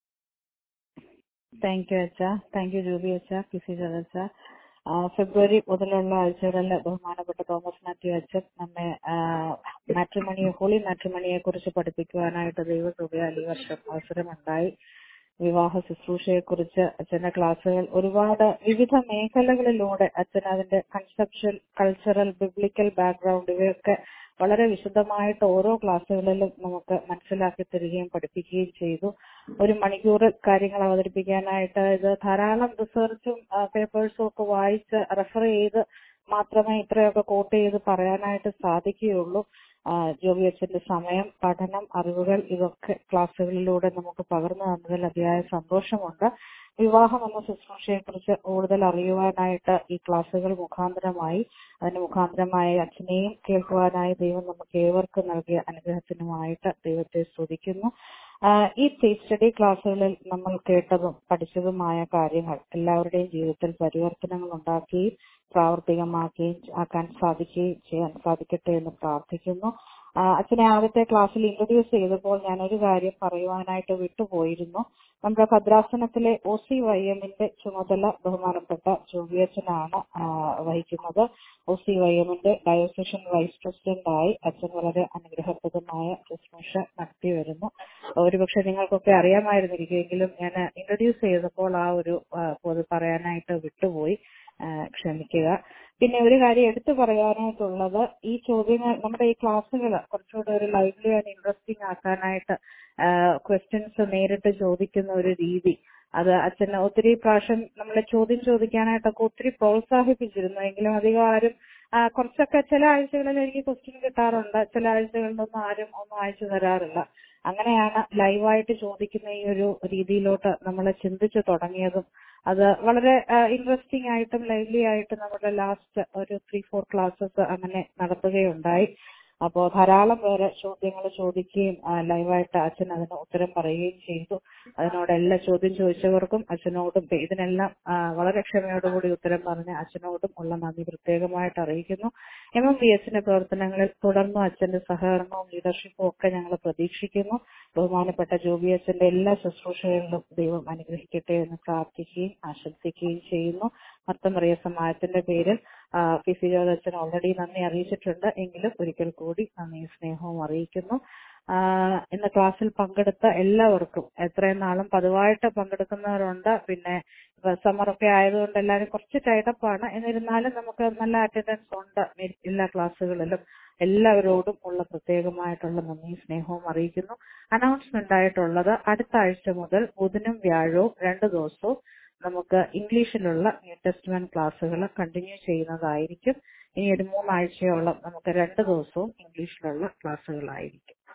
താങ്ക് യു അച്ഛ താങ്ക് യു ജൂബി അച്ഛ പി സി അച്ഛ ഫെബ്രുവരി മുതലുള്ള ആഴ്ചകളിൽ ബഹുമാനപ്പെട്ട തോമസ് മാത്യു അച്ഛൻ നമ്മെ മാട്രിമണിയെ ഹോളി മാട്രിമണിയെ കുറിച്ച് പഠിപ്പിക്കുവാനായിട്ട് ദൈവകൃപയാൽ ഈ വർഷം അവസരമുണ്ടായി വിവാഹ ശുശ്രൂഷയെ കുറിച്ച് അച്ഛന്റെ ക്ലാസ്സുകൾ ഒരുപാട് വിവിധ മേഖലകളിലൂടെ അച്ഛൻ അതിന്റെ കൺസെപ്ഷ്യൽ കൾച്ചറൽ ബിബ്ലിക്കൽ ബാക്ക്ഗ്രൗണ്ട് ഇവയൊക്കെ വളരെ വിശദമായിട്ട് ഓരോ ക്ലാസ്സുകളിലും നമുക്ക് മനസ്സിലാക്കി തരികയും പഠിപ്പിക്കുകയും ചെയ്തു ഒരു മണിക്കൂർ കാര്യങ്ങൾ അവതരിപ്പിക്കാനായിട്ട് ഇത് ധാരാളം റിസർച്ചും പേപ്പേഴ്സും ഒക്കെ വായിച്ച് റെഫർ ചെയ്ത് മാത്രമേ ഇത്രയൊക്കെ കോട്ട് ചെയ്ത് പറയാനായിട്ട് സാധിക്കുകയുള്ളൂ ആ, ജോബി അച്ഛന്റെ സമയം പഠനം അറിവുകൾ ഇതൊക്കെ ക്ലാസ്സുകളിലൂടെ നമുക്ക് പകർന്നു തന്നതിൽ അതിയായ സന്തോഷമുണ്ട് വിവാഹം എന്ന ശുശ്രൂഷയെ കുറിച്ച് കൂടുതൽ അറിയുവാനായിട്ട് ഈ ക്ലാസ്സുകൾ മുഖാന്തരമായി അതിന് മുഖാന്തരമായി അച്ഛനെയും കേൾക്കുവാനായി ദൈവം നമുക്ക് ഏവർക്കും നൽകിയ അനുഗ്രഹത്തിനുമായിട്ട് ദൈവത്തെ സ്തുതിക്കുന്നു ആ, ഈ കേസ് സ്റ്റഡി ക്ലാസ്സുകളിൽ നമ്മൾ കേട്ടതും പഠിച്ചതുമായ കാര്യങ്ങൾ എല്ലാവരുടെയും ജീവിതത്തിൽ പരിവർത്തനങ്ങൾ ഉണ്ടാക്കുകയും പ്രാവർത്തികമാക്കുകയും ആക്കാൻ സാധിക്കുകയും ചെയ്യാൻ സാധിക്കട്ടെ എന്ന് പ്രാർത്ഥിക്കുന്നു ആ, അച്ഛനെ ആദ്യത്തെ ക്ലാസ്സിൽ ഇൻട്രൊഡ്യൂസ് ചെയ്തപ്പോൾ ഞാൻ ഒരു കാര്യം പറയുവാനായിട്ട് വിട്ടുപോയിരുന്നു നമ്മുടെ ഭദ്രാസനത്തിലെ ഒ സി വൈ എമ്മിന്റെ ചുമതല ബഹുമാനപ്പെട്ട ജോബിയച്ഛനാണ് ആ, വഹിക്കുന്നത് ഒ സി വൈ എമ്മിന്റെ ഡയോസേഷൻ വൈസ് പ്രസിഡന്റായി അച്ഛൻ വളരെ അനുഗ്രഹപ്രദമായ ശുശ്രൂഷ നടത്തി വരുന്നു ഒരുപക്ഷെ നിങ്ങൾക്കൊക്കെ അറിയാമായിരുന്നിരിക്കുമെങ്കിലും ഞാൻ ഇൻട്രൊഡ്യൂസ് ചെയ്തപ്പോൾ ആ ഒരു ആ, അത് പറയാനായിട്ട് വിട്ടുപോയി ആ, ക്ഷമിക്കുക പിന്നെ ഒരു കാര്യം എടുത്തു പറയാനായിട്ടുള്ളത് ഈ ചോദ്യങ്ങൾ നമ്മുടെ ഈ ക്ലാസ്സുകൾ കുറച്ചുകൂടെ ഒരു ലൈവ്ലി ആൻഡ് ഇൻട്രസ്റ്റിംഗ് ആക്കാനായിട്ട് ക്വസ്റ്റ്യൻസ് നേരിട്ട് ചോദിക്കുന്ന ഒരു രീതി അത് അച്ഛന് ഒത്തിരി പ്രാവശ്യം നമ്മളെ ചോദ്യം ചോദിക്കാനായിട്ടൊക്കെ ഒത്തിരി പ്രോത്സാഹിപ്പിച്ചിരുന്നു എങ്കിലും അധികം ആരും ആ, കുറച്ചൊക്കെ ചില ആഴ്ചകളിൽ എനിക്ക് ക്വസ്റ്റ്യൻ കിട്ടാറുണ്ട് ചില ആഴ്ചകളിലൊന്നും ആരും ഒന്നും അയച്ചു തരാറില്ല അങ്ങനെയാണ് ലൈവായിട്ട് ചോദിക്കുന്ന ഈ ഒരു രീതിയിലോട്ട് നമ്മൾ ചിന്തിച്ചു തുടങ്ങിയതും അത് വളരെ ഇൻട്രസ്റ്റിംഗ് ആയിട്ടും ലൈവ്ലി ആയിട്ടും നമ്മുടെ ലാസ്റ്റ് ഒരു ത്രീ ഫോർ ക്ലാസ്സസ് അങ്ങനെ നടത്തുകയുണ്ടായി അപ്പോൾ ധാരാളം പേര് ചോദ്യങ്ങൾ ചോദിക്കുകയും ആ, ലൈവായിട്ട് അച്ഛൻ അതിന് ഉത്തരം പറയുകയും ചെയ്തു അതിനോട് എല്ലാ ചോദ്യം ചോദിച്ചവർക്കും അച്ഛനോടും ഇതിനെല്ലാം ആ, വളരെ ക്ഷമയോടുകൂടി ഉത്തരം പറഞ്ഞ അച്ഛനോടും ഉള്ള നന്ദി പ്രത്യേകമായിട്ട് അറിയിക്കുന്നു എം എം ബി എസിന്റെ പ്രവർത്തനങ്ങളിൽ തുടർന്നും അച്ഛന്റെ സഹകരണവും ലീഡർഷിപ്പും ഒക്കെ ഞങ്ങൾ പ്രതീക്ഷിക്കുന്നു ബഹുമാനപ്പെട്ട ജോബി അച്ഛന്റെ എല്ലാ ശുശ്രൂഷകളിലും ദൈവം അനുഗ്രഹിക്കട്ടെ എന്ന് പ്രാർത്ഥിക്കുകയും ആശംസിക്കുകയും ചെയ്യുന്നു മർത്തമറിയ സമാജത്തിന്റെ പേരിൽ ആ, പി സി ജോർജ് ഓൾറെഡി നന്ദി അറിയിച്ചിട്ടുണ്ട് എങ്കിലും ഒരിക്കൽ കൂടി നന്ദിയും സ്നേഹവും അറിയിക്കുന്നു ആ, ഇന്ന് ക്ലാസ്സിൽ പങ്കെടുത്ത എല്ലാവർക്കും എത്രയും നാളും പതിവായിട്ട് പങ്കെടുക്കുന്നവരുണ്ട് പിന്നെ സമ്മർ ഒക്കെ ആയതുകൊണ്ട് എല്ലാവരും കുറച്ച് ടൈറ്റപ്പാണ് എന്നിരുന്നാലും നമുക്ക് നല്ല അറ്റൻഡൻസ് ഉണ്ട് മി- എല്ലാ ക്ലാസ്സുകളിലും എല്ലാവരോടും ഉള്ള പ്രത്യേകമായിട്ടുള്ള നന്ദിയും സ്നേഹവും അറിയിക്കുന്നു അനൗൺസ്മെന്റ് ആയിട്ടുള്ളത് അടുത്ത ആഴ്ച മുതൽ ബുധനും വ്യാഴവും രണ്ട് ദിവസവും നമുക്ക് ഇംഗ്ലീഷിലുള്ള ന്യൂ ടെസ്റ്റ്മെന്റ് ക്ലാസ്സുകൾ കണ്ടിന്യൂ ചെയ്യുന്നതായിരിക്കും ഇനി ഒരു മൂന്നാഴ്ചയോളം നമുക്ക് രണ്ട് ദിവസവും ഇംഗ്ലീഷിലുള്ള ക്ലാസ്സുകളായിരിക്കും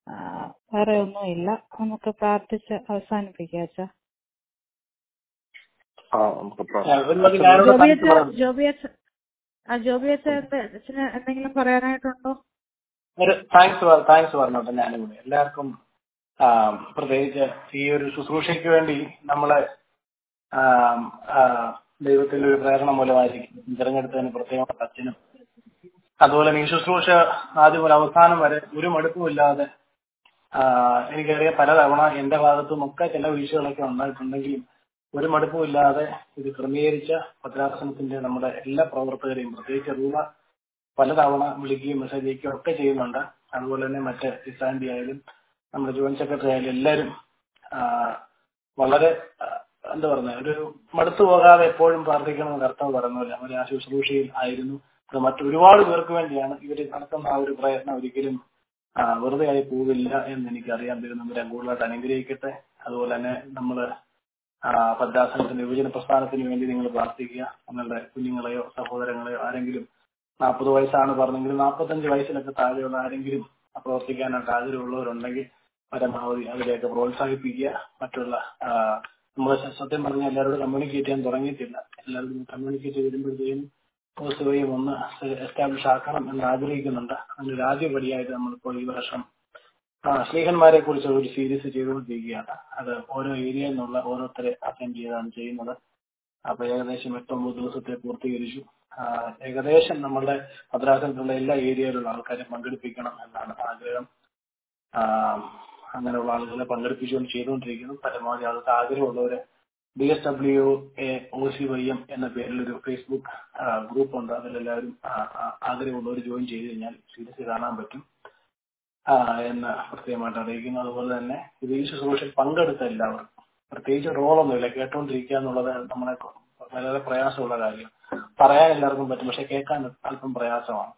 ആ, വേറെ ഒന്നുമില്ല നമുക്ക് പ്രാർത്ഥിച്ച് അവസാനിപ്പിക്കാം അച്ഛാ ആ നമുക്ക് ആ, പ്രാർത്ഥിക്കാം ഒരു വാക്ക് ഞാനോട് ജോബി താങ്ക്സ് അച്ഛ പറയാം ജോബി അച്ഛ ആ ജോബി അച്ഛ എന്ത് അച്ഛന് എന്തെങ്കിലും പറയാനായിട്ടുണ്ടോ ഒരു താങ്ക്സ് താങ്ക്സ് പറഞ്ഞോട്ടെ ഞാനും കൂടി എല്ലാവർക്കും ആ, പ്രത്യേകിച്ച് ഈ ഒരു ശുശ്രൂഷയ്ക്ക് വേണ്ടി നമ്മളെ ആ, ആ, ദൈവത്തിന്റെ ഒരു പ്രേരണ മൂലമായിരിക്കും തിരഞ്ഞെടുത്തതിന് പ്രത്യേകം അച്ഛനും അതുപോലെ തന്നെ ഈ ശുശ്രൂഷ ആദ്യം മുതൽ അവസാനം വരെ ഒരു മടുപ്പുമില്ലാതെ ആ, എനിക്കറിയാം പലതവണ എന്റെ ഭാഗത്തും ഒക്കെ ചില വീഴ്ചകളൊക്കെ ഉണ്ടായിട്ടുണ്ടെങ്കിലും ഒരു മടുപ്പുമില്ലാതെ ഇത് ക്രമീകരിച്ച ഭദ്രാസനത്തിന്റെ നമ്മുടെ എല്ലാ പ്രവർത്തകരെയും പ്രത്യേകിച്ച് റൂമ പലതവണ വിളിക്കുകയും മെസ്സേജ് അയക്കുകയും ഒക്കെ ചെയ്യുന്നുണ്ട് അതുപോലെ തന്നെ മറ്റ് ഇസാൻഡി ആയാലും നമ്മുടെ ജോയിന്റ് സെക്രട്ടറി ആയാലും എല്ലാവരും ആ, വളരെ ആ, എന്താ പറയുക ഒരു മടുത്തു പോകാതെ എപ്പോഴും പ്രാർത്ഥിക്കണമെന്ന് കർത്താവ് പറഞ്ഞില്ല അവർ ആ ശുശ്രൂഷയിൽ ആയിരുന്നു അത് മറ്റൊരുപാട് പേർക്ക് വേണ്ടിയാണ് ഇവർ നടത്തുന്ന ആ ഒരു പ്രയത്നം ഒരിക്കലും ആ, വെറുതെ ആയി പോവില്ല എന്ന് എനിക്കറിയാൻ തരും നമ്മുടെ കൂടുതലായിട്ട് അനുഗ്രഹിക്കട്ടെ അതുപോലെ തന്നെ നമ്മള് ആ, ഭദ്രാസനത്തിന്റെ യുവജന പ്രസ്ഥാനത്തിന് വേണ്ടി നിങ്ങൾ പ്രാർത്ഥിക്കുക നിങ്ങളുടെ കുഞ്ഞുങ്ങളെയോ സഹോദരങ്ങളെയോ ആരെങ്കിലും നാൽപ്പത് വയസ്സാണ് പറഞ്ഞെങ്കിൽ നാൽപ്പത്തഞ്ച് വയസ്സിലൊക്കെ താഴെയുള്ള ആരെങ്കിലും പ്രവർത്തിക്കാനായിട്ട് ആഗ്രഹമുള്ളവരുണ്ടെങ്കിൽ പരമാവധി അതിലേക്ക് പ്രോത്സാഹിപ്പിക്കുക മറ്റുള്ള ആ, നമ്മൾ സത്യം പറഞ്ഞ എല്ലാവരോടും കമ്മ്യൂണിക്കേറ്റ് ചെയ്യാൻ തുടങ്ങിയിട്ടില്ല എല്ലാവരും കമ്മ്യൂണിക്കേറ്റ് വരുമ്പോഴത്തേക്കും പോസിറ്റീവും ഒന്ന് എസ്റ്റാബ്ലിഷ് ആക്കണം എന്ന് ആഗ്രഹിക്കുന്നുണ്ട് അതിന് ഒരു ആദ്യ പടിയായിട്ട് നമ്മളിപ്പോൾ ഈ വർഷം ആ സ്നേഹന്മാരെ കുറിച്ച് ഒരു സീരീസ് ചെയ്തുകൊണ്ടിരിക്കുകയാണ് അത് ഓരോ ഏരിയയിൽ നിന്നുള്ള ഓരോരുത്തരെ അറ്റൻഡ് ചെയ്താണ് ചെയ്യുന്നത് അപ്പൊ ഏകദേശം എട്ടൊമ്പത് ദിവസത്തെ പൂർത്തീകരിച്ചു ആ, ഏകദേശം നമ്മളുടെ ഭദ്രാസനത്തിലുള്ള എല്ലാ ഏരിയയിലുള്ള ആൾക്കാരെ പങ്കെടുപ്പിക്കണം എന്നാണ് ആഗ്രഹം ആ, അങ്ങനെയുള്ള ആളുകളെ പങ്കെടുപ്പിച്ചുകൊണ്ട് ചെയ്തുകൊണ്ടിരിക്കുന്നു പരമാവധി ആൾക്ക് ആഗ്രഹമുള്ളവരെ B S W A O C Y M എന്ന പേരിൽ ഒരു ഫേസ്ബുക്ക് ഗ്രൂപ്പ് ഉണ്ട് അതിലെല്ലാവരും ആ, ആ, ആഗ്രഹമുള്ളവർ ജോയിൻ ചെയ്ത് കഴിഞ്ഞാൽ സീരീസ് കാണാൻ പറ്റും ആ, എന്ന് പ്രത്യേകമായിട്ട് അറിയിക്കുന്നു അതുപോലെ തന്നെ ഇത് ഈ ശുശ്രൂഷയിൽ പങ്കെടുത്ത എല്ലാവർക്കും പ്രത്യേകിച്ച് റോളൊന്നുമില്ല കേട്ടോണ്ടിരിക്കുക എന്നുള്ളത് നമ്മളെ വളരെ പ്രയാസമുള്ള കാര്യം പറയാൻ എല്ലാവർക്കും പറ്റും പക്ഷെ കേൾക്കാൻ അല്പം പ്രയാസമാണ്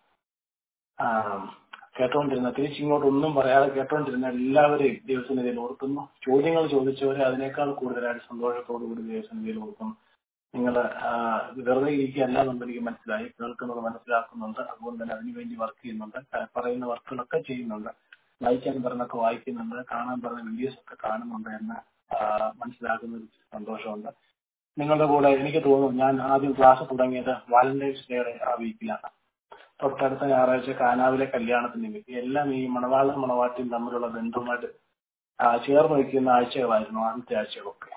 ആ, കേട്ടോണ്ടിരുന്ന തിരിച്ചിങ്ങോട്ട് ഒന്നും പറയാതെ കേട്ടോണ്ടിരുന്ന എല്ലാവരെയും ദൈവസന്നിധിയിൽ ഓർക്കുന്നു ചോദ്യങ്ങൾ ചോദിച്ചവരെ അതിനേക്കാൾ കൂടുതലായിട്ട് സന്തോഷത്തോടു കൂടി ദൈവസന്നിധിയിൽ ഓർക്കുന്നു നിങ്ങൾ വെറുതെ ഇരിക്കുകയല്ല എന്നുള്ളത് എനിക്ക് മനസ്സിലായി കേൾക്കുന്നത് മനസ്സിലാക്കുന്നുണ്ട് അതുകൊണ്ട് തന്നെ അതിനുവേണ്ടി വർക്ക് ചെയ്യുന്നുണ്ട് ക- പറയുന്ന വർക്കുകളൊക്കെ ചെയ്യുന്നുണ്ട് വായിക്കാൻ പറഞ്ഞൊക്കെ വായിക്കുന്നുണ്ട് കാണാൻ പറഞ്ഞ വീഡിയോസ് ഒക്കെ കാണുന്നുണ്ട് എന്ന് ആ, മനസ്സിലാക്കുന്ന ഒരു സന്തോഷമുണ്ട് നിങ്ങളുടെ കൂടെ എനിക്ക് തോന്നുന്നു ഞാൻ ആദ്യം ക്ലാസ് തുടങ്ങിയത് വാലന്റൈൻസ് ഡേയുടെ ആ വീക്കിലാണ് തൊട്ടടുത്ത ഞായറാഴ്ച കാനാവിലെ കല്യാണത്തിന് വേണ്ടി എല്ലാം ഈ മണവാള മണവാട്ടിയും തമ്മിലുള്ള ബന്ധവുമായിട്ട് ആ, ചേർന്ന് വയ്ക്കുന്ന ആഴ്ചകളായിരുന്നു ആദ്യത്തെ ആഴ്ചകളൊക്കെ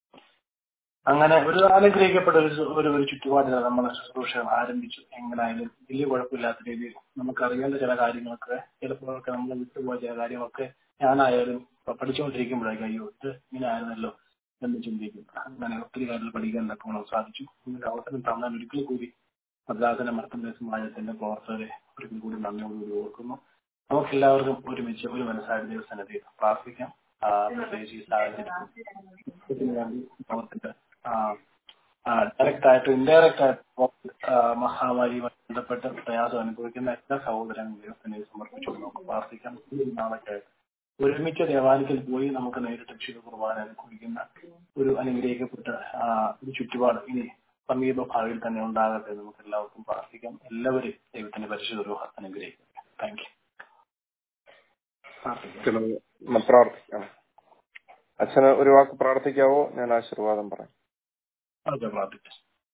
അങ്ങനെ ഒരു അനുഗ്രഹിക്കപ്പെട്ട ഒരു സു- ഒരു ഒരു ചുറ്റുപാടിൽ നമ്മൾ ശുശ്രൂഷ ആരംഭിച്ചു എങ്ങനായാലും വലിയ കുഴപ്പമില്ലാത്ത രീതിയിൽ നമുക്ക് അറിയേണ്ട ചില കാര്യങ്ങളൊക്കെ ചിലപ്പോഴൊക്കെ നമ്മൾ വിട്ടുപോയ ചില കാര്യങ്ങളൊക്കെ ഞാനായാലും ഇപ്പൊ പഠിച്ചുകൊണ്ടിരിക്കുമ്പോഴേക്കും അയ്യോ ഇത് ഇങ്ങനെ ആയിരുന്നല്ലോ എന്ന് ചിന്തിക്കും അങ്ങനെ ഒത്തിരി കാര്യങ്ങൾ പഠിക്കാൻ നമുക്ക് സാധിച്ചു ഇങ്ങനെ അവസരം തന്നാൽ ഒരിക്കൽ കൂടി ഭദ്രാസന മർത്തന്റെ സമാജത്തിന്റെ പ്രവർത്തകരെ ഒരിക്കൽ കൂടി നന്ദിയോടുകൂടി ഓർക്കുന്നു നമുക്ക് എല്ലാവർക്കും ഒരുമിച്ച് ഒരു മനസ്സായ ദൈവസന്നിധി പ്രാർത്ഥിക്കാം ആ, പ്രത്യേകിച്ച് ഈ സാഹചര്യത്തിൽ വേണ്ടി ലോകത്തിന്റെ ഡയറക്റ്റ് ആയിട്ട് ഇൻഡയറക്റ്റ് ആയിട്ട് ആ, മഹാമാരിയുമായി ബന്ധപ്പെട്ട് പ്രയാസം അനുഭവിക്കുന്ന എല്ലാ സഹോദരങ്ങളും ദൈവത്തിനെ സമർപ്പിച്ചുകൊണ്ട് നമുക്ക് പ്രാർത്ഥിക്കാം ഈ നാളൊക്കെയായിട്ട് ഒരുമിച്ച് ദേവാലയത്തിൽ പോയി നമുക്ക് നേരിട്ട് വിശുദ്ധ കുർബാന അനുഭവിക്കുന്ന ഒരു അനുഗ്രഹിക്കപ്പെട്ട ആ, ഒരു ചുറ്റുപാട് ഇനി സമീപ ഭാവിയിൽ തന്നെ ഉണ്ടാകട്ടെ എന്ന് നമുക്ക് എല്ലാവർക്കും പ്രാർത്ഥിക്കാം എല്ലാവരും ദൈവത്തിന്റെ പരിശുദ്ധ രൂപ അനുഗ്രഹിക്കട്ടെ താങ്ക് യു പ്രാർത്ഥിക്കാം ചില ന- പ്രാർത്ഥിക്കാം അച്ഛന് ഒരു വാക്ക് പ്രാർത്ഥിക്കാവോ ഞാൻ ആശീർവാദം പറയാം ഓക്കെ പ്രാർത്ഥിക്കാം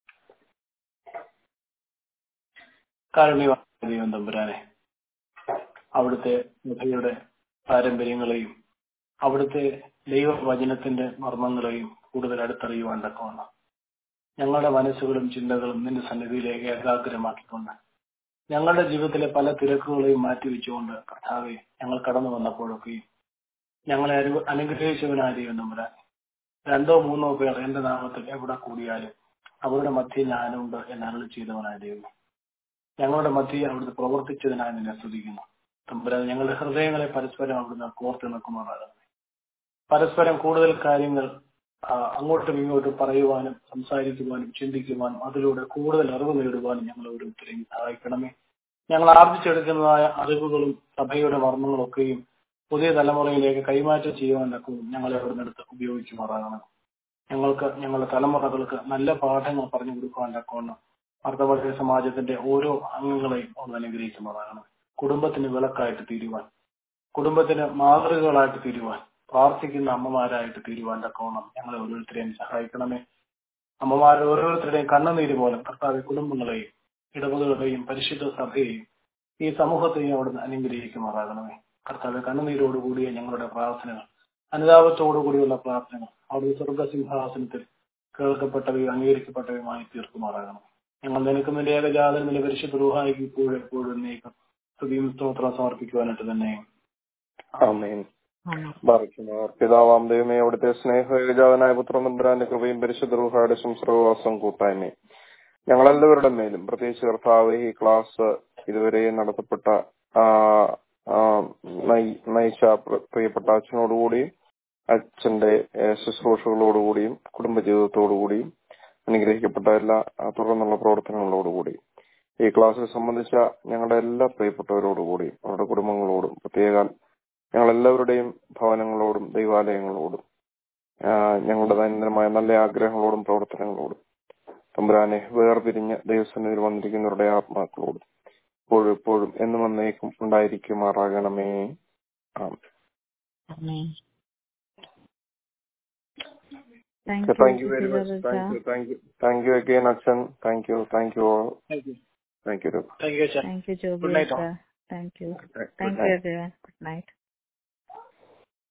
കാരുണ്യവാൻ ദൈവം തമ്പുരാനെ അവിടുത്തെ സഭയുടെ പാരമ്പര്യങ്ങളെയും അവിടുത്തെ ദൈവവചനത്തിന്റെ മർമ്മങ്ങളെയും കൂടുതൽ അടുത്തറിയുവാൻ തക്കവണ്ണം ഞങ്ങളുടെ മനസ്സുകളും ചിന്തകളും നിന്റെ സന്നിധിയിലേക്ക് ഏകാഗ്രമാക്കിക്കൊണ്ട് ഞങ്ങളുടെ ജീവിതത്തിലെ പല തിരക്കുകളെയും മാറ്റിവെച്ചുകൊണ്ട് കർത്താവെ ഞങ്ങൾ കടന്നു വന്നപ്പോഴൊക്കെയും ഞങ്ങളെ അനു അനുഗ്രഹിച്ചവനായ ദൈവം തമ്പുരാൻ രണ്ടോ മൂന്നോ പേർ എന്റെ നാമത്തിൽ എവിടെ കൂടിയാലും അവരുടെ മധ്യ ഞാനുണ്ട് എന്നരുളി ചെയ്തവനായ ദൈവം ഞങ്ങളുടെ മധ്യ അവിടുന്ന് പ്രവർത്തിച്ചതിനായി നിന്നെ സ്തുതിക്കുന്നു തമ്പുരാൻ ഞങ്ങളുടെ ഹൃദയങ്ങളെ പരസ്പരം അവിടുന്ന് കോർത്ത് നിൽക്കുമാറാകുന്നു പരസ്പരം കൂടുതൽ കാര്യങ്ങൾ ആ, അങ്ങോട്ടും ഇങ്ങോട്ടും പറയുവാനും സംസാരിക്കുവാനും ചിന്തിക്കുവാനും അതിലൂടെ കൂടുതൽ അറിവ് നേടുവാനും ഞങ്ങൾ ഓരോരുത്തരെയും സഹായിക്കണമേ ഞങ്ങൾ ആർജിച്ചെടുക്കുന്നതായ അറിവുകളും സഭയുടെ മർമ്മങ്ങളൊക്കെയും പുതിയ തലമുറയിലേക്ക് കൈമാറ്റം ചെയ്യുവാനൊക്കെ ഞങ്ങളെ അവിടെ നിന്ന് ഉപയോഗിക്കുമാറാകണം ഞങ്ങൾക്ക് ഞങ്ങളുടെ തലമുറകൾക്ക് നല്ല പാഠങ്ങൾ പറഞ്ഞു കൊടുക്കുവാൻ തക്കവണ്ണം അർദ്ധവർഗ സമാജത്തിന്റെ ഓരോ അംഗങ്ങളെയും ഒന്ന് അനുഗ്രഹിക്കുമാറാകണം കുടുംബത്തിന് വിളക്കായിട്ട് തീരുവാൻ കുടുംബത്തിന് മാതൃകകളായിട്ട് തീരുവാൻ പ്രാർത്ഥിക്കുന്ന അമ്മമാരായിട്ട് തീരുവാൻ തക്കോണം ഞങ്ങളെ ഓരോരുത്തരെയും സഹായിക്കണമേ അമ്മമാരെ ഓരോരുത്തരുടെയും കണ്ണുനീര് പോലെ കർത്താവ് കുടുംബങ്ങളെയും ഇടവകളുടെയും പരിശുദ്ധ സഭയെയും ഈ സമൂഹത്തെയും അവിടുന്ന് അനുഗ്രഹിക്കുമാറാകണമേ കർത്താവ് കണ്ണുനീരോടുകൂടിയ ഞങ്ങളുടെ പ്രാർത്ഥനകൾ അനുതാപത്തോടുകൂടിയുള്ള പ്രാർത്ഥനകൾ അവിടുത്തെ സ്വർഗസിംഹാസനത്തിൽ കേൾക്കപ്പെട്ടവയും അംഗീകരിക്കപ്പെട്ടവയുമായി തീർക്കുമാറാകണം ഞങ്ങൾ നിനക്കുന്നതിന്റെ ഏകജാതനത്തിലെ പരിശുദ്ധ റൂഹായിക്ക് ഇപ്പോഴും എപ്പോഴും നീക്കം സ്തുതിയും സ്തോത്രം സമർപ്പിക്കുവാനായിട്ട് തന്നെ ആമേൻ ആമേൻ ബാധിക്കുന്നവർ പിതാവാം ദൈവമേ അവിടുത്തെ സ്നേഹജാതനായ പുത്രനമ്പുരാന്റെ കൃപയും പരിശുദ്ധ റൂഹായുടെ സംസർഗവാസം കൂട്ടായ്മേ ഞങ്ങളെല്ലാവരുടെ മേലും പ്രത്യേകിച്ച് കർത്താവ് ഈ ക്ലാസ് ഇതുവരെ നടത്തപ്പെട്ട ആ, ആ, നയി- നയിച്ച പ്ര- പ്രിയപ്പെട്ട അച്ഛനോടുകൂടിയും അച്ഛന്റെ ഏഹ്, ശുശ്രൂഷകളോടുകൂടിയും കുടുംബജീവിതത്തോടുകൂടിയും അനുഗ്രഹിക്കപ്പെട്ട എല്ലാ ആ, തുടർന്നുള്ള പ്രവർത്തനങ്ങളോടുകൂടിയും ഈ ക്ലാസ്സിൽ സംബന്ധിച്ച ഞങ്ങളുടെ എല്ലാ പ്രിയപ്പെട്ടവരോടുകൂടിയും അവരുടെ കുടുംബങ്ങളോടും പ്രത്യേക ഞങ്ങളെല്ലാവരുടെയും ഭവനങ്ങളോടും ദൈവാലയങ്ങളോടും ആ, ഞങ്ങളുടെ ദൈനംദിനമായ നല്ല ആഗ്രഹങ്ങളോടും പ്രവർത്തനങ്ങളോടും തമ്പുരാനെ വേർപിരിഞ്ഞ് ദൈവസന്നിധിയിൽ വന്നിരിക്കുന്നവരുടെ ആത്മാക്കളോടും ഇപ്പോഴും എപ്പോഴും എന്നും എന്നേക്കും ഉണ്ടായിരിക്കുമാറാകണമേ ആമേൻ. ആമേൻ Okay, thank thank you you very much. Sister Thank you, thank you, thank you again, Achan. Thank you, thank you all. Thank you Thank you. Thank you അച്ഛാ thank you Joby Good night, all. Thank you Good thank you night. Everyone good night